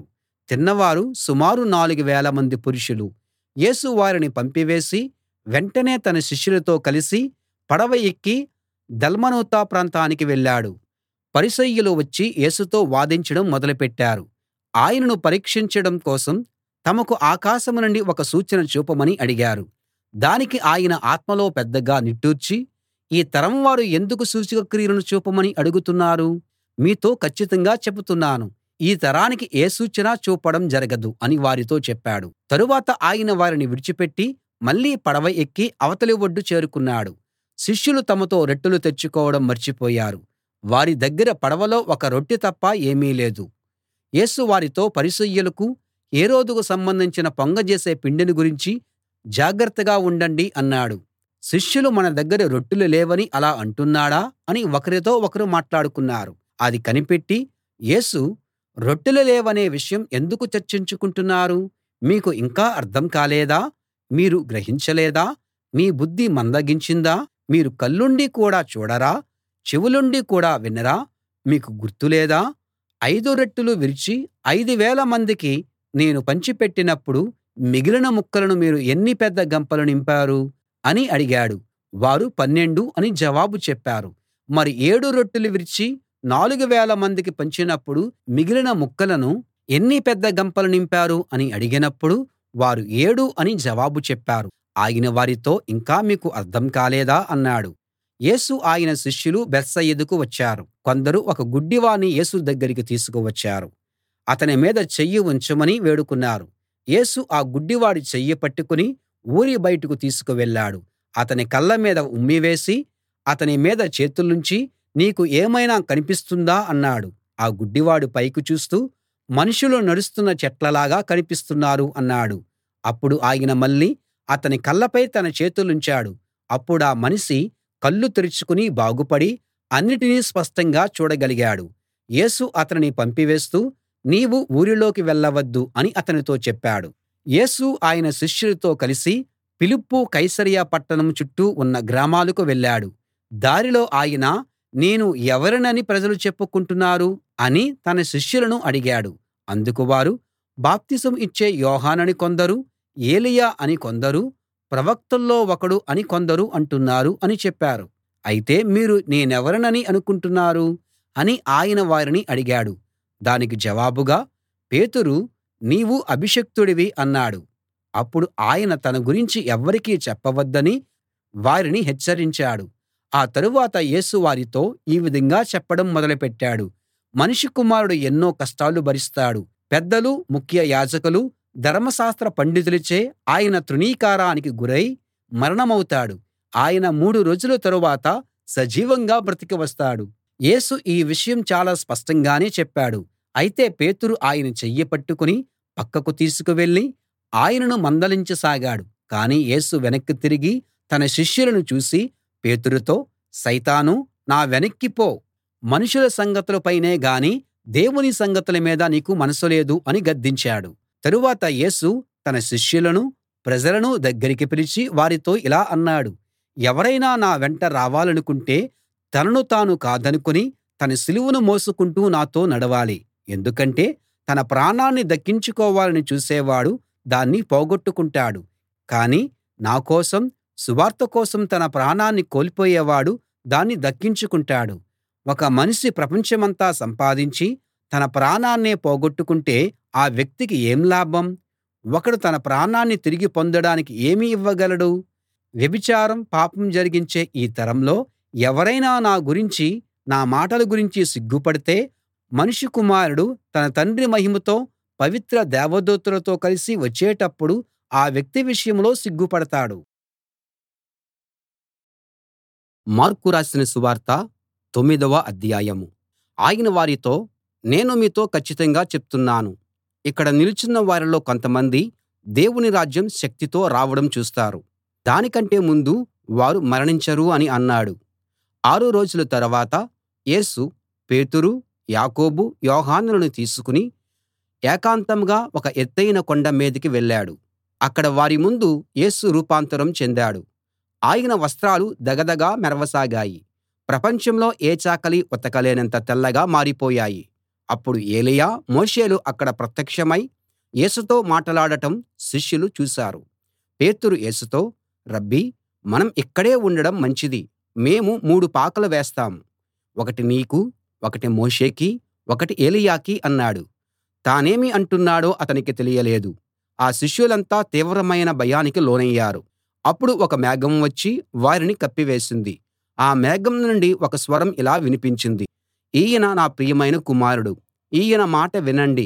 తిన్నవారు సుమారు నాలుగు వేలమంది పురుషులు యేసు వారిని పంపివేసి వెంటనే తన శిష్యులతో కలిసి పడవ ఎక్కి దల్మనూత ప్రాంతానికి వెళ్ళాడు పరిసయ్యులు వచ్చి యేసుతో వాదించడం మొదలుపెట్టారు ఆయనను పరీక్షించడం కోసం తమకు ఆకాశం నుండి ఒక సూచన చూపమని అడిగారు దానికి ఆయన ఆత్మలో పెద్దగా నిట్టూర్చి ఈ తరం వారు ఎందుకు సూచక క్రియలను చూపమని అడుగుతున్నారు మీతో కచ్చితంగా చెబుతున్నాను ఈ తరానికి ఏ సూచనా చూపడం జరగదు అని వారితో చెప్పాడు తరువాత ఆయన వారిని విడిచిపెట్టి మళ్ళీ పడవ ఎక్కి అవతలి ఒడ్డు చేరుకున్నాడు శిష్యులు తమతో రొట్టెలు తెచ్చుకోవడం మర్చిపోయారు వారి దగ్గర పడవలో ఒక రొట్టె తప్ప ఏమీ లేదు యేసు వారితో పరిసయ్యులకు హేరోదుకు సంబంధించిన పొంగజేసే పిండిని గురించి జాగ్రత్తగా ఉండండి అన్నాడు శిష్యులు మన దగ్గర రొట్టెలు లేవని అలా అంటున్నాడా అని ఒకరితో ఒకరు మాట్లాడుకున్నారు అది కనిపెట్టి యేసు రొట్టెలు లేవనే విషయం ఎందుకు చర్చించుకుంటున్నారు మీకు ఇంకా అర్థం కాలేదా మీరు గ్రహించలేదా మీ బుద్ధి మందగించిందా మీరు కళ్ళుండి కూడా చూడరా చెవులుండి కూడా వినరా మీకు గుర్తు లేదా ఐదు రొట్టెలు విరిచి ఐదు వేల మందికి నేను పంచిపెట్టినప్పుడు మిగిలిన ముక్కలను మీరు ఎన్ని పెద్ద గంపలు నింపారు అని అడిగాడు వారు పన్నెండు అని జవాబు చెప్పారు మరి ఏడు రొట్టెలు విరిచి నాలుగు వేల మందికి పంచినప్పుడు మిగిలిన ముక్కలను ఎన్ని పెద్ద గంపలు నింపారు అని అడిగినప్పుడు వారు ఏడు అని జవాబు చెప్పారు ఆయన వారితో ఇంకా మీకు అర్థం కాలేదా అన్నాడు యేసు ఆయన శిష్యులు బేత్సయిదాకు వచ్చారు కొందరు ఒక గుడ్డివాణ్ణి యేసు దగ్గరికి తీసుకువచ్చారు అతని మీద చెయ్యి ఉంచమని వేడుకున్నారు యేసు ఆ గుడ్డివాడి చెయ్యి పట్టుకుని ఊరి బయటకు తీసుకు వెళ్ళాడు అతని కళ్ళ మీద ఉమ్మివేసి అతని మీద చేతులుంచి నీకు ఏమైనా కనిపిస్తుందా అన్నాడు ఆ గుడ్డివాడు పైకి చూస్తూ మనుషులు నడుస్తున్న చెట్లలాగా కనిపిస్తున్నారు అన్నాడు అప్పుడు ఆయన మళ్ళీ అతని కళ్ళపై తన చేతులుంచాడు అప్పుడా మనిషి కళ్ళు తెరుచుకుని బాగుపడి అన్నిటినీ స్పష్టంగా చూడగలిగాడు యేసు అతనిని పంపివేస్తూ నీవు ఊరిలోకి వెళ్ళవద్దు అని అతనితో చెప్పాడు యేసు ఆయన శిష్యులతో కలిసి ఫిలిప్పు కైసరయ పట్టణం చుట్టూ ఉన్న గ్రామాలకు వెళ్ళాడు దారిలో ఆయన నేను ఎవరినని ప్రజలు చెప్పుకుంటున్నారు అని తన శిష్యులను అడిగాడు అందుకు వారు బాప్తిసం ఇచ్చే యోహానని కొందరు ఏలీయా అని కొందరు ప్రవక్తల్లో ఒకడు అని కొందరు అంటున్నారు అని చెప్పారు అయితే మీరు నేనెవరినని అనుకుంటున్నారు అని ఆయన వారిని అడిగాడు దానికి జవాబుగా పేతురు నీవు అభిషిక్తుడివి అన్నాడు అప్పుడు ఆయన తన గురించి ఎవ్వరికీ చెప్పవద్దని వారిని హెచ్చరించాడు ఆ తరువాత యేసు వారితో ఈ విధంగా చెప్పడం మొదలుపెట్టాడు మనుష్య కుమారుడు ఎన్నో కష్టాలు భరిస్తాడు పెద్దలు ముఖ్య యాజకులు ధర్మశాస్త్ర పండితులచే ఆయన తృణీకారానికి గురై మరణమౌతాడు ఆయన మూడు రోజుల తరువాత సజీవంగా బ్రతికి వస్తాడు యేసు ఈ విషయం చాలా స్పష్టంగానే చెప్పాడు అయితే పేతురు ఆయన చెయ్యి పట్టుకుని పక్కకు తీసుకు వెళ్ళి ఆయనను మందలించసాగాడు కానీ యేసు వెనక్కి తిరిగి తన శిష్యులను చూసి పేతురుతో సైతానూ నా వెనక్కి పో మనుషుల సంగతులపైనే గాని దేవుని సంగతుల మీద నీకు మనసు లేదు అని గద్దించాడు తరువాత యేసు తన శిష్యులను ప్రజలను దగ్గరికి పిలిచి వారితో ఇలా అన్నాడు ఎవరైనా నా వెంట రావాలనుకుంటే తనను తాను కాదనుకుని తన సిలువను మోసుకుంటూ నాతో నడవాలి ఎందుకంటే తన ప్రాణాన్ని దక్కించుకోవాలని చూసేవాడు దాన్ని పోగొట్టుకుంటాడు కానీ నా కోసం సువార్త కోసం తన ప్రాణాన్ని కోల్పోయేవాడు దాన్ని దక్కించుకుంటాడు ఒక మనిషి ప్రపంచమంతా సంపాదించి తన ప్రాణాన్నే పోగొట్టుకుంటే ఆ వ్యక్తికి ఏం లాభం ఒకడు తన ప్రాణాన్ని తిరిగి పొందడానికి ఏమి ఇవ్వగలడు వ్యభిచారం పాపం జరిగించే ఈ తరంలో ఎవరైనా నా గురించి నా మాటల గురించి సిగ్గుపడితే మనుష్య కుమారుడు తన తండ్రి మహిమతో పవిత్ర దేవదూతలతో కలిసి వచ్చేటప్పుడు ఆ వ్యక్తి విషయంలో సిగ్గుపడతాడు మార్కు రాసిన సువార్త తొమ్మిదవ అధ్యాయం ఆయన వారితో నేను మీతో కచ్చితంగా చెప్తున్నాను ఇక్కడ నిలుచున్న వారిలో కొంతమంది దేవుని రాజ్యం శక్తితో రావడం చూస్తారు దానికంటే ముందు వారు మరణించరు అని అన్నాడు ఆరు రోజుల తరవాత యేసు పేతురు యాకోబు యోహానులను తీసుకుని ఏకాంతంగా ఒక ఎత్తయిన కొండ మీదికి వెళ్ళాడు అక్కడ వారి ముందు యేసు రూపాంతరం చెందాడు ఆయన వస్త్రాలు ధగధగా మెరవసాగాయి ప్రపంచంలో ఏ చాకలి ఉతకలేనంత తెల్లగా మారిపోయాయి అప్పుడు ఏలీయా మోషేలు అక్కడ ప్రత్యక్షమై యేసుతో మాటలాడటం శిష్యులు చూశారు పేతురు యేసుతో రబ్బీ మనం ఇక్కడే ఉండడం మంచిది మేము మూడు పాకలు వేస్తాం ఒకటి నీకు ఒకటి మోషేకి ఒకటి ఏలీయాకి అన్నాడు తానేమి అంటున్నాడో అతనికి తెలియలేదు ఆ శిష్యులంతా తీవ్రమైన భయానికి లోనయ్యారు అప్పుడు ఒక మేఘం వచ్చి వారిని కప్పివేసింది ఆ మేఘం నుండి ఒక స్వరం ఇలా వినిపించింది ఈయన నా ప్రియమైన కుమారుడు ఈయన మాట వినండి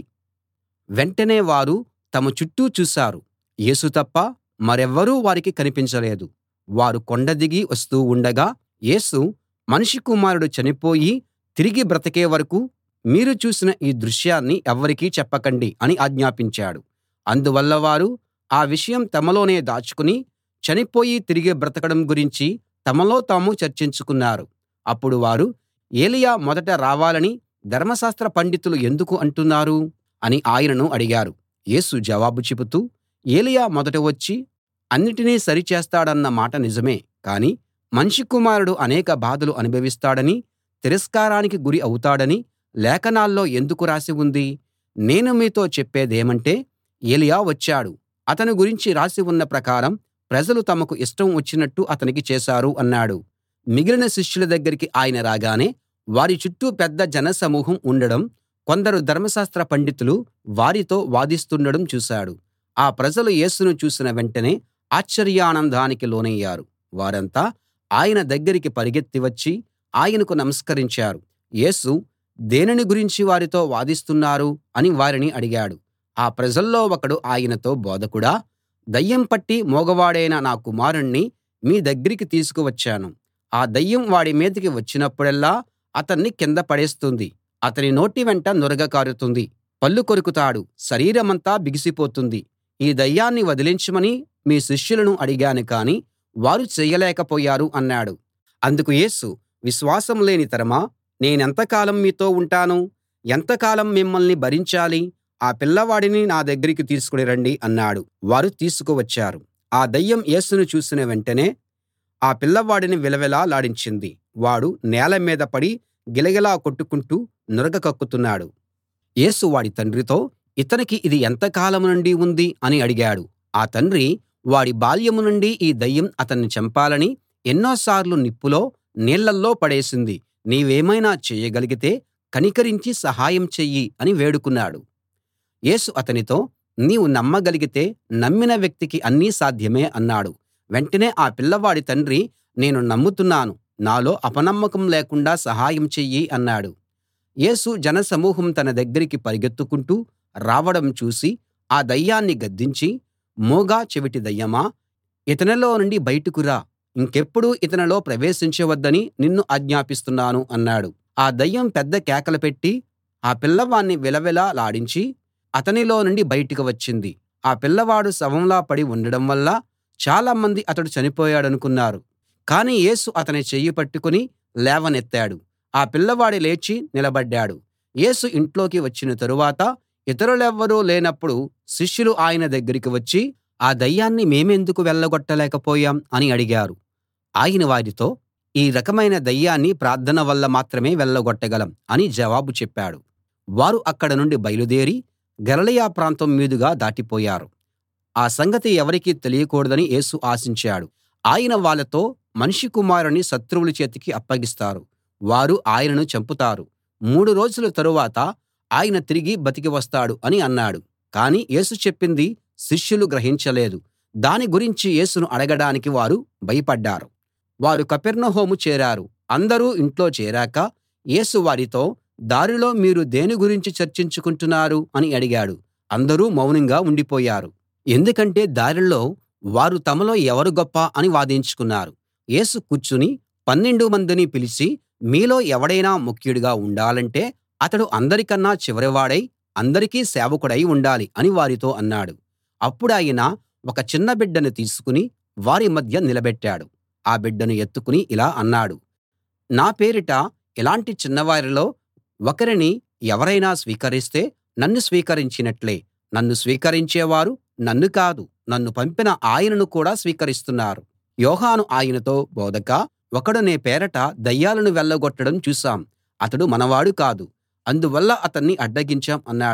వెంటనే వారు తమ చుట్టూ చూశారు యేసు తప్ప మరెవ్వరూ వారికి కనిపించలేదు వారు కొండ దిగి వస్తూ ఉండగా యేసు మనుష్య కుమారుడు చనిపోయి తిరిగి బ్రతికే వరకూ మీరు చూసిన ఈ దృశ్యాన్ని ఎవ్వరికీ చెప్పకండి అని ఆజ్ఞాపించాడు అందువల్ల వారు ఆ విషయం తమలోనే దాచుకుని చనిపోయి తిరిగి బ్రతకడం గురించి తమలో తాము చర్చించుకున్నారు అప్పుడు వారు ఏలీయా మొదట రావాలని ధర్మశాస్త్ర పండితులు ఎందుకు అంటున్నారు అని ఆయనను అడిగారు యేసు జవాబు చెబుతూ ఏలీయా మొదట వచ్చి అన్నిటినీ సరిచేస్తాడన్న మాట నిజమే కాని మనుష్య కుమారుడు అనేక బాధలు అనుభవిస్తాడని తిరస్కారానికి గురి అవుతాడని లేఖనాల్లో ఎందుకు రాసి ఉంది నేను మీతో చెప్పేదేమంటే ఏలీయా వచ్చాడు అతని గురించి రాసి ఉన్న ప్రకారం ప్రజలు తమకు ఇష్టం వచ్చినట్టు అతనికి చేశారు అన్నాడు మిగిలిన శిష్యుల దగ్గరికి ఆయన రాగానే వారి చుట్టూ పెద్ద జనసమూహం ఉండడం కొందరు ధర్మశాస్త్ర పండితులు వారితో వాదిస్తుండడం చూశాడు ఆ ప్రజలు యేసును చూసిన వెంటనే ఆశ్చర్యానందానికి లోనయ్యారు వారంతా ఆయన దగ్గరికి పరిగెత్తి వచ్చి ఆయనకు నమస్కరించారు యేసు దేనిని గురించి వారితో వాదిస్తున్నారు అని వారిని అడిగాడు ఆ ప్రజల్లో ఒకడు ఆయనతో బోధకుడా దయ్యం పట్టి మూగవాడైన నా కుమారుణ్ణి మీ దగ్గరికి తీసుకువచ్చాను ఆ దయ్యం వాడి మీదికి వచ్చినప్పుడల్లా అతన్ని కింద పడేస్తుంది అతని నోటి వెంట నురగ కారుతుంది పళ్ళు కొరుకుతాడు శరీరమంతా బిగిసిపోతుంది ఈ దయ్యాన్ని వదిలించమని మీ శిష్యులను అడిగాను కానీ వారు చెయ్యలేకపోయారు అన్నాడు అందుకు యేసు విశ్వాసం లేని తరమా నేనెంతకాలం మీతో ఉంటాను ఎంతకాలం మిమ్మల్ని భరించాలి ఆ పిల్లవాడిని నా దగ్గరికి తీసుకుని రండి అన్నాడు వారు తీసుకువచ్చారు ఆ దయ్యం యేసును చూసిన వెంటనే ఆ పిల్లవాడిని విలవిలలాడించింది వాడు నేల మీద పడి గిలగిలా కొట్టుకుంటూ నురగ కక్కుతున్నాడు యేసు వాడి తండ్రితో ఇతనికి ఇది ఎంతకాలం నుండి ఉంది అని అడిగాడు ఆ తండ్రి వాడి బాల్యం నుండి ఈ దయ్యం అతన్ని చంపాలని ఎన్నోసార్లు నిప్పులో నీళ్ళల్లో పడేసింది నీవేమైనా చెయ్యగలిగితే కనికరించి సహాయం చెయ్యి అని వేడుకున్నాడు యేసు అతనితో నీవు నమ్మగలిగితే నమ్మిన వ్యక్తికి అన్నీ సాధ్యమే అన్నాడు వెంటనే ఆ పిల్లవాడి తండ్రి నేను నమ్ముతున్నాను నాలో అపనమ్మకం లేకుండా సహాయం చెయ్యి అన్నాడు యేసు జనసమూహం తన దగ్గరికి పరిగెత్తుకుంటూ రావడం చూసి ఆ దయ్యాన్ని గద్దించి మూగ చెవిటి దయ్యమా ఇతనిలో నుండి బయటకు రా ఇంకెప్పుడూ ఇతనిలో ప్రవేశించవద్దని నిన్ను ఆజ్ఞాపిస్తున్నాను అన్నాడు ఆ దయ్యం పెద్ద కేకలు పెట్టి ఆ పిల్లవాణ్ణి విలవిలలాడించి అతనిలో నుండి బయటికి వచ్చింది ఆ పిల్లవాడు శవంలా పడి ఉండడం వల్ల చాలామంది అతడు చనిపోయాడనుకున్నారు కానీ యేసు అతని చెయ్యి పట్టుకుని లేవనెత్తాడు ఆ పిల్లవాడు లేచి నిలబడ్డాడు యేసు ఇంట్లోకి వచ్చిన తరువాత ఇతరులెవ్వరూ లేనప్పుడు శిష్యులు ఆయన దగ్గరికి వచ్చి ఆ దయ్యాన్ని మేమెందుకు వెళ్ళగొట్టలేకపోయాం అని అడిగారు ఆయన వారితో ఈ రకమైన దయ్యాన్ని ప్రార్థన వల్ల మాత్రమే వెళ్ళగొట్టగలం అని జవాబు చెప్పాడు వారు అక్కడ నుండి బయలుదేరి గలిలయ ప్రాంతం మీదుగా దాటిపోయారు ఆ సంగతి ఎవరికీ తెలియకూడదని యేసు ఆశించాడు ఆయన వాళ్ళతో మనుష్య కుమారుణ్ణి శత్రువుల చేతికి అప్పగిస్తారు వారు ఆయనను చంపుతారు మూడు రోజుల తరువాత ఆయన తిరిగి బతికి వస్తాడు అని అన్నాడు కానీ యేసు చెప్పింది శిష్యులు గ్రహించలేదు దాని గురించి యేసును అడగడానికి వారు భయపడ్డారు వారు కపెర్నహూము చేరారు అందరూ ఇంట్లో చేరాక యేసు వారితో దారిలో మీరు దేని గురించి చర్చించుకుంటున్నారు అని అడిగాడు అందరూ మౌనంగా ఉండిపోయారు ఎందుకంటే దారిలో వారు తమలో ఎవరు గొప్ప అని వాదించుకున్నారు యేసు కూర్చుని పన్నెండు మందిని పిలిచి మీలో ఎవడైనా ముఖ్యుడిగా ఉండాలంటే అతడు అందరికన్నా చివరివాడై అందరికీ సేవకుడై ఉండాలి అని వారితో అన్నాడు అప్పుడాయన ఒక చిన్న బిడ్డను తీసుకుని వారి మధ్య నిలబెట్టాడు ఆ బిడ్డను ఎత్తుకుని ఇలా అన్నాడు నా పేరిట ఇలాంటి చిన్నవారిలో ఒకరిని ఎవరైనా స్వీకరిస్తే నన్ను స్వీకరించినట్లే నన్ను స్వీకరించేవారు నన్ను కాదు నన్ను పంపిన ఆయనను కూడా స్వీకరిస్తున్నారు యోహాను ఆయనతో బోధకా ఒకడు నీ పేరట దయ్యాలను వెళ్ళగొట్టడం చూశాం అతడు మనవాడు కాదు అందువల్ల అతన్ని అడ్డగించాం అన్నాడు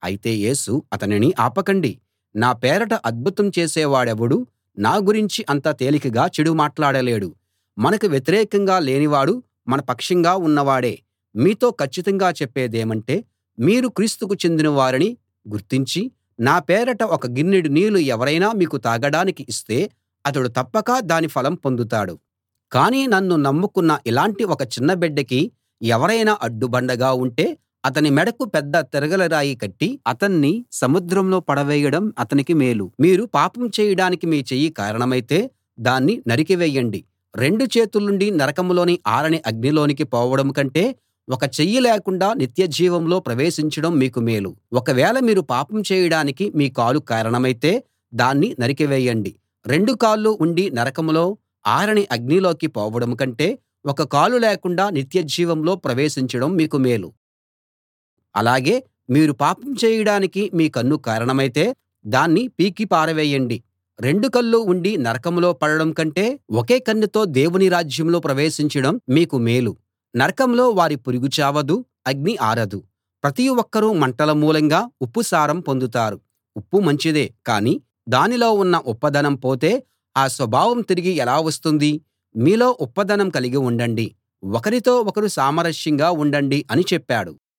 అయితే యేసు అతనిని ఆపకండి నా పేరట అద్భుతం చేసేవాడెవడూ నా గురించి అంత తేలికగా చెడు మాట్లాడలేడు మనకు వ్యతిరేకంగా లేనివాడు మన పక్షంగా ఉన్నవాడే మీతో కచ్చితంగా చెప్పేదేమంటే మీరు క్రీస్తుకు చెందిన వారని గుర్తించి నా పేరట ఒక గిన్నెడు నీళ్ళు ఎవరైనా మీకు తాగడానికి ఇస్తే అతడు తప్పక దాని ఫలం పొందుతాడు కానీ నన్ను నమ్ముకున్న ఇలాంటి ఒక చిన్న బిడ్డకి ఎవరైనా అడ్డుబండగా ఉంటే అతని మెడకు పెద్ద తిరగలి రాయి కట్టి అతన్ని సముద్రంలో పడవేయడం అతనికి మేలు మీరు పాపం చేయడానికి మీ చెయ్యి కారణమైతే దాన్ని నరికివేయండి రెండు చేతులుండి నరకంలోని ఆరని అగ్నిలోనికి పోవడం కంటే ఒక చెయ్యి లేకుండా నిత్యజీవంలో ప్రవేశించడం మీకు మేలు ఒకవేళ మీరు పాపం చేయడానికి మీ కాలు కారణమైతే దాన్ని నరికివేయండి రెండు కాళ్ళు ఉండి నరకంలో ఆరని అగ్నిలోకి పోవడం కంటే ఒక కాలు లేకుండా నిత్యజీవంలో ప్రవేశించడం మీకు మేలు అలాగే మీరు పాపం చేయడానికి మీ కన్ను కారణమైతే దాన్ని పీకి పారవేయండి రెండు కళ్ళు ఉండి నరకంలో పడడం కంటే ఒకే కన్నుతో దేవుని రాజ్యంలో ప్రవేశించడం మీకు మేలు నరకంలో వారి పురుగు చావదు అగ్ని ఆరదు ప్రతి ఒక్కరూ మంటల మూలంగా ఉప్పు సారం పొందుతారు ఉప్పు మంచిదే కానీ దానిలో ఉన్న ఉప్పదనం పోతే ఆ స్వభావం తిరిగి ఎలా వస్తుంది మీలో ఉప్పదనం కలిగి ఉండండి ఒకరితో ఒకరు సామరస్యంగా ఉండండి అని చెప్పాడు